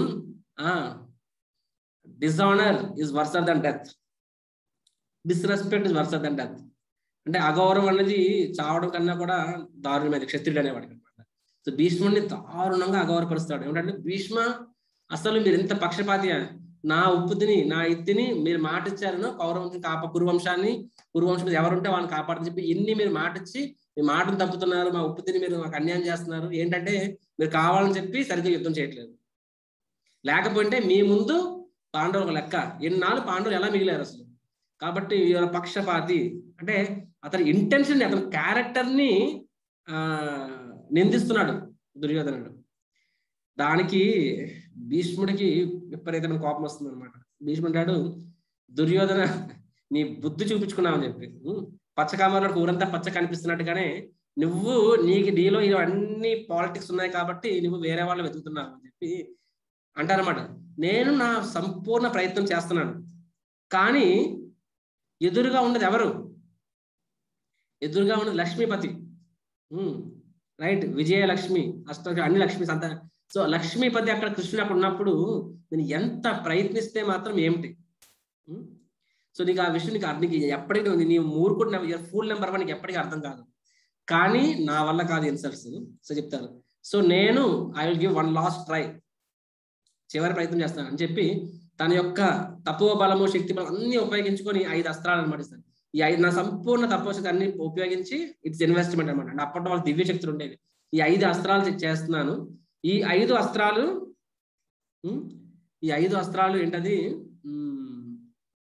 dishonour is worse than death disrespect is worse than death అంటే అగౌరవం అనేది చావడం కన్నా కూడా దారుణమైనది క్షత్రుడు అనేవాడికి అనమాట సో భీష్ముడిని దారుణంగా అగౌరవపరుస్తాడు ఏమిటంటే భీష్మ అసలు మీరు ఎంత పక్షపాతి నా ఉప్పు తిని నా ఇత్తిని మీరు మాట ఇచ్చారనో కౌరవంశం కాప కురువంశాన్ని కురువంశం ఎవరుంటే వాళ్ళని కాపాడని చెప్పి ఎన్ని మీరు మాట ఇచ్చి మీ మాటను తప్పుతున్నారు మా ఉప్పు తిని మీరు మాకు అన్యాయం చేస్తున్నారు ఏంటంటే మీరు కావాలని చెప్పి సరిగ్గా యుద్ధం చేయట్లేదు లేకపోతే మీ ముందు పాండవులకు లెక్క ఎన్నాళ్ళు పాండవులు ఎలా మిగిలారు అసలు కాబట్టి వీళ్ళ పక్షపాతి అంటే అతని ఇంటెన్షన్ అతని క్యారెక్టర్ ని ఆ నిందిస్తున్నాడు దుర్యోధనుడు దానికి భీష్ముడికి విపరీతమైన కోపం వస్తుంది అనమాట భీష్ముడు అంటాడు దుర్యోధన నీ బుద్ధి చూపించుకున్నావని చెప్పి ఉం, పచ్చ కామర్లో ఊరంతా పచ్చ కనిపిస్తున్నట్టుగానే నువ్వు నీకు నీలో ఇవన్నీ పాలిటిక్స్ ఉన్నాయి కాబట్టి నువ్వు వేరే వాళ్ళు వెతుకుతున్నావు అని చెప్పి అంటారన్నమాట నేను నా సంపూర్ణ ప్రయత్నం చేస్తున్నాను కానీ ఎదురుగా ఉన్నది ఎవరు ఎదురుగా ఉన్నది లక్ష్మీపతి రైట్ విజయలక్ష్మి అష్ట అన్ని లక్ష్మి సంత సో లక్ష్మీపతి అక్కడ కృష్ణుడు అక్కడ ఉన్నప్పుడు నేను ఎంత ప్రయత్నిస్తే మాత్రం ఏమిటి ఉమ్, సో నీకు ఆ విషయం నీకు అర్థం నీకు ఎప్పటికీ ఉంది నీ మూర్ఖుడు ఫుల్ నెంబర్ వన్ నీకు ఎప్పటికీ అర్థం కాదు కానీ నా వల్ల కాదు ఇన్సల్ట్స్ సో చెప్తారు సో నేను I will give one last try చివరి ప్రయత్నం చేస్తాను అని చెప్పి తన యొక్క తపోవ బలము శక్తి బలం అన్ని ఉపయోగించుకొని ఐదు అస్త్రాలు అనమాట ఇస్తాను ఈ ఐదు నా సంపూర్ణ తపోశక్తి అన్ని ఉపయోగించి ఇట్స్ ఇన్వెస్ట్మెంట్ అనమాట అంటే అప్పట్లో వాళ్ళ దివ్య శక్తులు ఉండేవి ఈ ఐదు అస్త్రాలు చే- చేస్తున్నాను ఈ ఐదు అస్త్రాలు ఉమ్, ఈ ఐదు అస్త్రాలు ఏంటది ఉమ్,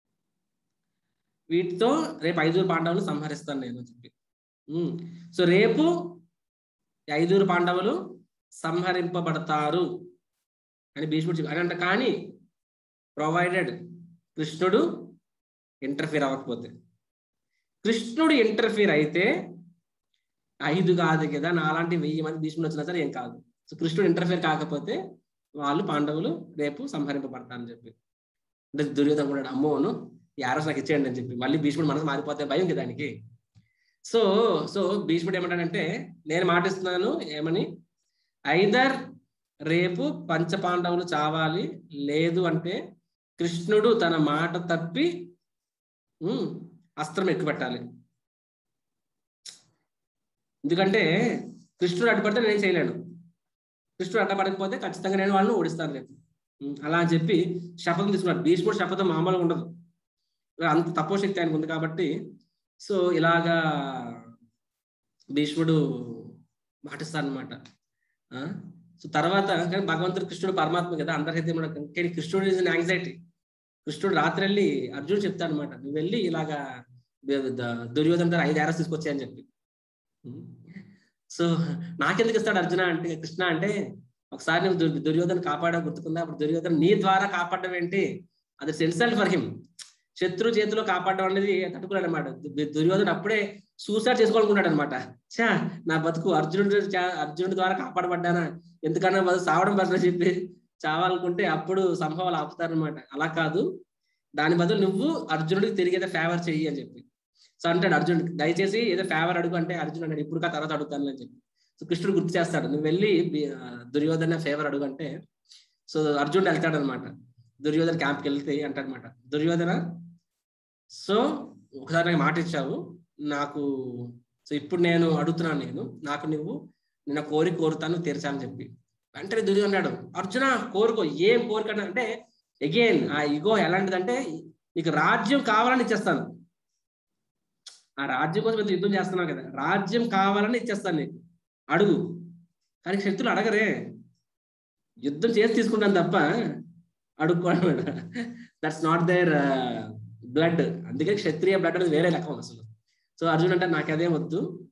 వీటితో రేపు ఐదుగురు పాండవులు సంహరిస్తాను నేను అని చెప్పి ఉమ్, సో రేపు ఈ ఐదుగురు పాండవులు సంహరింపబడతారు అని భీష్ముడు చెప్పి అని అంట కానీ ప్రొవైడెడ్ కృష్ణుడు ఇంటర్ఫీర్ అవ్వకపోతే కృష్ణుడు ఇంటర్ఫీర్ అయితే ఐదు కాదు కదా నాలాంటి వెయ్యి మంది భీష్ముడు వచ్చినా సరే ఏం కాదు సో కృష్ణుడు ఇంటర్ఫీర్ కాకపోతే వాళ్ళు పాండవులు రేపు సంహరింపబడతారని చెప్పి అంటే దుర్యోధన కూడా అమ్మోను ఈ ఆరోస్ నాకు ఇచ్చేయండి అని చెప్పి మళ్ళీ భీష్ముడు మనసు మారిపోతే భయం కదా దానికి సో సో భీష్ముడు ఏమంటాడంటే నేను మాటిస్తున్నాను ఏమని ఐదర్ రేపు పంచ పాండవులు చావాలి లేదు అంటే కృష్ణుడు తన మాట తప్పి ఉమ్, అస్త్రం ఎక్కువ పెట్టాలి ఎందుకంటే కృష్ణుడు అడ్డుపడితే నేను చేయలేను కృష్ణుడు అడ్డపడకపోతే ఖచ్చితంగా నేను వాళ్ళని ఓడిస్తాను రేపు ఉమ్, అలా అని చెప్పి శపథం తీసుకున్నాడు భీష్ముడు శపథం మామూలుగా ఉండదు అంత తక్కువ శక్తి ఆయనకు ఉంది కాబట్టి సో ఇలాగా భీష్ముడు మాటిస్తాడనమాట సో తర్వాత కానీ భగవంతుడు కృష్ణుడు పరమాత్మ కదా అందరికైతే మన కానీ కృష్ణుడు ఇస్ యాంగ్జైటీ కృష్ణుడు రాత్రి వెళ్ళి అర్జునుడు చెప్తాడు అనమాట నువ్వు వెళ్ళి ఇలాగా ద- ద- దుర్యోధన దగ్గర ఐదు ఆరస్ తీసుకొచ్చాయని చెప్పి సో నాకెందుకు ఇస్తాడు అర్జున అంటే కృష్ణ అంటే ఒకసారి నువ్వు దుర్- దుర్యోధన కాపాడా గుర్తుకుందా అప్పుడు దుర్యోధన నీ ద్వారా కాపాడడం ఏంటి అది సెన్సల్ ఫర్ హిమ్ శత్రు చేతిలో కాపాడడం అనేది తట్టుకున్నాడు అనమాట దుర్యోధన అప్పుడే సూసైడ్ చేసుకోవాలనుకున్నాడు అనమాట చా నా బతుకు అర్జునుడు చా- అర్జునుడి ద్వారా కాపాడబడ్డానా ఎందుకన్నా బతుకు సావడం బదులు చెప్పి చావాలనుకుంటే అప్పుడు సంభవాలు ఆపుతారనమాట అలా కాదు దాని బదులు నువ్వు అర్జునుడికి తిరిగి ఏదో ఫేవర్ చెయ్యి అని చెప్పి సో అంటాడు అర్జునుడికి దయచేసి ఏదో ఫేవర్ అడుగు అంటే అర్జున్ అన్నాడు ఇప్పుడు కా తర్వాత అడుగుతాను అని చెప్పి సో కృష్ణుడు గుర్తు చేస్తాడు నువ్వు వెళ్ళి బి- ఆ, దుర్యోధన ఫేవర్ అడుగు అంటే సో అర్జునుడు వెళ్తాడు అనమాట దుర్యోధన క్యాంప్కి వెళ్తే అంటాడనమాట దుర్యోధన సో ఒకసారి నాకు మాట ఇచ్చావు నాకు సో ఇప్పుడు నేను అడుగుతున్నాను నేను నాకు నువ్వు నిన్న కోరిక కోరుతాను తీర్చాలని చెప్పి వెంటనే దుర్యోధన అన్నాడు అర్జున కోరుకో ఏం కోరిక అన్నా అంటే అగైన్ ఆ ఇగో ఎలాంటిదంటే నీకు రాజ్యం కావాలని ఇచ్చేస్తాను ఆ రాజ్యం కోసం ఎంత యుద్ధం చేస్తున్నావు కదా రాజ్యం కావాలని ఇచ్చేస్తాను నీకు అడుగు కానీ శక్తులు అడగరే యుద్ధం చేసి తీసుకుంటాను తప్ప అడుక్కోవడం దట్స్ నాట్ దేర్ బ్లడ్ అందుకే క్షత్రియ బ్లడ్ అనేది వేరే లెక్క ఉంది అసలు సో అర్జున్ అంటే నాకు అదే వద్దు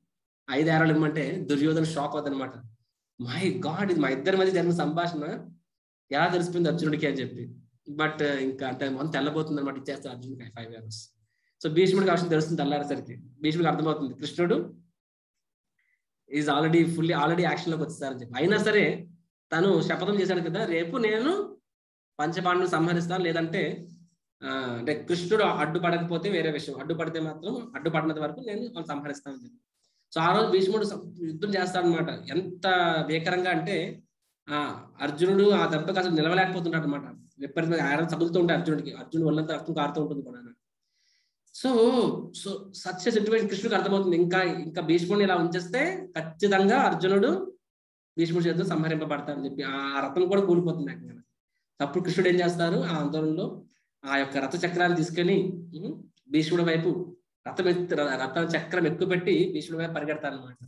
ఐదు ఏరాలు ఇమ్మంటే దుర్యోధన షాక్ అవుతుందన్నమాట మై గాడ్ ఇది మా ఇద్దరి మధ్య జరిగిన సంభాషణ ఎలా తెలిసిపోయింది అర్జునుడికి అని చెప్పి బట్ ఇంకా అంటే మొత్తం తెల్లబోతుంది అనమాట ఇచ్చేస్తారు అర్జునుడికి ఫైవ్ ఇయర్స్ సో భీష్ముడికి అవసరం తెలుస్తుంది తెల్లారేసరికి భీష్ముడికి అర్థమవుతుంది కృష్ణుడు is already fully already action లోకి వచ్చేసారని చెప్పి అయినా సరే తను శపథం చేశాడు కదా రేపు నేను పంచపాండవులు సంహరిస్తాను లేదంటే ఆ, అంటే కృష్ణుడు అడ్డుపడకపోతే వేరే విషయం అడ్డుపడితే మాత్రం అడ్డుపడినంత వరకు నేను వాళ్ళు సంహరిస్తానని చెప్పి సో ఆ రోజు భీష్ముడు సం- యుద్ధం చేస్తాడనమాట ఎంత భీకరంగా అంటే ఆ అర్జునుడు ఆ దెబ్బకి అసలు నిలవలేకపోతున్నాడు అనమాట విపరీతంగా ఆయన తగులుతూ ఉంటాయి అర్జునుడికి అర్జునుడు ఒళ్ళంతా రక్తం కారుతూ ఉంటుంది కూడా సో సో సత్య సిచ్యువేషన్ కృష్ణుడికి అర్థమవుతుంది ఇంకా ఇంకా భీష్ముడిని ఇలా ఉంచేస్తే ఖచ్చితంగా అర్జునుడు భీష్ముడి చేతితో సంహరింపబడతారని చెప్పి ఆ రథం కూడా కూలిపోతుంది ఏకంగా అప్పుడు కృష్ణుడు ఏం చేస్తారు ఆ ఆందోళనలో ఆ యొక్క రథ చక్రాన్ని తీసుకొని ఉమ్, భీష్ముడి వైపు రథం ఎత్తు రథ చక్రం ఎక్కువ పెట్టి భీష్ముడి వైపు పరిగెడతారు అనమాట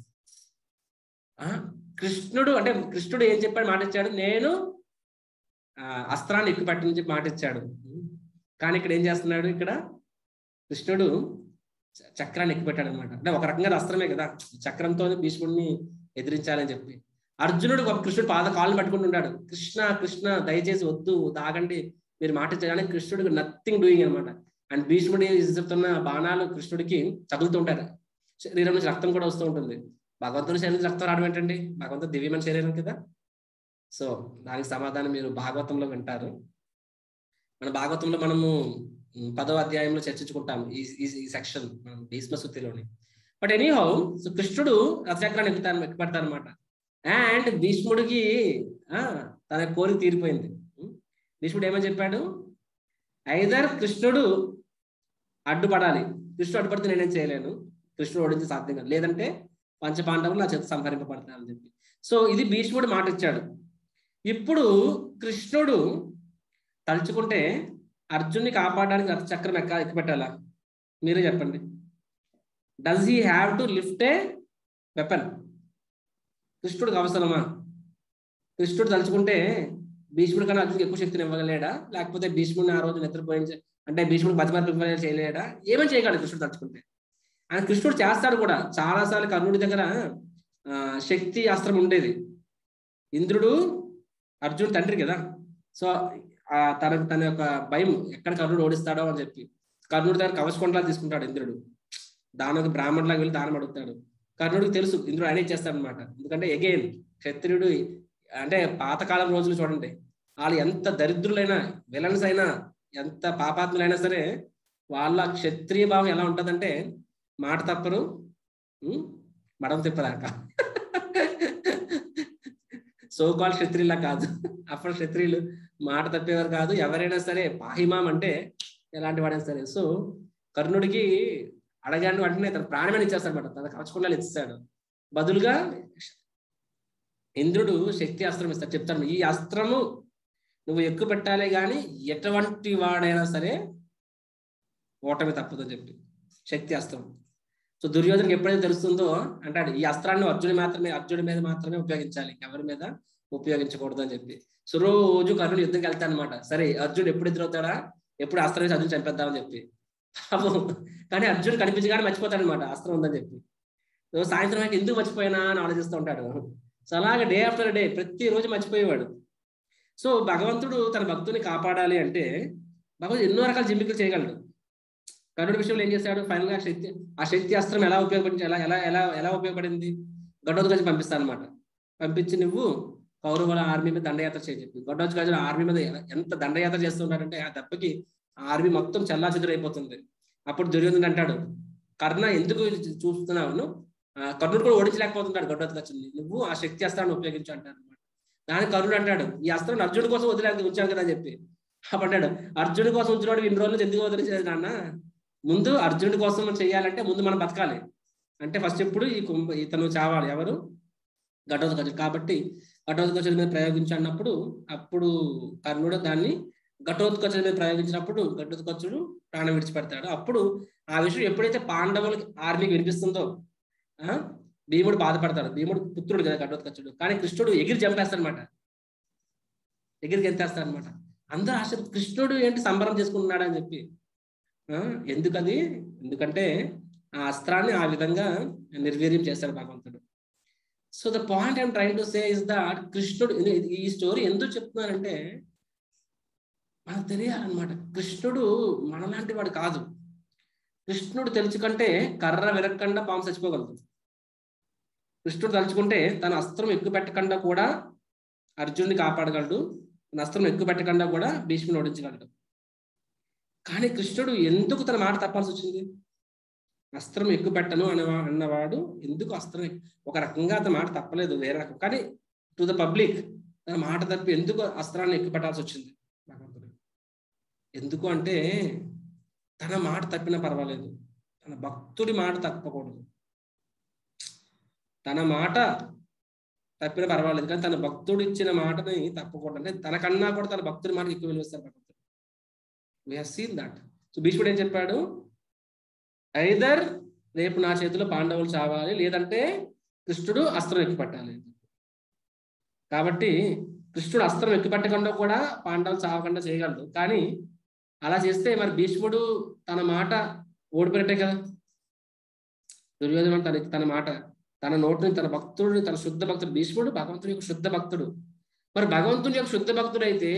కృష్ణుడు అంటే కృష్ణుడు ఏం చెప్పాడు మాట ఇచ్చాడు నేను ఆ, అస్త్రాన్ని ఎక్కువ పెట్టని చెప్పి మాట ఇచ్చాడు ఉమ్, కానీ ఇక్కడ ఏం చేస్తున్నాడు ఇక్కడ కృష్ణుడు చ- చక్రాన్ని ఎక్కువ పెట్టాడు అనమాట అంటే ఒక రకంగా అది అస్త్రమే కదా చక్రంతో భీష్ముడిని ఎదిరించాలని చెప్పి అర్జునుడు ఒక కృష్ణుడు పాద కాళ్ళని పట్టుకుని ఉన్నాడు కృష్ణ కృష్ణ దయచేసి వద్దు తాగండి మీరు మాట ఇచ్చారని కృష్ణుడికి నథింగ్ డూయింగ్ అనమాట అండ్ భీష్ముడి చెప్తున్న బాణాలు కృష్ణుడికి తగులుతుంటారు శరీరం నుంచి రక్తం కూడా వస్తూ ఉంటుంది భగవంతుడి శరీరం నుంచి రక్తం రావడం ఏంటండి భగవంతుడు దివ్యమైన శరీరం కదా సో దానికి సమాధానం మీరు భాగవతంలో వింటారు మన భాగవతంలో మనము ఉమ్, పదో అధ్యాయంలో చర్చించుకుంటాం ఈ ఈ- ఈ సెక్షన్ మనం భీష్మ సుత్తిలోని బట్ ఎనీహౌ సో కృష్ణుడు రథచక్రాన్ని ఎక్కుతాను ఎక్కుపెడతాను అనమాట అండ్ భీష్ముడికి ఆ తన కోరిక తీరిపోయింది ఉమ్, భీష్ముడు ఏమని చెప్పాడు ఐదర్ కృష్ణుడు అడ్డుపడాలి కృష్ణుడు అడ్డుపడితే నేనేం చేయలేను కృష్ణుడు ఓడించి సాధ్యం కాదు లేదంటే పంచపాండవులు నా చేత సంహరింపబడతానని చెప్పి సో ఇది భీష్ముడు మాట ఇచ్చాడు ఇప్పుడు కృష్ణుడు తలుచుకుంటే అర్జున్ని కాపాడడానికి రథ చక్రం ఎక్క ఎక్కిపెట్టాలా మీరే చెప్పండి does he have to lift a weapon కృష్ణుడికి అవసరమా కృష్ణుడు తలుచుకుంటే భీష్ముడి కన్నా అర్జునికి ఎక్కువ శక్తిని ఇవ్వగలేడా లేకపోతే భీష్ముడిని ఆ రోజు నిద్రపోయించి అంటే భీష్ముడికి బతిమర్పు ఇవ్వలేదా చేయలేడా ఏమని చేయగలడు కృష్ణుడు తలుచుకుంటే ఆయన కృష్ణుడు చేస్తాడు కూడా చాలాసార్లు కర్ణుడి దగ్గర ఆ, శక్తి అస్త్రం ఉండేది ఇంద్రుడు అర్జున్ తండ్రి కదా సో ఆ తన తన యొక్క భయం ఎక్కడ కర్ణుడు ఓడిస్తాడో అని చెప్పి కర్ణుడి దగ్గర కవచకొండలా తీసుకుంటాడు ఇంద్రుడు దానికి బ్రాహ్మణులాగా వెళ్ళి దానం అడుగుతాడు కర్ణుడికి తెలుసు ఇంద్రుడు ఆయనే చేస్తాడు అనమాట ఎందుకంటే ఎగైన్ క్షత్రియుడు అంటే పాతకాలం రోజులు చూడండి వాళ్ళు ఎంత దరిద్రులైనా విలన్స్ అయినా ఎంత పాపాత్ములైనా సరే వాళ్ళ క్షత్రియ భావం ఎలా ఉంటదంటే మాట తప్పరు ఉమ్, మడం తిప్పదాకా సోకాల్ క్షత్రియులా కాదు అప్పుడు క్షత్రియులు మాట తప్పేవారు కాదు ఎవరైనా సరే పాహిమాం అంటే ఎలాంటి వాడైనా సరే సో కర్ణుడికి అడగాని వెంటనే తన ప్రాణమైన ఇచ్చేస్తాడు అనమాట తన కవచకుండా ఇచ్చేస్తాడు బదులుగా ఇంద్రుడు శక్తి అస్త్రం ఇస్తాడు చెప్తాడు ఈ అస్త్రము నువ్వు ఎక్కువ పెట్టాలి కానీ ఎటువంటి వాడైనా సరే ఓటమి తప్పదని చెప్పి శక్తి అస్త్రం సో దుర్యోధనకి ఎప్పుడైతే తెలుస్తుందో అంటాడు ఈ అస్త్రాన్ని అర్జుని మాత్రమే అర్జుని మీద మాత్రమే ఉపయోగించాలి ఎవరి మీద ఉపయోగించకూడదు అని చెప్పి సో రోజు కర్ణుడు యుద్ధంకి వెళ్తాడు అనమాట సరే అర్జునుడు ఎప్పుడు ఎదురవుతాడా ఎప్పుడు అస్త్రం వేసి అర్జున్ చంపేద్దామని చెప్పి పాపం కానీ అర్జున్ కనిపించగానే మర్చిపోతాడు అనమాట అస్త్రం ఉందని చెప్పి సో సాయంత్రం అయితే ఎందుకు మర్చిపోయినా అని ఆలోచిస్తూ ఉంటాడు సో అలాగే డే ఆఫ్టర్ డే ప్రతి రోజు మర్చిపోయేవాడు సో భగవంతుడు తన భక్తుని కాపాడాలి అంటే భగవంతుడు ఎన్నో రకాల జిమ్మికలు చేయగలడు కర్ణుడి విషయంలో ఏం చేశాడు ఫైనల్ గా శక్తి ఆ శక్తి అస్త్రం ఎలా ఉపయోగపడింది ఎలా ఎలా ఎలా ఎలా ఉపయోగపడింది గడ్డోద్గజ పంపిస్తాను అనమాట పంపించి నువ్వు కౌరవుల ఆర్మీ మీద దండయాత్ర చేయ చెప్పి గడ్డోద్గజుల ఆర్మీ మీద ఎంత దండయాత్ర చేస్తున్నాడంటే ఆ దెబ్బకి ఆ ఆర్మీ మొత్తం చల్లా అయిపోతుంది అప్పుడు దుర్యోధనుడు అంటాడు కర్ణ ఎందుకు ఇది చూస్తున్నావు నువ్వు? ఆ, కర్ణుడు కూడా ఓడించలేకపోతున్నాడు గడ్డోద్గజుని నువ్వు ఆ శక్తి అస్త్రాన్ని ఉపయోగించు అంటాడు అనమాట దానికి కర్ణుడు అంటాడు ఈ అస్త్రం అర్జునుడి కోసం వదిలేదు ఉంచాను కదా అని చెప్పి అప్పుడు అంటాడు అర్జునుడి కోసం ఉంచినవాడు ఇన్ని రోజులు ఎందుకు వదిలేసేది నాన్న ముందు అర్జునుడి కోసం మనం చేయాలంటే ముందు మనం బతకాలి అంటే ఫస్ట్ ఎప్పుడు ఈ కుంభ ఇతను చావాలి ఎవరు ఘటోత్కచుడు కాబట్టి ఘటోత్కచుడి మీద ప్రయోగించు అన్నప్పుడు అప్పుడు కర్ణుడు దాన్ని ఘటోత్కచుడి మీద ప్రయోగించినప్పుడు ఘటోత్కచుడు ప్రాణం విడిచిపెడతాడు అప్పుడు ఆ విషయం ఎప్పుడైతే పాండవులకి ఆర్మీకి వినిపిస్తుందో ఆ భీముడు బాధపడతాడు భీముడు పుత్రుడు కదా ఘటోత్కచుడు కానీ కృష్ణుడు ఎగిరి చంపేస్తాడనమాట ఎగిరి గెంతేస్తాడనమాట అందరూ ఆశ్చర్య కృష్ణుడు ఏంటి సంబరం చేసుకుంటున్నాడు అని చెప్పి ఆ, ఎందుకది ఎందుకంటే ఆ అస్త్రాన్ని ఆ విధంగా నిర్వీర్యం చేశాడు భగవంతుడు so the point I'm trying to say is that కృష్ణుడు ఈ స్టోరీ ఎందుకు చెప్తున్నానంటే మనకు తెలియాలన్నమాట కృష్ణుడు మనలాంటి వాడు కాదు కృష్ణుడు తెలుసుకంటే కర్ర విరక్కుండా పాము చచ్చిపోగలదు కృష్ణుడు తలుచుకుంటే తన అస్త్రం ఎక్కువ పెట్టకుండా కూడా అర్జునుడిని కాపాడగలడు తన అస్త్రం ఎక్కువ పెట్టకుండా కూడా భీష్ముని ఓడించగలడు కానీ కృష్ణుడు ఎందుకు తన మాట తప్పాల్సి వచ్చింది అస్త్రం ఎక్కువ పెట్టను అనేవా అన్నవాడు ఎందుకు అస్త్రం ఒక రకంగా అతని మాట తప్పలేదు వేరే రకం కానీ టు ద పబ్లిక్ తన మాట తప్పి ఎందుకు అస్త్రాన్ని ఎక్కువ పెట్టాల్సి వచ్చింది భగవంతుడు ఎందుకు అంటే తన మాట తప్పినా పర్వాలేదు తన భక్తుడి మాట తప్పకూడదు తన మాట తప్పిన పర్వాలేదు కానీ తన భక్తుడు ఇచ్చిన మాటని తప్పకూడదు అంటే తనకన్నా కూడా తన భక్తుడి మాట ఎక్కువ విలువిస్తారు భగవంతుడు వీ సీన్ దట్ సో భీష్ముడు ఏం చెప్పాడు ఐదర్ రేపు నా చేతిలో పాండవులు చావాలి లేదంటే కృష్ణుడు అస్త్రం ఎక్కువ పెట్టాలి కాబట్టి కృష్ణుడు అస్త్రం ఎక్కువ పెట్టకుండా కూడా పాండవులు చావకుండా చేయగలడు కానీ అలా చేస్తే మరి భీష్ముడు తన మాట ఓడిపోయినట్టే కదా దుర్యోధన తన తన మాట తన నోటిని తన భక్తుడిని తన శుద్ధ భక్తుడు భీష్ముడు భగవంతుని యొక్క శుద్ధ భక్తుడు మరి భగవంతుని యొక్క శుద్ధ భక్తుడు అయితే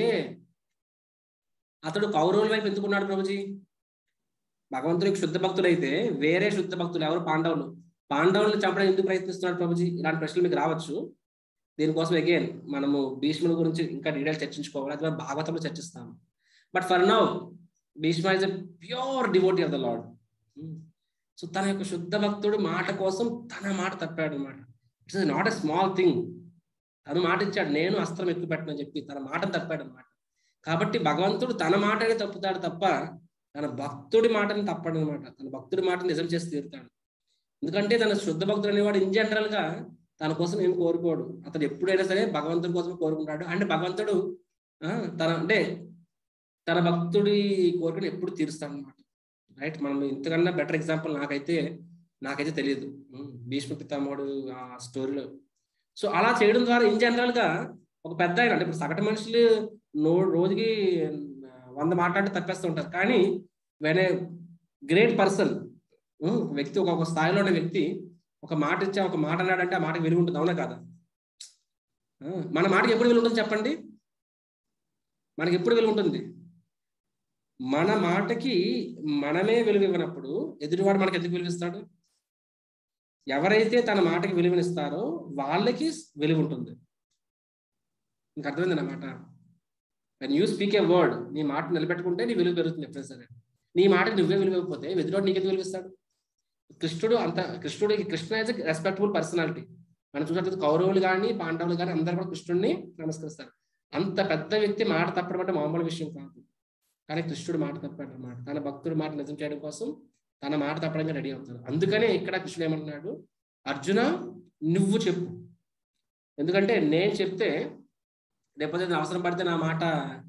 అతడు కౌరవుల వైపు ఎందుకున్నాడు ప్రభుజీ భగవంతుని యొక్క శుద్ధ భక్తుడు అయితే వేరే శుద్ధ భక్తులు ఎవరు పాండవులు పాండవులను చంపడం ఎందుకు ప్రయత్నిస్తున్నాడు ప్రభుజీ ఇలాంటి ప్రశ్నలు మీకు రావచ్చు దీనికోసం అగైన్ మనము భీష్ముల గురించి ఇంకా డీటెయిల్ చర్చించుకోవాలి అది మనం భాగవతంలో చర్చిస్తాము but for now Bhishma is a pure devotee of the lord so తన యొక్క శుద్ధ భక్తుడు మాట కోసం తన మాట తప్పాడు అనమాట it's not a small thing తను మాట ఇచ్చాడు నేను అస్త్రం ఎక్కువ పెట్టనని చెప్పి తన మాటను తప్పాడు అనమాట కాబట్టి భగవంతుడు తన మాటనే తప్పుతాడు తప్ప తన భక్తుడి మాటని తప్పడు అనమాట తన భక్తుడి మాటని నిజం చేసి తీరుతాడు ఎందుకంటే తన శుద్ధ భక్తుడు అనేవాడు ఇన్ జనరల్ గా తన కోసం ఏం కోరుకోడు అతను ఎప్పుడైనా సరే భగవంతుడి కోసం కోరుకుంటాడు అంటే భగవంతుడు తన అంటే తన భక్తుడి కోరికను ఎప్పుడు తీరుస్తాడు అనమాట రైట్ మనం ఇంతకన్నా బెటర్ ఎగ్జాంపుల్ నాకైతే నాకైతే తెలియదు భీష్మ పితామహుడు ఆ స్టోరీలో సో అలా చేయడం ద్వారా ఇన్ జనరల్ గా ఒక పెద్ద ఆయన అంటే ఇప్పుడు సగటు మనుషులు నో రోజుకి వంద మాట్లాడి తప్పేస్తూ ఉంటారు కానీ వెన్ ఏ గ్రేట్ పర్సన్ వ్యక్తి ఒక స్థాయిలో ఉన్న వ్యక్తి ఒక మాట ఇచ్చా ఒక మాట అన్నాడంటే ఆ మాటకి విలువ ఉంటుంది అవునా కాదా మన మాటకి ఎప్పుడు విలువ ఉంటుంది చెప్పండి మనకి ఎప్పుడు విలువ ఉంటుంది మన మాటకి మనమే విలువ ఇవ్వనప్పుడు ఎదుటివాడు మనకి ఎందుకు విలువిస్తాడు ఎవరైతే తన మాటకి విలువనిస్తారో వాళ్ళకి విలువ ఉంటుంది ఇంక అర్థమైంది నా మాట when you speak a word నీ మాట నిలబెట్టుకుంటే నీ విలువ పెరుగుతుంది ఎప్పుడైనా సరే నీ మాటకి నువ్వే విలువ ఇవ్వకపోతే ఎదుటివాడు నీకెందుకు విలువిస్తాడు కృష్ణుడు అంత కృష్ణుడికి కృష్ణ ఇస్ రెస్పెక్టబుల్ పర్సనాలిటీ మనం చూసినట్టు కౌరవులు కానీ పాండవులు కానీ అందరూ కూడా కృష్ణుడిని నమస్కరిస్తారు అంత పెద్ద వ్యక్తి మాట తప్పడం అంటే మామూలు విషయం కాదు కానీ కృష్ణుడు మాట తప్పాడు అనమాట తన భక్తుడు మాట నిజం చేయడం కోసం తన మాట తప్పడానికి రెడీ అవుతాడు అందుకనే ఇక్కడ కృష్ణుడు ఏమంటున్నాడు అర్జున నువ్వు చెప్పు ఎందుకంటే నేను చెప్తే లేకపోతే అవసరం పడితే నా మాట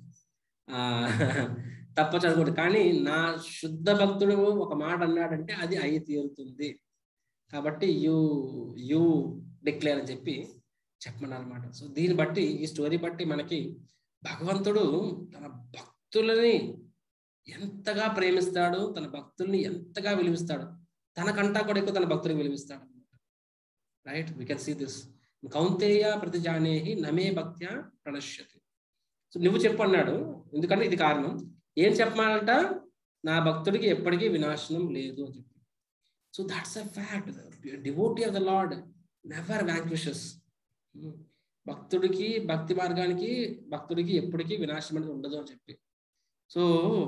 తప్ప చదవకూడదు కానీ నా శుద్ధ భక్తుడు ఒక మాట అన్నాడంటే అది అయి తీరుతుంది కాబట్టి యూ యూ డిక్లేర్ అని చెప్పి చెప్పమన్నారు అనమాట సో దీన్ని బట్టి ఈ స్టోరీ బట్టి మనకి భగవంతుడు తన భక్తులని ఎంతగా ప్రేమిస్తాడు తన భక్తుల్ని ఎంతగా విలువిస్తాడు తనకంటా కూడా ఎక్కువ తన భక్తులకు విలువిస్తాడు right we can see this Kaunteya ప్రతిజానేహి నమే భక్త్య ప్రణశ్యతి సో నువ్వు చెప్పు అన్నాడు ఎందుకంటే ఇది కారణం ఏం చెప్పమాలంట నా భక్తుడికి ఎప్పటికీ వినాశనం లేదు అని చెప్పి so that's a fact devotee of the lord never vanquishes భక్తుడికి భక్తి మార్గానికి భక్తుడికి ఎప్పటికీ వినాశనం అనేది ఉండదు అని చెప్పి సో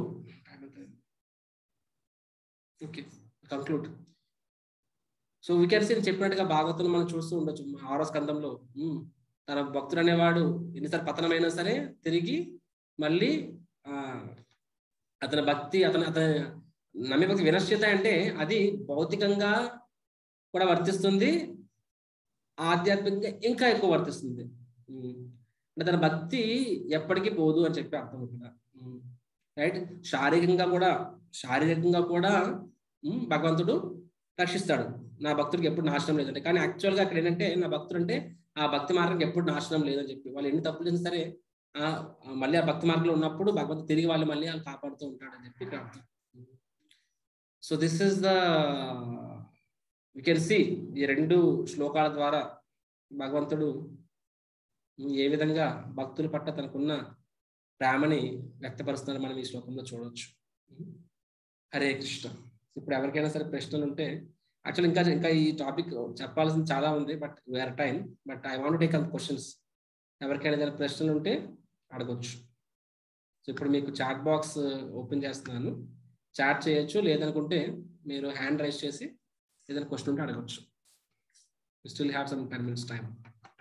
ఓకే కంక్లూడ్ సో వికెట్స్ చెప్పినట్టుగా భాగవతం మనం చూస్తూ ఉండొచ్చు ఆరో స్కందంలో తన భక్తుడు అనేవాడు ఎన్నిసార్లు పతనమైనా సరే తిరిగి మళ్ళీ ఆ అతని భక్తి అతని అతని నమ్మే భక్తి వినశ్చిత అంటే అది భౌతికంగా కూడా వర్తిస్తుంది ఆధ్యాత్మికంగా ఇంకా ఎక్కువ వర్తిస్తుంది అంటే తన భక్తి ఎప్పటికీ పోదు అని చెప్పి అర్థం ఇక్కడ రైట్ శారీరకంగా కూడా శారీరకంగా కూడా భగవంతుడు రక్షిస్తాడు నా భక్తుడికి ఎప్పుడు నాశనం లేదంటే కానీ యాక్చువల్గా అక్కడ ఏంటంటే నా భక్తుడు అంటే ఆ భక్తి మార్గం ఎప్పుడు నాశనం లేదని చెప్పి వాళ్ళు ఎన్ని తప్పులు చేసినా సరే ఆ మళ్ళీ ఆ భక్తి మార్గంలో ఉన్నప్పుడు భగవంతుడు తిరిగి వాళ్ళు మళ్ళీ వాళ్ళు కాపాడుతూ ఉంటాడని చెప్పి ఇక్కడ అర్థం so this is the we can see ఈ రెండు శ్లోకాల ద్వారా భగవంతుడు ఏ విధంగా భక్తుల పట్ల తనకున్న ప్రేమని వ్యక్తపరుస్తున్నారు మనం ఈ శ్లోకంలో చూడవచ్చు హరే కృష్ణ ఇప్పుడు ఎవరికైనా సరే ప్రశ్నలు ఉంటే యాక్చువల్ ఇంకా ఇంకా ఈ టాపిక్ చెప్పాల్సింది చాలా ఉంది but where time but I want take on questions ఎవరికైనా ఏదైనా ప్రశ్నలు ఉంటే అడగొచ్చు సో ఇప్పుడు మీకు చాట్ బాక్స్ ఓపెన్ చేస్తున్నాను చాట్ చేయొచ్చు లేదనుకుంటే మీరు హ్యాండ్ రైజ్ చేసి ఏదైనా క్వశ్చన్ ఉంటే అడగొచ్చు still have some ten minutes time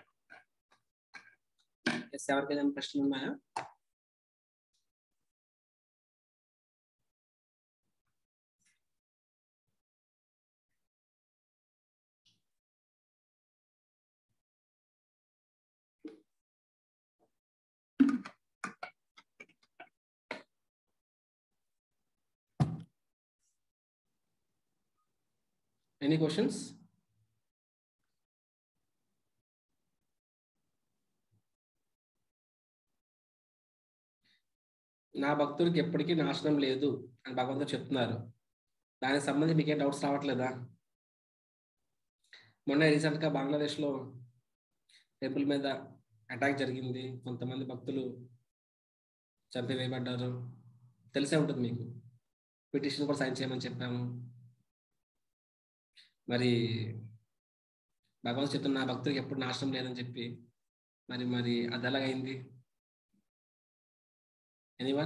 yes ఎవరికి ఏదైనా ప్రశ్నలు ఉన్నాయా Any questions? నా భక్తుడికి ఎప్పటికీ నాశనం లేదు అని భగవంతుడు చెప్తున్నారు దానికి సంబంధించి మీకేం డౌట్స్ రావట్లేదా మొన్న రీసెంట్గా బంగ్లాదేశ్లో టెంపుల్ మీద అటాక్ జరిగింది కొంతమంది భక్తులు చంపివేయబడ్డారు తెలిసే ఉంటుంది మీకు పిటిషన్ కూడా సైన్ చేయమని చెప్పాము మరి భగవంతు చెప్తున్న నా భక్తుడికి ఎప్పుడు నాశనం లేదని చెప్పి మరి మరి అది ఎలాగైంది anyone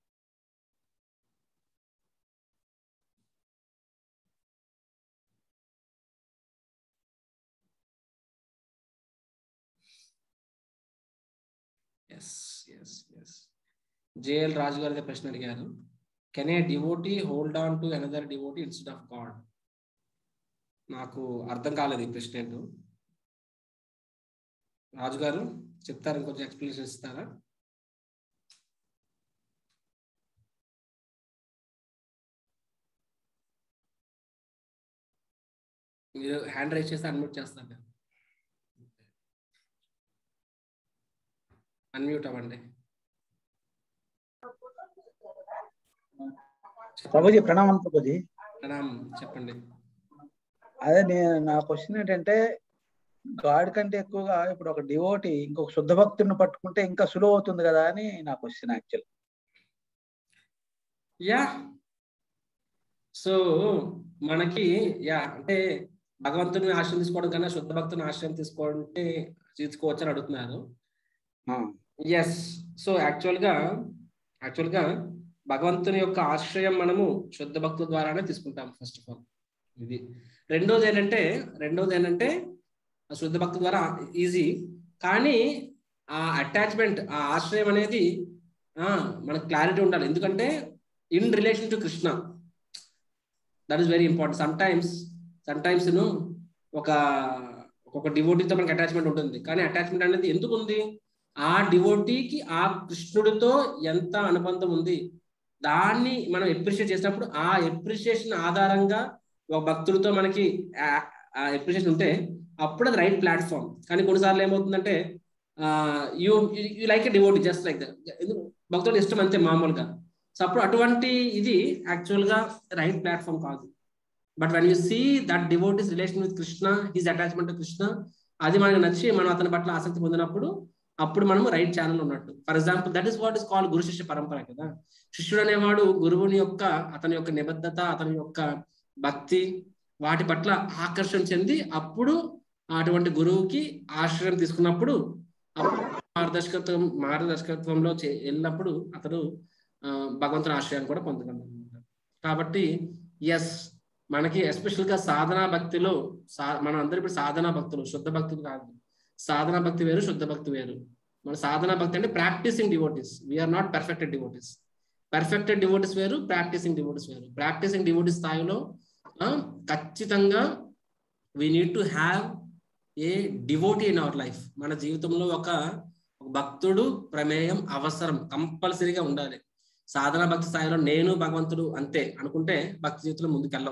yes yes yes J L గారి ప్రశ్న అడిగారు can a devotee hold on to another devotee instead of god నాకు అర్థం కాలేదు ఈ ప్రశ్న ఏంటో రాజు గారు చెప్తారు ఇంకొంచెం ఎక్స్ప్లెనేషన్ ఇస్తారా మీరు హ్యాండ్ రైజ్ చేస్తే అన్మ్యూట్ చేస్తాను నేను అన్మ్యూట్ అవ్వండి ప్రభుజీ ప్రణామం ప్రభుజీ ప్రణామ్ చెప్పండి అదే నేను నా క్వశ్చన్ ఏంటంటే గాడ్ కంటే ఎక్కువగా ఇప్పుడు ఒక డివోటి ఇంకొక శుద్ధ భక్తుడిని పట్టుకుంటే ఇంకా సులువు అవుతుంది కదా అని నా క్వశ్చన్ యాక్చువల్ యా సో మనకి యా అంటే భగవంతుని ఆశ్రయం తీసుకోవడం కన్నా శుద్ధ భక్తుని ఆశ్రయం తీసుకోవాలంటే తీసుకోవచ్చు అని అడుగుతున్నారు ఎస్ సో యాక్చువల్గా యాక్చువల్గా భగవంతుని యొక్క ఆశ్రయం మనము శుద్ధ భక్తుల ద్వారానే తీసుకుంటాం ఫస్ట్ ఆఫ్ ఆల్ ఇది రెండోది ఏంటంటే రెండోది ఏంటంటే శుద్ధ భక్తుల ద్వారా ఈజీ కానీ ఆ అటాచ్మెంట్ ఆ ఆశ్రయం అనేది మనకు క్లారిటీ ఉండాలి ఎందుకంటే in relation to Krishna that is very important sometimes sometimes ఒక ఒక డివోటీతో మనకి అటాచ్మెంట్ ఉంటుంది కానీ అటాచ్మెంట్ అనేది ఎందుకు ఉంది ఆ డివోటీకి ఆ కృష్ణుడితో ఎంత అనుబంధం ఉంది దాన్ని మనం ఎప్రిషియేట్ చేసినప్పుడు ఆ ఎప్రిషియేషన్ ఆధారంగా ఒక భక్తుడితో మనకి ఎప్రిషియేషన్ ఉంటే అప్పుడు అది రైట్ ప్లాట్ఫామ్ కానీ కొన్నిసార్లు ఏమవుతుందంటే you you like a devotee just like భక్తుడు ఇష్టం అంతే మామూలుగా సో అప్పుడు అటువంటి ఇది యాక్చువల్గా రైట్ ప్లాట్ఫామ్ కాదు but when you see that devotee's relation with Krishna his attachment Krishna అది మనకి నచ్చి మనం అతని పట్ల ఆసక్తి పొందినప్పుడు అప్పుడు మనం రైట్ ఛానల్ ఉన్నట్టు for example that is what is call guru shishya parampara కదా శిష్యుడు అనేవాడు గురువుని యొక్క అతని యొక్క నిబద్ధత అతని యొక్క భక్తి వాటి పట్ల ఆకర్షణ చెంది అప్పుడు అటువంటి గురువుకి ఆశ్రయం తీసుకున్నప్పుడు మార్గదర్శకత్వం మార్గదర్శకత్వంలో వెళ్ళినప్పుడు అతడు భగవంతుని ఆశ్రయాన్ని కూడా పొందగలరు కాబట్టి ఎస్ మనకి ఎస్పెషల్ గా సాధనా భక్తిలో సా మనం అందరూ ఇప్పుడు సాధనా భక్తులు శుద్ధ భక్తులు కాదు సాధనా భక్తి వేరు శుద్ధ భక్తి వేరు మన సాధనా భక్తి అంటే practicing devotees we are not perfected devotees perfected devotees వేరు ప్రాక్టీసింగ్ డివోటీస్ వేరు ప్రాక్టీసింగ్ డివోటీస్ స్థాయిలో ఖచ్చితంగా we need to have a devotee in our life మన జీవితంలో ఒక భక్తుడు ప్రమేయం అవసరం కంపల్సరీగా ఉండాలి సాధన భక్తి స్థాయిలో నేను భగవంతుడు అంతే అనుకుంటే భక్తి జీవితంలో ముందుకెళ్ళం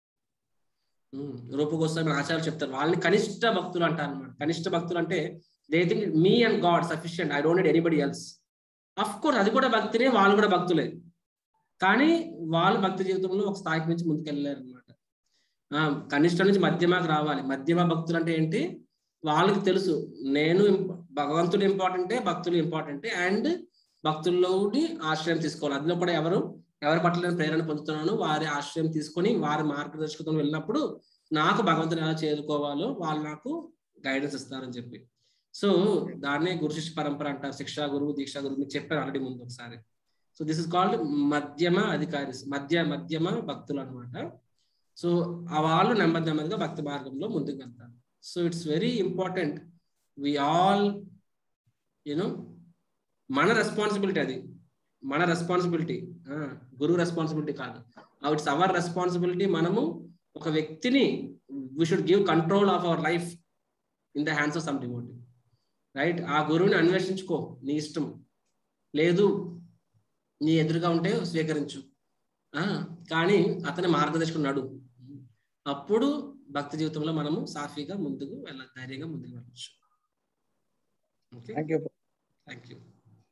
రూపగోస్వామి ఆచార్యులు చెప్తారు వాళ్ళని కనిష్ట భక్తులు అంటారు అనమాట కనిష్ట భక్తులు అంటే they think me and god sufficient I don't need anybody else of course అది కూడా భక్తినే వాళ్ళు కూడా భక్తులే కానీ వాళ్ళు భక్తి జీవితంలో ఒక స్థాయికి నుంచి ముందుకెళ్ళలేరు అనమాట కనిష్టం నుంచి మధ్యమకు రావాలి మధ్యమ భక్తులు అంటే ఏంటి వాళ్ళకి తెలుసు నేను ఇంప- భగవంతుడు ఇంపార్టెంటే భక్తులు ఇంపార్టెంటే అండ్ భక్తుల్లోని ఆశ్రయం తీసుకోవాలి అందులో కూడా ఎవరు ఎవరి పట్ల నేను ప్రేరణ పొందుతున్నాను వారి ఆశ్రయం తీసుకొని వారి మార్గదర్శకత్వం వెళ్ళినప్పుడు నాకు భగవంతుని ఎలా చేరుకోవాలో వాళ్ళు నాకు గైడెన్స్ ఇస్తారని చెప్పి సో దాన్నే గురు శిష్య పరంపర అంటారు శిక్షా గురువు దీక్షా గురువు మీకు చెప్పాను ఆల్రెడీ ముందు ఒకసారి సో దిస్ ఇస్ కాల్డ్ మధ్యమ అధికారి మధ్య మధ్యమ భక్తులు అనమాట సో ఆ వాళ్ళు నెమ్మది నెమ్మదిగా భక్తి మార్గంలో ముందుకు వెళ్తారు so it's very important we all you know మన రెస్పాన్సిబిలిటీ అది మన రెస్పాన్సిబిలిటీ గురువు రెస్పాన్సిబిలిటీ కాదు ఇట్స్ అవర్ రెస్పాన్సిబిలిటీ మనము ఒక వ్యక్తిని we should give control of our life in the hands of some devotee right ఆ గురువుని అన్వేషించుకో నీ ఇష్టం లేదు నీ ఎదురుగా ఉంటే స్వీకరించు ఆ, కానీ అతని మార్గదర్శకుడు నడు అప్పుడు భక్తి జీవితంలో మనము సాఫీగా ముందుకు వెళ్ళ ధైర్యంగా ముందుకు వెళ్ళచ్చు okay thank you thank you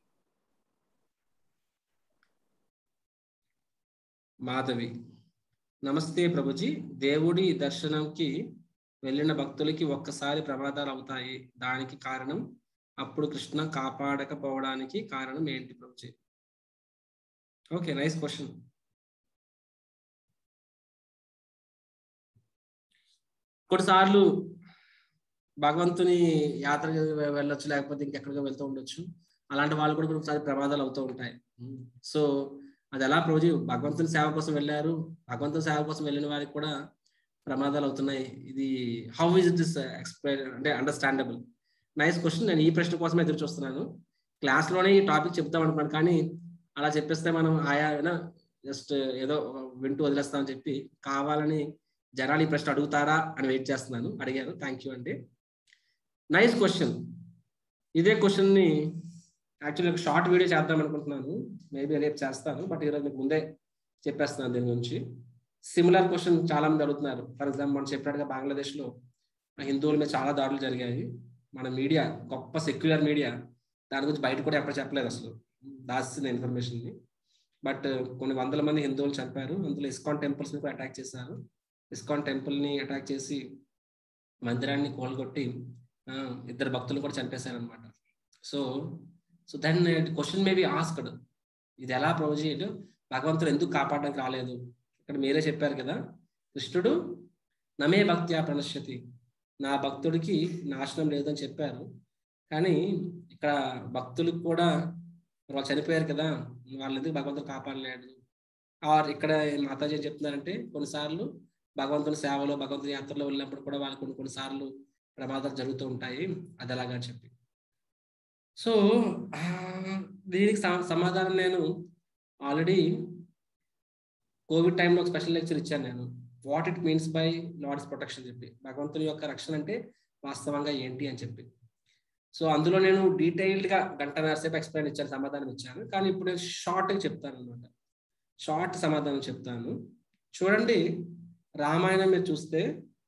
Madhavi నమస్తే ప్రభుజీ దేవుడి దర్శనంకి వెళ్ళిన భక్తులకి ఒక్కసారి ప్రమాదాలు అవుతాయి దానికి కారణం అప్పుడు కృష్ణ కాపాడకపోవడానికి కారణం ఏంటి ప్రభుజీ ఓకే నైస్ క్వశ్చన్ కొన్నిసార్లు భగవంతుని యాత్ర వెళ్ళొచ్చు లేకపోతే ఇంకెక్కడికో వెళ్తూ ఉండొచ్చు అలాంటి వాళ్ళు కూడా కొన్నిసారి ప్రమాదాలు అవుతూ ఉంటాయి సో అది ఎలా రోజు భగవంతుని సేవ కోసం వెళ్ళారు భగవంతుని సేవ కోసం వెళ్ళిన వారికి కూడా ప్రమాదాలు అవుతున్నాయి ఇది హౌ ఇస్ దిస్ ఎక్స్ప్లెయిన్ అంటే అండర్స్టాండబుల్ నైస్ క్వశ్చన్ నేను ఈ ప్రశ్న కోసమే ఎదురు చూస్తున్నాను క్లాస్ లోనే ఈ టాపిక్ చెప్తాం అనుకున్నాను కానీ అలా చెప్పేస్తే మనం ఆయా జస్ట్ ఏదో వింటూ వదిలేస్తామని చెప్పి కావాలని జనాలు ఈ ప్రశ్న అడుగుతారా అని వెయిట్ చేస్తున్నాను అడిగారు థ్యాంక్ యూ అండి నైస్ క్వశ్చన్ ఇదే క్వశ్చన్ ని యాక్చువల్లీ ఒక షార్ట్ వీడియో చేద్దాం అనుకుంటున్నాను మేబీ రేపు చేస్తాను బట్ ఈరోజు మీకు ముందే చెప్పేస్తున్నాను దీని గురించి సిమిలర్ క్వశ్చన్ చాలా మంది అడుగుతున్నారు ఫర్ ఎగ్జాంపుల్ మనం చెప్పినట్టుగా బంగ్లాదేశ్ లో హిందువుల మీద చాలా దాడులు జరిగాయి మన మీడియా గొప్ప సెక్యులర్ మీడియా దాని గురించి బయట కూడా ఎప్పుడు చెప్పలేదు అసలు దాస్తుంది ఇన్ఫర్మేషన్ ని బట్ కొన్ని వందల మంది హిందువులు చంపారు అందులో ఇస్కాన్ టెంపుల్స్ ని కూడా అటాక్ చేశారు ఇస్కాన్ టెంపుల్ ని అటాక్ చేసి మందిరాన్ని కోల్గొట్టి ఆ, ఇద్దరు భక్తులు కూడా చంపేశారు అనమాట so so then question maybe asked ఇది ఎలా ప్రొవజీడ్ భగవంతుడు ఎందుకు కాపాడడానికి రాలేదు ఇక్కడ మీరే చెప్పారు కదా కృష్ణుడు నమే భక్త్యా ప్రణశ్యతి నా భక్తుడికి నాశనం లేదని చెప్పారు కానీ ఇక్కడ భక్తులకు కూడా వాళ్ళు చనిపోయారు కదా వాళ్ళు ఎందుకు భగవంతుడు కాపాడలేడు ఆర్ ఇక్కడ మాతాజీ ఏం చెప్తున్నారంటే కొన్నిసార్లు భగవంతుని సేవలో భగవంతుని యాత్రలో వెళ్ళినప్పుడు కూడా వాళ్ళు కొన్ని కొన్నిసార్లు ప్రమాదాలు జరుగుతూ ఉంటాయి అది ఎలాగా అని చెప్పి సో ఆ, దీనికి సమ- సమాధానం నేను ఆల్రెడీ కోవిడ్ టైంలో ఒక స్పెషల్ లెక్చర్ ఇచ్చాను నేను what it means by lord's protection చెప్పి భగవంతుని యొక్క రక్షణ అంటే వాస్తవంగా ఏంటి అని చెప్పి సో అందులో నేను డీటెయిల్డ్ గా గంటన్నర సేపు ఎక్స్ప్లెయిన్ ఇచ్చాను సమాధానం ఇచ్చాను కానీ ఇప్పుడు నేను షార్ట్ గా చెప్తాను అనమాట షార్ట్ సమాధానం చెప్తాను చూడండి రామాయణం మీరు చూస్తే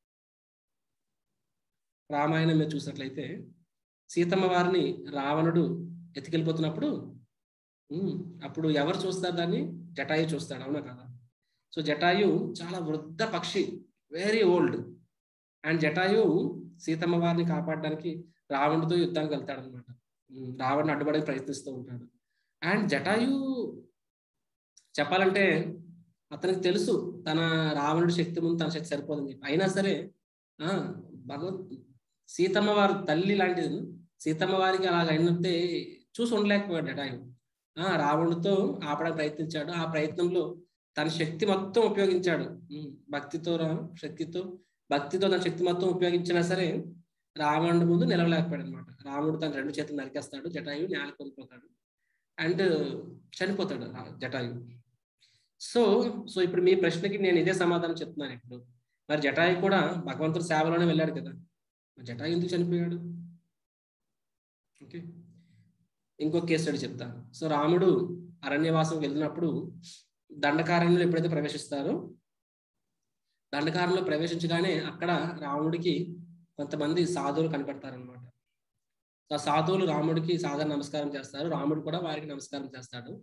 రామాయణం మీరు చూసినట్లయితే సీతమ్మ వారిని రావణుడు ఎత్తుకెళ్ళిపోతున్నప్పుడు ఉమ్, అప్పుడు ఎవరు చూస్తారు దాన్ని జటాయు చూస్తాడు అవునా కదా సో జటాయు చాలా వృద్ధ పక్షి very old and Jatayu Seethamma వారిని కాపాడడానికి రావణుడితో యుద్ధానికి వెళ్తాడు అనమాట రావణ్ణి అడ్డుపడే ప్రయత్నిస్తూ ఉంటాడు అండ్ జటాయు చెప్పాలంటే అతనికి తెలుసు తన రావణుడి శక్తి ముందు తన శక్తి సరిపోదని చెప్పి అయినా సరే ఆ భగవత్ సీతమ్మ వారు తల్లి లాంటిది సీతమ్మ వారికి అలాగ అయినట్టే చూసి ఉండలేకపోయాడు జటాయు ఆ రావణుడితో ఆపడానికి ప్రయత్నించాడు ఆ ప్రయత్నంలో తన శక్తి మొత్తం ఉపయోగించాడు ఉమ్, భక్తితో రా- శక్తితో భక్తితో తన శక్తి మొత్తం ఉపయోగించినా సరే రావణుడి ముందు నిలవలేకపోయాడు అనమాట రాముడు తన రెండు చేతులు నరికేస్తాడు జటాయు నేల కొనిపోతాడు అండ్ చనిపోతాడు ఆ జటాయు సో సో ఇప్పుడు మీ ప్రశ్నకి నేను ఇదే సమాధానం చెప్తున్నాను ఇప్పుడు మరి జటాయు కూడా భగవంతుడి సేవలోనే వెళ్ళాడు కదా మరి జటాయు ఎందుకు చనిపోయాడు ఓకే ఇంకొక కేసు స్టడీ చెప్తాను సో రాముడు అరణ్యవాసం వెళ్ళినప్పుడు దండకారణ్యంలో ఎప్పుడైతే ప్రవేశిస్తారో దండకారణ్యంలో ప్రవేశించగానే అక్కడ రాముడికి కొంతమంది సాధువులు కనపడతారనమాట ఆ సాధువులు రాముడికి సాధారణ నమస్కారం చేస్తారు రాముడు కూడా వారికి నమస్కారం చేస్తాడు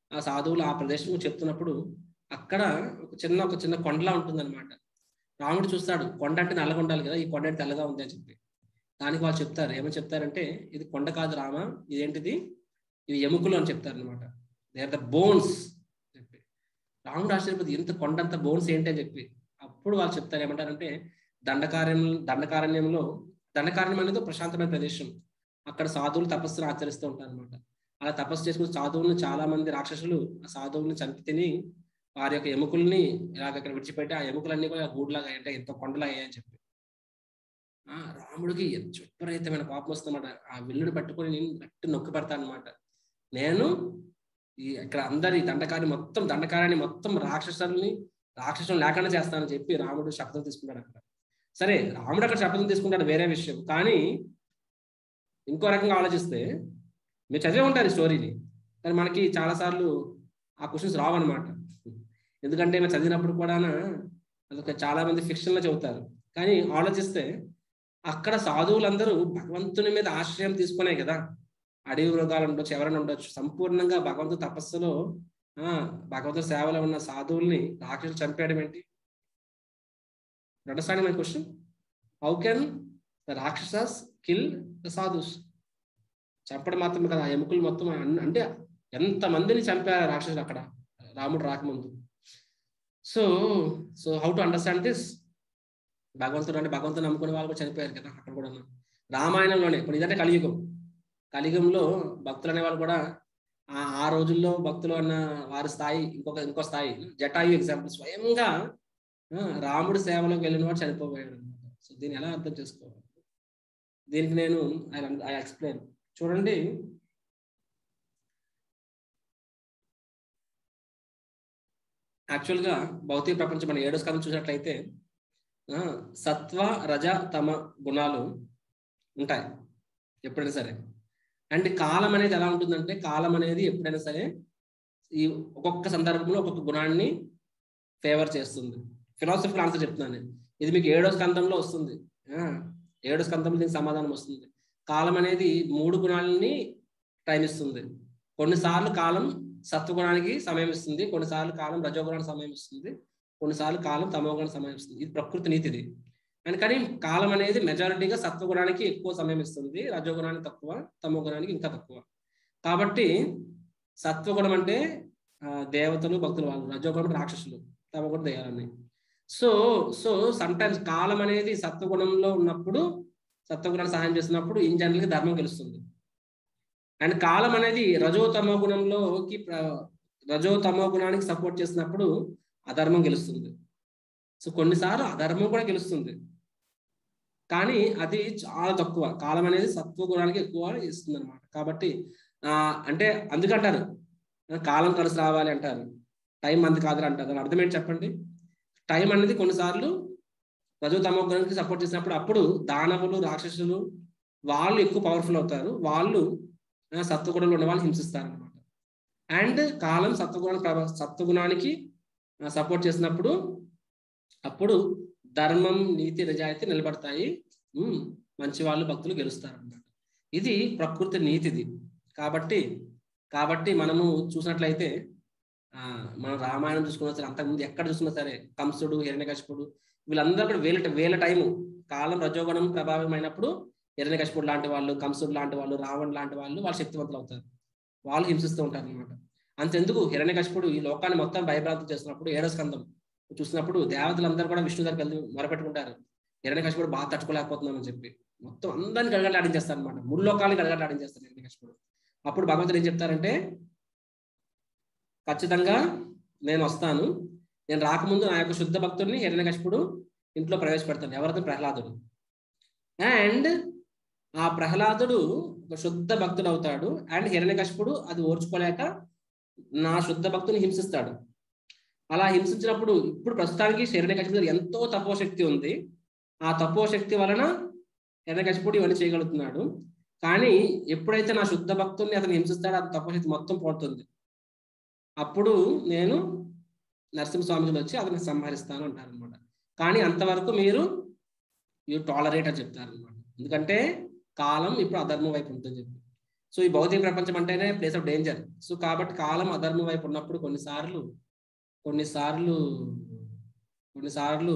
ఆ సాధువులు ఆ ప్రదేశం చెప్తున్నప్పుడు అక్కడ ఒక చిన్న ఒక చిన్న కొండలా ఉంటుందన్నమాట రాముడు చూస్తాడు కొండ అంటే నల్లగా ఉండాలి కదా ఈ కొండ అంటే తెల్లగా ఉంది అని చెప్పి దానికి వాళ్ళు చెప్తారు ఏమని చెప్తారంటే ఇది కొండ కాదు రామ ఇదేంటిది ఇవి ఎముకలు అని చెప్తారు అనమాట దే ఆర్ ద బోన్స్ చెప్పి రాముడు ఆశ్చర్యపోతే ఇంత కొండంత బోన్స్ ఏంటి అని చెప్పి అప్పుడు వాళ్ళు చెప్తారు ఏమంటారంటే దండకారణ్యం దండకారణ్యంలో దండకారణ్యం అనేది ఒక ప్రశాంతమైన ప్రదేశం అక్కడ సాధువులు తపస్సును ఆచరిస్తూ ఉంటారు అనమాట అలా తపస్సు చేసుకుని సాధువులను చాలా మంది రాక్షసులు ఆ సాధువులను చంపి తిని వారి యొక్క ఎముకల్ని ఇలాగ అక్కడ విడిచిపెట్టి ఆ ఎముకలన్నీ కూడా గూడులాగా అంటే ఎంతో కొండలా అయ్యాయని చెప్పి ఆ రాముడికి ఎంత విపరీతమైన కోపం వస్తుందన్నమాట ఆ విల్లుని పట్టుకొని నేను గట్టి నొక్కి పెడతాను అనమాట నేను ఈ ఇక్కడ అందరి దండకాన్ని మొత్తం దండకారాన్ని మొత్తం రాక్షసుల్ని రాక్షసులు లేకుండా చేస్తానని చెప్పి రాముడు శబ్దం తీసుకుంటాడు అక్కడ సరే రాముడు అక్కడ శబ్దం తీసుకుంటాడు వేరే విషయం కానీ ఇంకో రకంగా ఆలోచిస్తే మీరు చదివే ఉంటారు ఈ స్టోరీని కానీ మనకి చాలాసార్లు ఆ క్వశ్చన్స్ రావన్నమాట ఎందుకంటే మేము చదివినప్పుడు కూడా అదొక చాలా మంది ఫిక్షన్ లో చెబుతారు కానీ ఆలోచిస్తే అక్కడ సాధువులందరూ భగవంతుని మీద ఆశ్రయం తీసుకునే కదా అడవి మృగాలు ఉండొచ్చు ఎవరైనా ఉండొచ్చు సంపూర్ణంగా భగవంతు తపస్సులో ఆ భగవంతు సేవలో ఉన్న సాధువుల్ని రాక్షసులు చంపేయడం ఏంటి understanding my question how can the rakshasas kill the sadhus చంపడం మాత్రమే కదా ఆ ఎముకలు మొత్తం అన్ని- అంటే ఎంత మందిని చంపారు రాక్షసులు అక్కడ రాముడు రాకముందు so so how to understand this భగవంతుడు అంటే భగవంతుడు నమ్ముకునే వాళ్ళు కూడా చనిపోయారు కదా అక్కడ కూడా రామాయణంలోనే ఇప్పుడు ఇదంటే కలియుగం కలియుగంలో భక్తులు అనే వాళ్ళు కూడా ఆ ఆ రోజుల్లో భక్తులు అన్న వారి స్థాయి ఇంకొక ఇంకో స్థాయి జటాయు ఎగ్జాంపుల్ స్వయంగా ఆ, రాముడి సేవలోకి వెళ్ళిన వాడు చనిపోయాడు అనమాట సో దీన్ని ఎలా అర్థం చేసుకోవాలి దీనికి నేను ఐ ఎక్స్ప్లెయిన్ చూడండి యాక్చువల్గా భౌతిక ప్రపంచం మన ఏడో స్కందం చూసినట్లయితే ఆ, సత్వ రజ తమ గుణాలు ఉంటాయి ఎప్పుడైనా సరే అండ్ కాలం అనేది ఎలా ఉంటుందంటే కాలం అనేది ఎప్పుడైనా సరే ఈ ఒక్కొక్క సందర్భంలో ఒక్కొక్క గుణాన్ని ఫేవర్ చేస్తుంది ఫిలాసఫికల్ ఆన్సర్ చెప్తున్నాను నేను. ఇది మీకు ఏడో స్కందంలో వస్తుంది ఆ, ఏడో స్కందంలో దీనికి సమాధానం వస్తుంది కాలం అనేది మూడు గుణాలని టైం ఇస్తుంది కొన్నిసార్లు కాలం సత్వగుణానికి సమయం ఇస్తుంది కొన్నిసార్లు కాలం రజోగుణానికి సమయం ఇస్తుంది కొన్నిసార్లు కాలం తమోగుణానికి సమయం ఇస్తుంది ఇది ప్రకృతి నీతిది అండ్ కానీ కాలం అనేది మెజారిటీగా సత్వగుణానికి ఎక్కువ సమయం ఇస్తుంది రజోగుణానికి తక్కువ తమోగుణానికి ఇంకా తక్కువ కాబట్టి సత్వగుణం అంటే ఆ, దేవతలు భక్తులు వాళ్ళు రజోగుణం అంటే రాక్షసులు తమోగుణం దయాలని సో సో సమ్ టైమ్స్ కాలం అనేది సత్వగుణంలో ఉన్నప్పుడు సత్వగుణాన్ని సహాయం చేసినప్పుడు ఇన్ జనరల్ గా ధర్మం గెలుస్తుంది అండ్ కాలం అనేది రజో తమో గుణంలోకి ప్ర- రజో తమో గుణానికి సపోర్ట్ చేసినప్పుడు అధర్మం గెలుస్తుంది సో కొన్నిసార్లు అధర్మం కూడా గెలుస్తుంది కానీ అది చాలా తక్కువ కాలం అనేది సత్వ గుణానికి ఎక్కువ ఇస్తుంది అనమాట కాబట్టి ఆ అంటే అందుకంటారు ఆ, కాలం కలిసి రావాలి అంటారు టైం అంది కాదు అంటారు దాని అర్థం ఏంటి చెప్పండి టైం అనేది కొన్నిసార్లు రజో తమో గుణానికి సపోర్ట్ చేసినప్పుడు అప్పుడు దానవులు రాక్షసులు వాళ్ళు ఎక్కువ పవర్ఫుల్ అవుతారు వాళ్ళు ఆ, సత్వగుణంలో ఉన్న వాళ్ళు హింసిస్తారు అనమాట అండ్ కాలం సత్వగుణానికి ప్రభా- సత్వగుణానికి సపోర్ట్ చేసినప్పుడు అప్పుడు ధర్మం నీతి నిజాయితీ నిలబడతాయి ఉమ్, మంచి వాళ్ళు భక్తులు గెలుస్తారు అన్నమాట ఇది ప్రకృతి నీతిది కాబట్టి కాబట్టి మనము చూసినట్లయితే ఆ మనం రామాయణం చూసుకున్నా సరే అంతకుముందు ఎక్కడ చూసినా సరే కంసుడు హిరణ్యకశిపుడు వీళ్ళందరూ కూడా వేల వేల టైము కాలం రజోగుణం ప్రభావితమైనప్పుడు హిరణ్యకశిపుడు లాంటి వాళ్ళు కంసుడు లాంటి వాళ్ళు రావణ్ లాంటి వాళ్ళు వాళ్ళు శక్తివంతులు అవుతారు వాళ్ళు హింసిస్తూ ఉంటారు అనమాట అంతెందుకు హిరణ్యకశిపుడు ఈ లోకాన్ని మొత్తం భయభ్రాంతం చేస్తున్నప్పుడు ఏడో స్కందం చూసినప్పుడు దేవతలందరూ కూడా విష్ణు దగ్గరికి వెళ్ళి మొరపెట్టుకుంటారు హిరణ్యకశిపుడు బాగా తట్టుకోలేకపోతున్నామని చెప్పి మొత్తం అందరిని గడగడలాడించేస్తారు అనమాట మూడు లోకాలని గడగడలాడించేస్తారు హిరణ్యకశిపుడు అప్పుడు భగవంతుడు ఏం చెప్తారంటే ఖచ్చితంగా నేను వస్తాను నేను రాకముందు నా యొక్క శుద్ధ భక్తుడిని హిరణ్యకశిపుడు ఇంట్లో ప్రవేశపెడతాను ఎవరితో ప్రహ్లాదుడు అండ్ ఆ ప్రహ్లాదుడు ఒక శుద్ధ భక్తుడు అవుతాడు అండ్ హిరణ్యకశిపుడు అది ఓర్చుకోలేక నా శుద్ధ భక్తుని హింసిస్తాడు అలా హింసించినప్పుడు ఇప్పుడు ప్రస్తుతానికి హిరణ్యకశిపుడు ఎంతో తపోశక్తి ఉంది ఆ తపోశక్తి వలన హిరణ్యకశిపుడు ఇవన్నీ చేయగలుగుతున్నాడు కానీ ఎప్పుడైతే నా శుద్ధ భక్తుల్ని అతను హింసిస్తాడో ఆ తపోశక్తి మొత్తం పోతుంది అప్పుడు నేను నరసింహస్వామిని వచ్చి అతన్ని సంహరిస్తాను అంటారు అనమాట కానీ అంతవరకు మీరు యూ టాలరేట్ అని చెప్తారు అనమాట ఎందుకంటే కాలం ఇప్పుడు అధర్మం వైపు ఉంటుందని చెప్పి సో ఈ భౌతిక ప్రపంచం అంటేనే ప్లేస్ ఆఫ్ డేంజర్ సో కాబట్టి కాలం అధర్మం వైపు ఉన్నప్పుడు కొన్నిసార్లు కొన్నిసార్లు కొన్నిసార్లు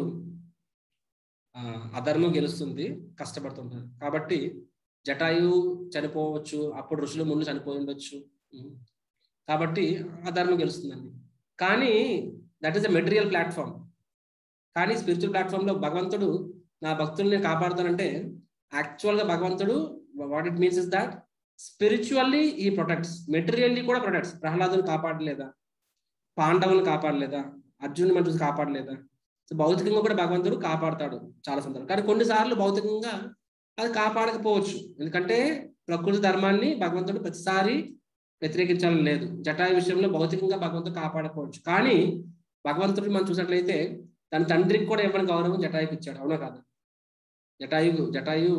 ఆ, అధర్మం గెలుస్తుంది కష్టపడుతుంటారు కాబట్టి జటాయు చనిపోవచ్చు అప్పుడు ఋషులు ముందు చనిపోయి ఉండొచ్చు ఉం. కాబట్టి అధర్మం గెలుస్తుందండి కానీ that is a material platform కానీ స్పిరిచువల్ ప్లాట్ఫామ్ లో భగవంతుడు నా భక్తుల్ని కాపాడుతానంటే యాక్చువల్ గా భగవంతుడు what it means is that spiritually he protects materially కూడా ప్రొటెక్ట్స్ ప్రహ్లాదుని కాపాడలేదా పాండవులను కాపాడలేదా అర్జునుని మనం చూసి కాపాడలేదా సో భౌతికంగా కూడా భగవంతుడు కాపాడతాడు చాలా సందర్భం కానీ కొన్నిసార్లు భౌతికంగా అది కాపాడకపోవచ్చు ఎందుకంటే ప్రకృతి ధర్మాన్ని భగవంతుడు ప్రతిసారి వ్యతిరేకించాలని లేదు జటాయు విషయంలో భౌతికంగా భగవంతుడు కాపాడకపోవచ్చు కానీ భగవంతుడు మనం చూసినట్లయితే తన తండ్రికి కూడా ఇవ్వని గౌరవం జటాయుకి ఇచ్చాడు అవునా కాదు జటాయు జటాయు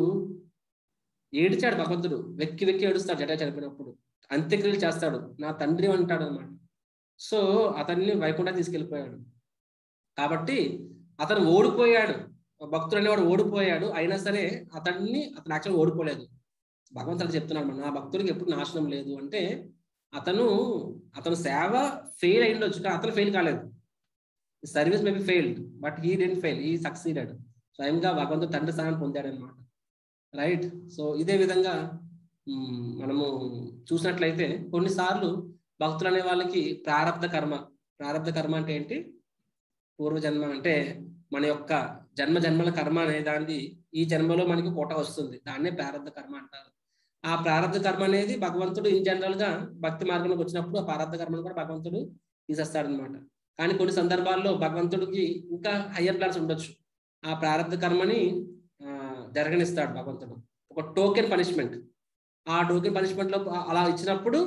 ఏడిచాడు భగవంతుడు వెక్కి వెక్కి ఏడుస్తాడు జటాయు చనిపోయినప్పుడు అంత్యక్రియలు చేస్తాడు నా తండ్రి అంటాడు అనమాట సో అతన్ని వైకుంఠ తీసుకెళ్ళిపోయాడు కాబట్టి అతను ఓడిపోయాడు భక్తుడు అనేవాడు ఓడిపోయాడు అయినా సరే అతన్ని అతను యాక్చువల్ ఓడిపోలేదు భగవంతుడు చెప్తున్నాడు మన నా భక్తుడికి ఎప్పుడు నాశనం లేదు అంటే అతను అతను సేవ ఫెయిల్ అయిండొచ్చు కానీ అతను ఫెయిల్ కాలేదు service may be failed but he didn't fail he succeeded స్వయంగా భగవంతుడు తండ్రి స్థానాన్ని పొందాడు అనమాట రైట్ సో ఇదే విధంగా మ్, మనము చూసినట్లయితే కొన్నిసార్లు భక్తులు అనే వాళ్ళకి ప్రారంధ కర్మ ప్రారంధ కర్మ అంటే ఏంటి పూర్వజన్మ అంటే మన యొక్క జన్మ జన్మల కర్మ అనే దాన్ని ఈ జన్మలో మనకి కోట వస్తుంది దాన్నే ప్రారంధ కర్మ అంటారు ఆ ప్రారంధ కర్మ అనేది భగవంతుడు ఇన్ జనరల్ గా భక్తి మార్గంలోకి వచ్చినప్పుడు ఆ ప్రారంధ కర్మను కూడా భగవంతుడు తీసేస్తాడు అనమాట కానీ కొన్ని సందర్భాల్లో భగవంతుడికి ఇంకా హయ్యర్ ప్లాన్స్ ఉండొచ్చు ఆ ప్రారంధ కర్మని ఆ, జరగనిస్తాడు భగవంతుడు ఒక టోకెన్ పనిష్మెంట్ ఆ టోకెన్ పనిష్మెంట్ లో అలా ఇచ్చినప్పుడు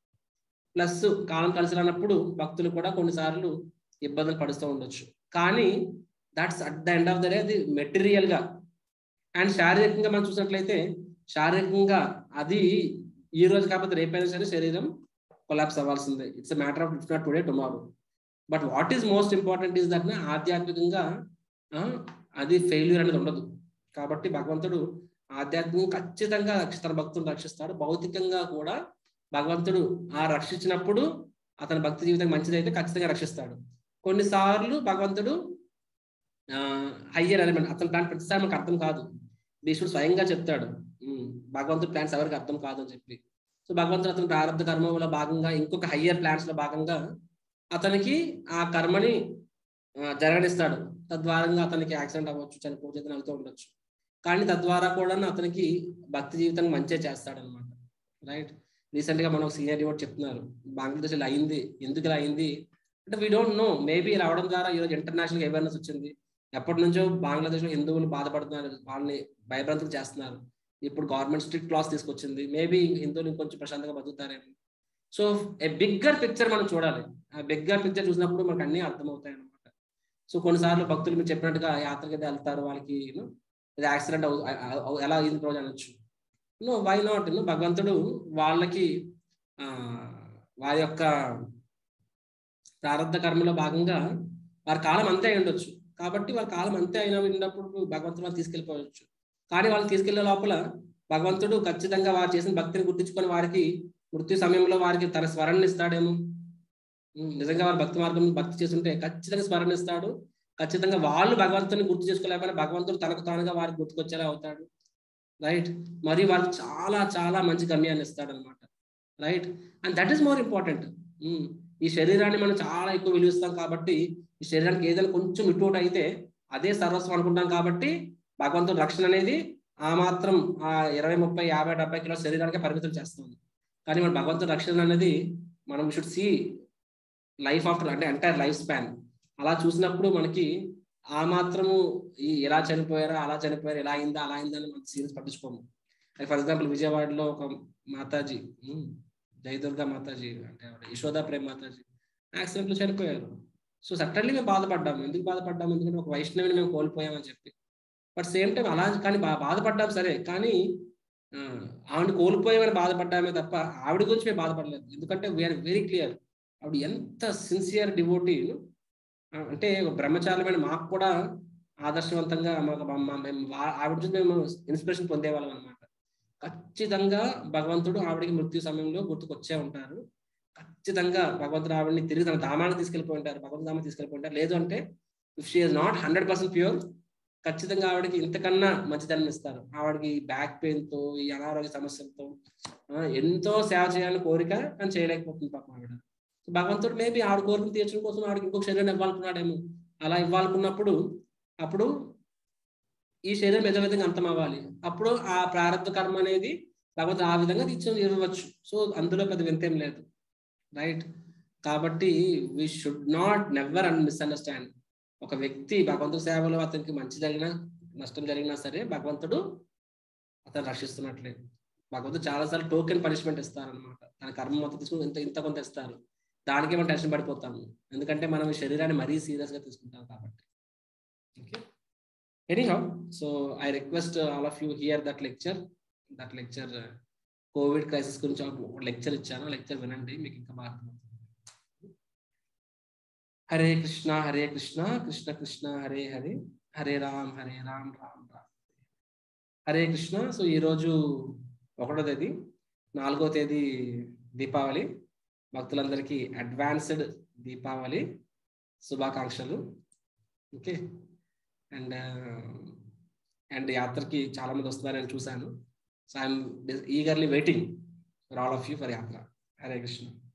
ప్లస్ కాలం కలిసి రానప్పుడు భక్తులు కూడా కొన్నిసార్లు ఇబ్బందులు పడుతూ ఉండొచ్చు కానీ that's at the end of the day అది మెటీరియల్ గా అండ్ శారీరకంగా మనం చూసినట్లయితే శారీరకంగా అది ఈ రోజు కాకపోతే రేపైనా సరే శరీరం కొలాప్స్ అవ్వాల్సిందే it's matter of it's not today tomorrow but what is most important is that ఆధ్యాత్మికంగా ఆ, అది ఫెయిల్యూర్ అనేది ఉండదు కాబట్టి భగవంతుడు ఆధ్యాత్మికంగా ఖచ్చితంగా రక్ష- తన భక్తులను రక్షిస్తాడు భౌతికంగా కూడా భగవంతుడు ఆ రక్షించినప్పుడు అతని భక్తి జీవితం మంచిదైతే ఖచ్చితంగా రక్షిస్తాడు కొన్నిసార్లు భగవంతుడు హయ్యర్ ఎలిమెంట్ అతను దాని ప్రతిసారి మనకు అర్థం కాదు భీష్ముడు స్వయంగా చెప్తాడు ఉమ్, భగవంతుడు ప్లాన్స్ ఎవరికి అర్థం కాదు అని చెప్పి సో భగవంతుడు అతని ప్రారంభ కర్మలో భాగంగా ఇంకొక హయ్యర్ ప్లాన్స్ లో భాగంగా అతనికి ఆ కర్మని ఆ, జరగనిస్తాడు తద్వారంగా అతనికి యాక్సిడెంట్ అవ్వచ్చు చనిపోతే అవుతూ ఉండొచ్చు కానీ తద్వారా కూడా అతనికి భక్తి జీవితం మంచిగా చేస్తాడు అనమాట రైట్ రీసెంట్ గా మనం సీనియర్ డివోట్ చెప్తున్నారు బంగ్లాదేశ్ ఇలా అయింది ఎందుకు ఇలా అయింది అంటే వీ డోంట్ నో మేబీ రావడం ద్వారా ఈరోజు ఇంటర్నేషనల్ అవేర్నెస్ వచ్చింది ఎప్పటి నుంచో బంగ్లాదేశ్ లో హిందువులు బాధపడుతున్నారు వాళ్ళని భయభ్రాంతులు చేస్తున్నారు ఇప్పుడు గవర్నమెంట్ స్ట్రిక్ట్ క్లాస్ తీసుకొచ్చింది మేబీ హిందువులు ఇంకొంచెం ప్రశాంతంగా బతుకుతారేమో సో ఏ బిగ్గర్ పిక్చర్ మనం చూడాలి ఆ బిగ్గర్ పిక్చర్ చూసినప్పుడు మనకు అన్ని అర్థమవుతాయి అనమాట సో కొన్నిసార్లు భక్తులు మీరు చెప్పినట్టుగా యాత్రకి అయితే వెళ్తారు వాళ్ళకి you know, ఇది యాక్సిడెంట్ ఎలా అయింది రోజు అనొచ్చు నో వై నాట్ భగవంతుడు వాళ్ళకి ఆ వారి యొక్క ప్రారంభ కర్మలో భాగంగా వారి కాలం అంతే అయి ఉండొచ్చు కాబట్టి వాళ్ళ కాలం అంతే అయిన ఉన్నప్పుడు భగవంతుడు వాళ్ళు తీసుకెళ్ళిపోవచ్చు కానీ వాళ్ళు తీసుకెళ్లే లోపల భగవంతుడు ఖచ్చితంగా వారు చేసిన భక్తిని గుర్తించుకొని వారికి మృత్యు సమయంలో వారికి తన స్మరణ ఇస్తాడేమో ఉమ్, నిజంగా వారు భక్తి మార్గం భక్తి చేస్తుంటే ఖచ్చితంగా స్మరణ ఇస్తాడు ఖచ్చితంగా వాళ్ళు భగవంతుని గుర్తు చేసుకోలేకపోయినా భగవంతుడు తనకు తానుగా వారికి గుర్తుకొచ్చేలా అవుతాడు రైట్ మరియు వాళ్ళకి చాలా చాలా మంచి గమ్యాన్ని ఇస్తాడు అనమాట right and that is more important ఈ శరీరాన్ని మనం చాలా ఎక్కువ విలువిస్తాం కాబట్టి ఈ శరీరానికి ఏదైనా కొంచెం ఇటువంటి అయితే అదే సర్వస్వం అనుకుంటాం కాబట్టి భగవంతుడు రక్షణ అనేది ఆ మాత్రం ఆ ఇరవై ముప్పై యాభై డెబ్బై కిలో శరీరానికే పరిమితం చేస్తుంది కానీ మన భగవంతుడి రక్షణ అనేది మనం షుడ్ సి లైఫ్ ఆఫ్టర్ అంటే ఎంటైర్ లైఫ్ స్పాన్ అలా చూసినప్పుడు మనకి ఆ మాత్రము ఈ ఎలా చనిపోయారా అలా చనిపోయారు ఎలా అయిందా అలా అయిందా అని మనం సీరియస్ పట్టించుకోము ఫర్ ఎగ్జాంపుల్ విజయవాడలో ఒక మాతాజీ ఉమ్, జయదుర్గా మాతాజీ అంటే ఆవిడ యశోదా ప్రేమ్ మాతాజీ యాక్సిడెంట్ లో చనిపోయారు సో సడన్లీ మేము బాధపడ్డాము ఎందుకు బాధపడ్డాము ఎందుకంటే ఒక వైష్ణవిని మేము కోల్పోయామని చెప్పి బట్ సేమ్ టైం అలా కానీ బా బాధపడ్డాం సరే కానీ ఆ, ఆవిడ కోల్పోయామని బాధపడ్డామే తప్ప ఆవిడ గురించి మేము బాధపడలేదు ఎందుకంటే వీఆర్ వెరీ క్లియర్ ఆవిడ ఎంత సిన్సియర్ డివోటీ అంటే ఒక బ్రహ్మచారులమైన మాకు కూడా ఆదర్శవంతంగా మాకు మా- మా- మేము వా- ఆవిడ నుంచి మేము ఇన్స్పిరేషన్ పొందేవాళ్ళం అనమాట ఖచ్చితంగా భగవంతుడు ఆవిడకి మృత్యు సమయంలో గుర్తుకొచ్చే ఉంటారు ఖచ్చితంగా భగవంతుడు ఆవిడని తిరిగి తన ధామానికి తీసుకెళ్ళిపోయి ఉంటారు భగవంతు ధామానికి తీసుకెళ్ళిపోయి ఉంటారు లేదు అంటే if she is not hundred percent pure ఖచ్చితంగా ఆవిడకి ఇంతకన్నా మంచితనం ఇస్తారు ఆవిడకి బ్యాక్ పెయిన్ తో ఈ అనారోగ్య సమస్యలతో ఆ, ఎంతో సేవ చేయాలని కోరిక కానీ చేయలేకపోతుంది పాపం ఆవిడ భగవంతుడు మేబీ ఆవిడ కోరికను తీర్చడం కోసం ఆవిడకి ఇంకొక శరీరం ఇవ్వాలనుకున్నాడేమో అలా ఇవ్వాలనుకున్నప్పుడు అప్పుడు ఈ శరీరం ఏదో విధంగా అంతం అవ్వాలి అప్పుడు ఆ ప్రారంభ కర్మ అనేది భగవంతుడు ఆ విధంగా తీర్చి ఇవ్వచ్చు సో అందులో పెద్ద వింతేం లేదు రైట్ కాబట్టి we should not never and misunderstand ఒక వ్యక్తి భగవంతుడి సేవలో అతనికి మంచి జరిగినా నష్టం జరిగినా సరే భగవంతుడు అతను రక్షిస్తున్నట్లే భగవంతుడు చాలాసార్లు టోకెన్ పనిష్మెంట్ ఇస్తారనమాట తన కర్మ మొత్తం తీసుకుని ఇంత ఇంత కొంత ఇస్తారు దానికే మనం టెన్షన్ పడిపోతాము ఎందుకంటే మనం ఈ శరీరాన్ని మరీ సీరియస్ గా తీసుకుంటాం కాబట్టి okay anyhow so I request all of you hear that lecture that lecture COVID crisis గురించి లెక్చర్ ఇచ్చాను లెక్చర్ వినండి మీకు ఇంకా బాగా అర్థమవుతుంది హరే కృష్ణ హరే కృష్ణ కృష్ణ కృష్ణ హరే హరే హరే రామ్ హరే రామ్ రామ్ రామ్ హరే కృష్ణ సో ఈరోజు ఒకటో తేదీ నాలుగో తేదీ దీపావళి భక్తులందరికీ అడ్వాన్స్డ్ దీపావళి శుభాకాంక్షలు ఓకే అండ్ అండ్ యాత్రకి చాలా మంది వస్తున్నారని చూశాను so I'm eagerly waiting for all of you for yatra Hare Krishna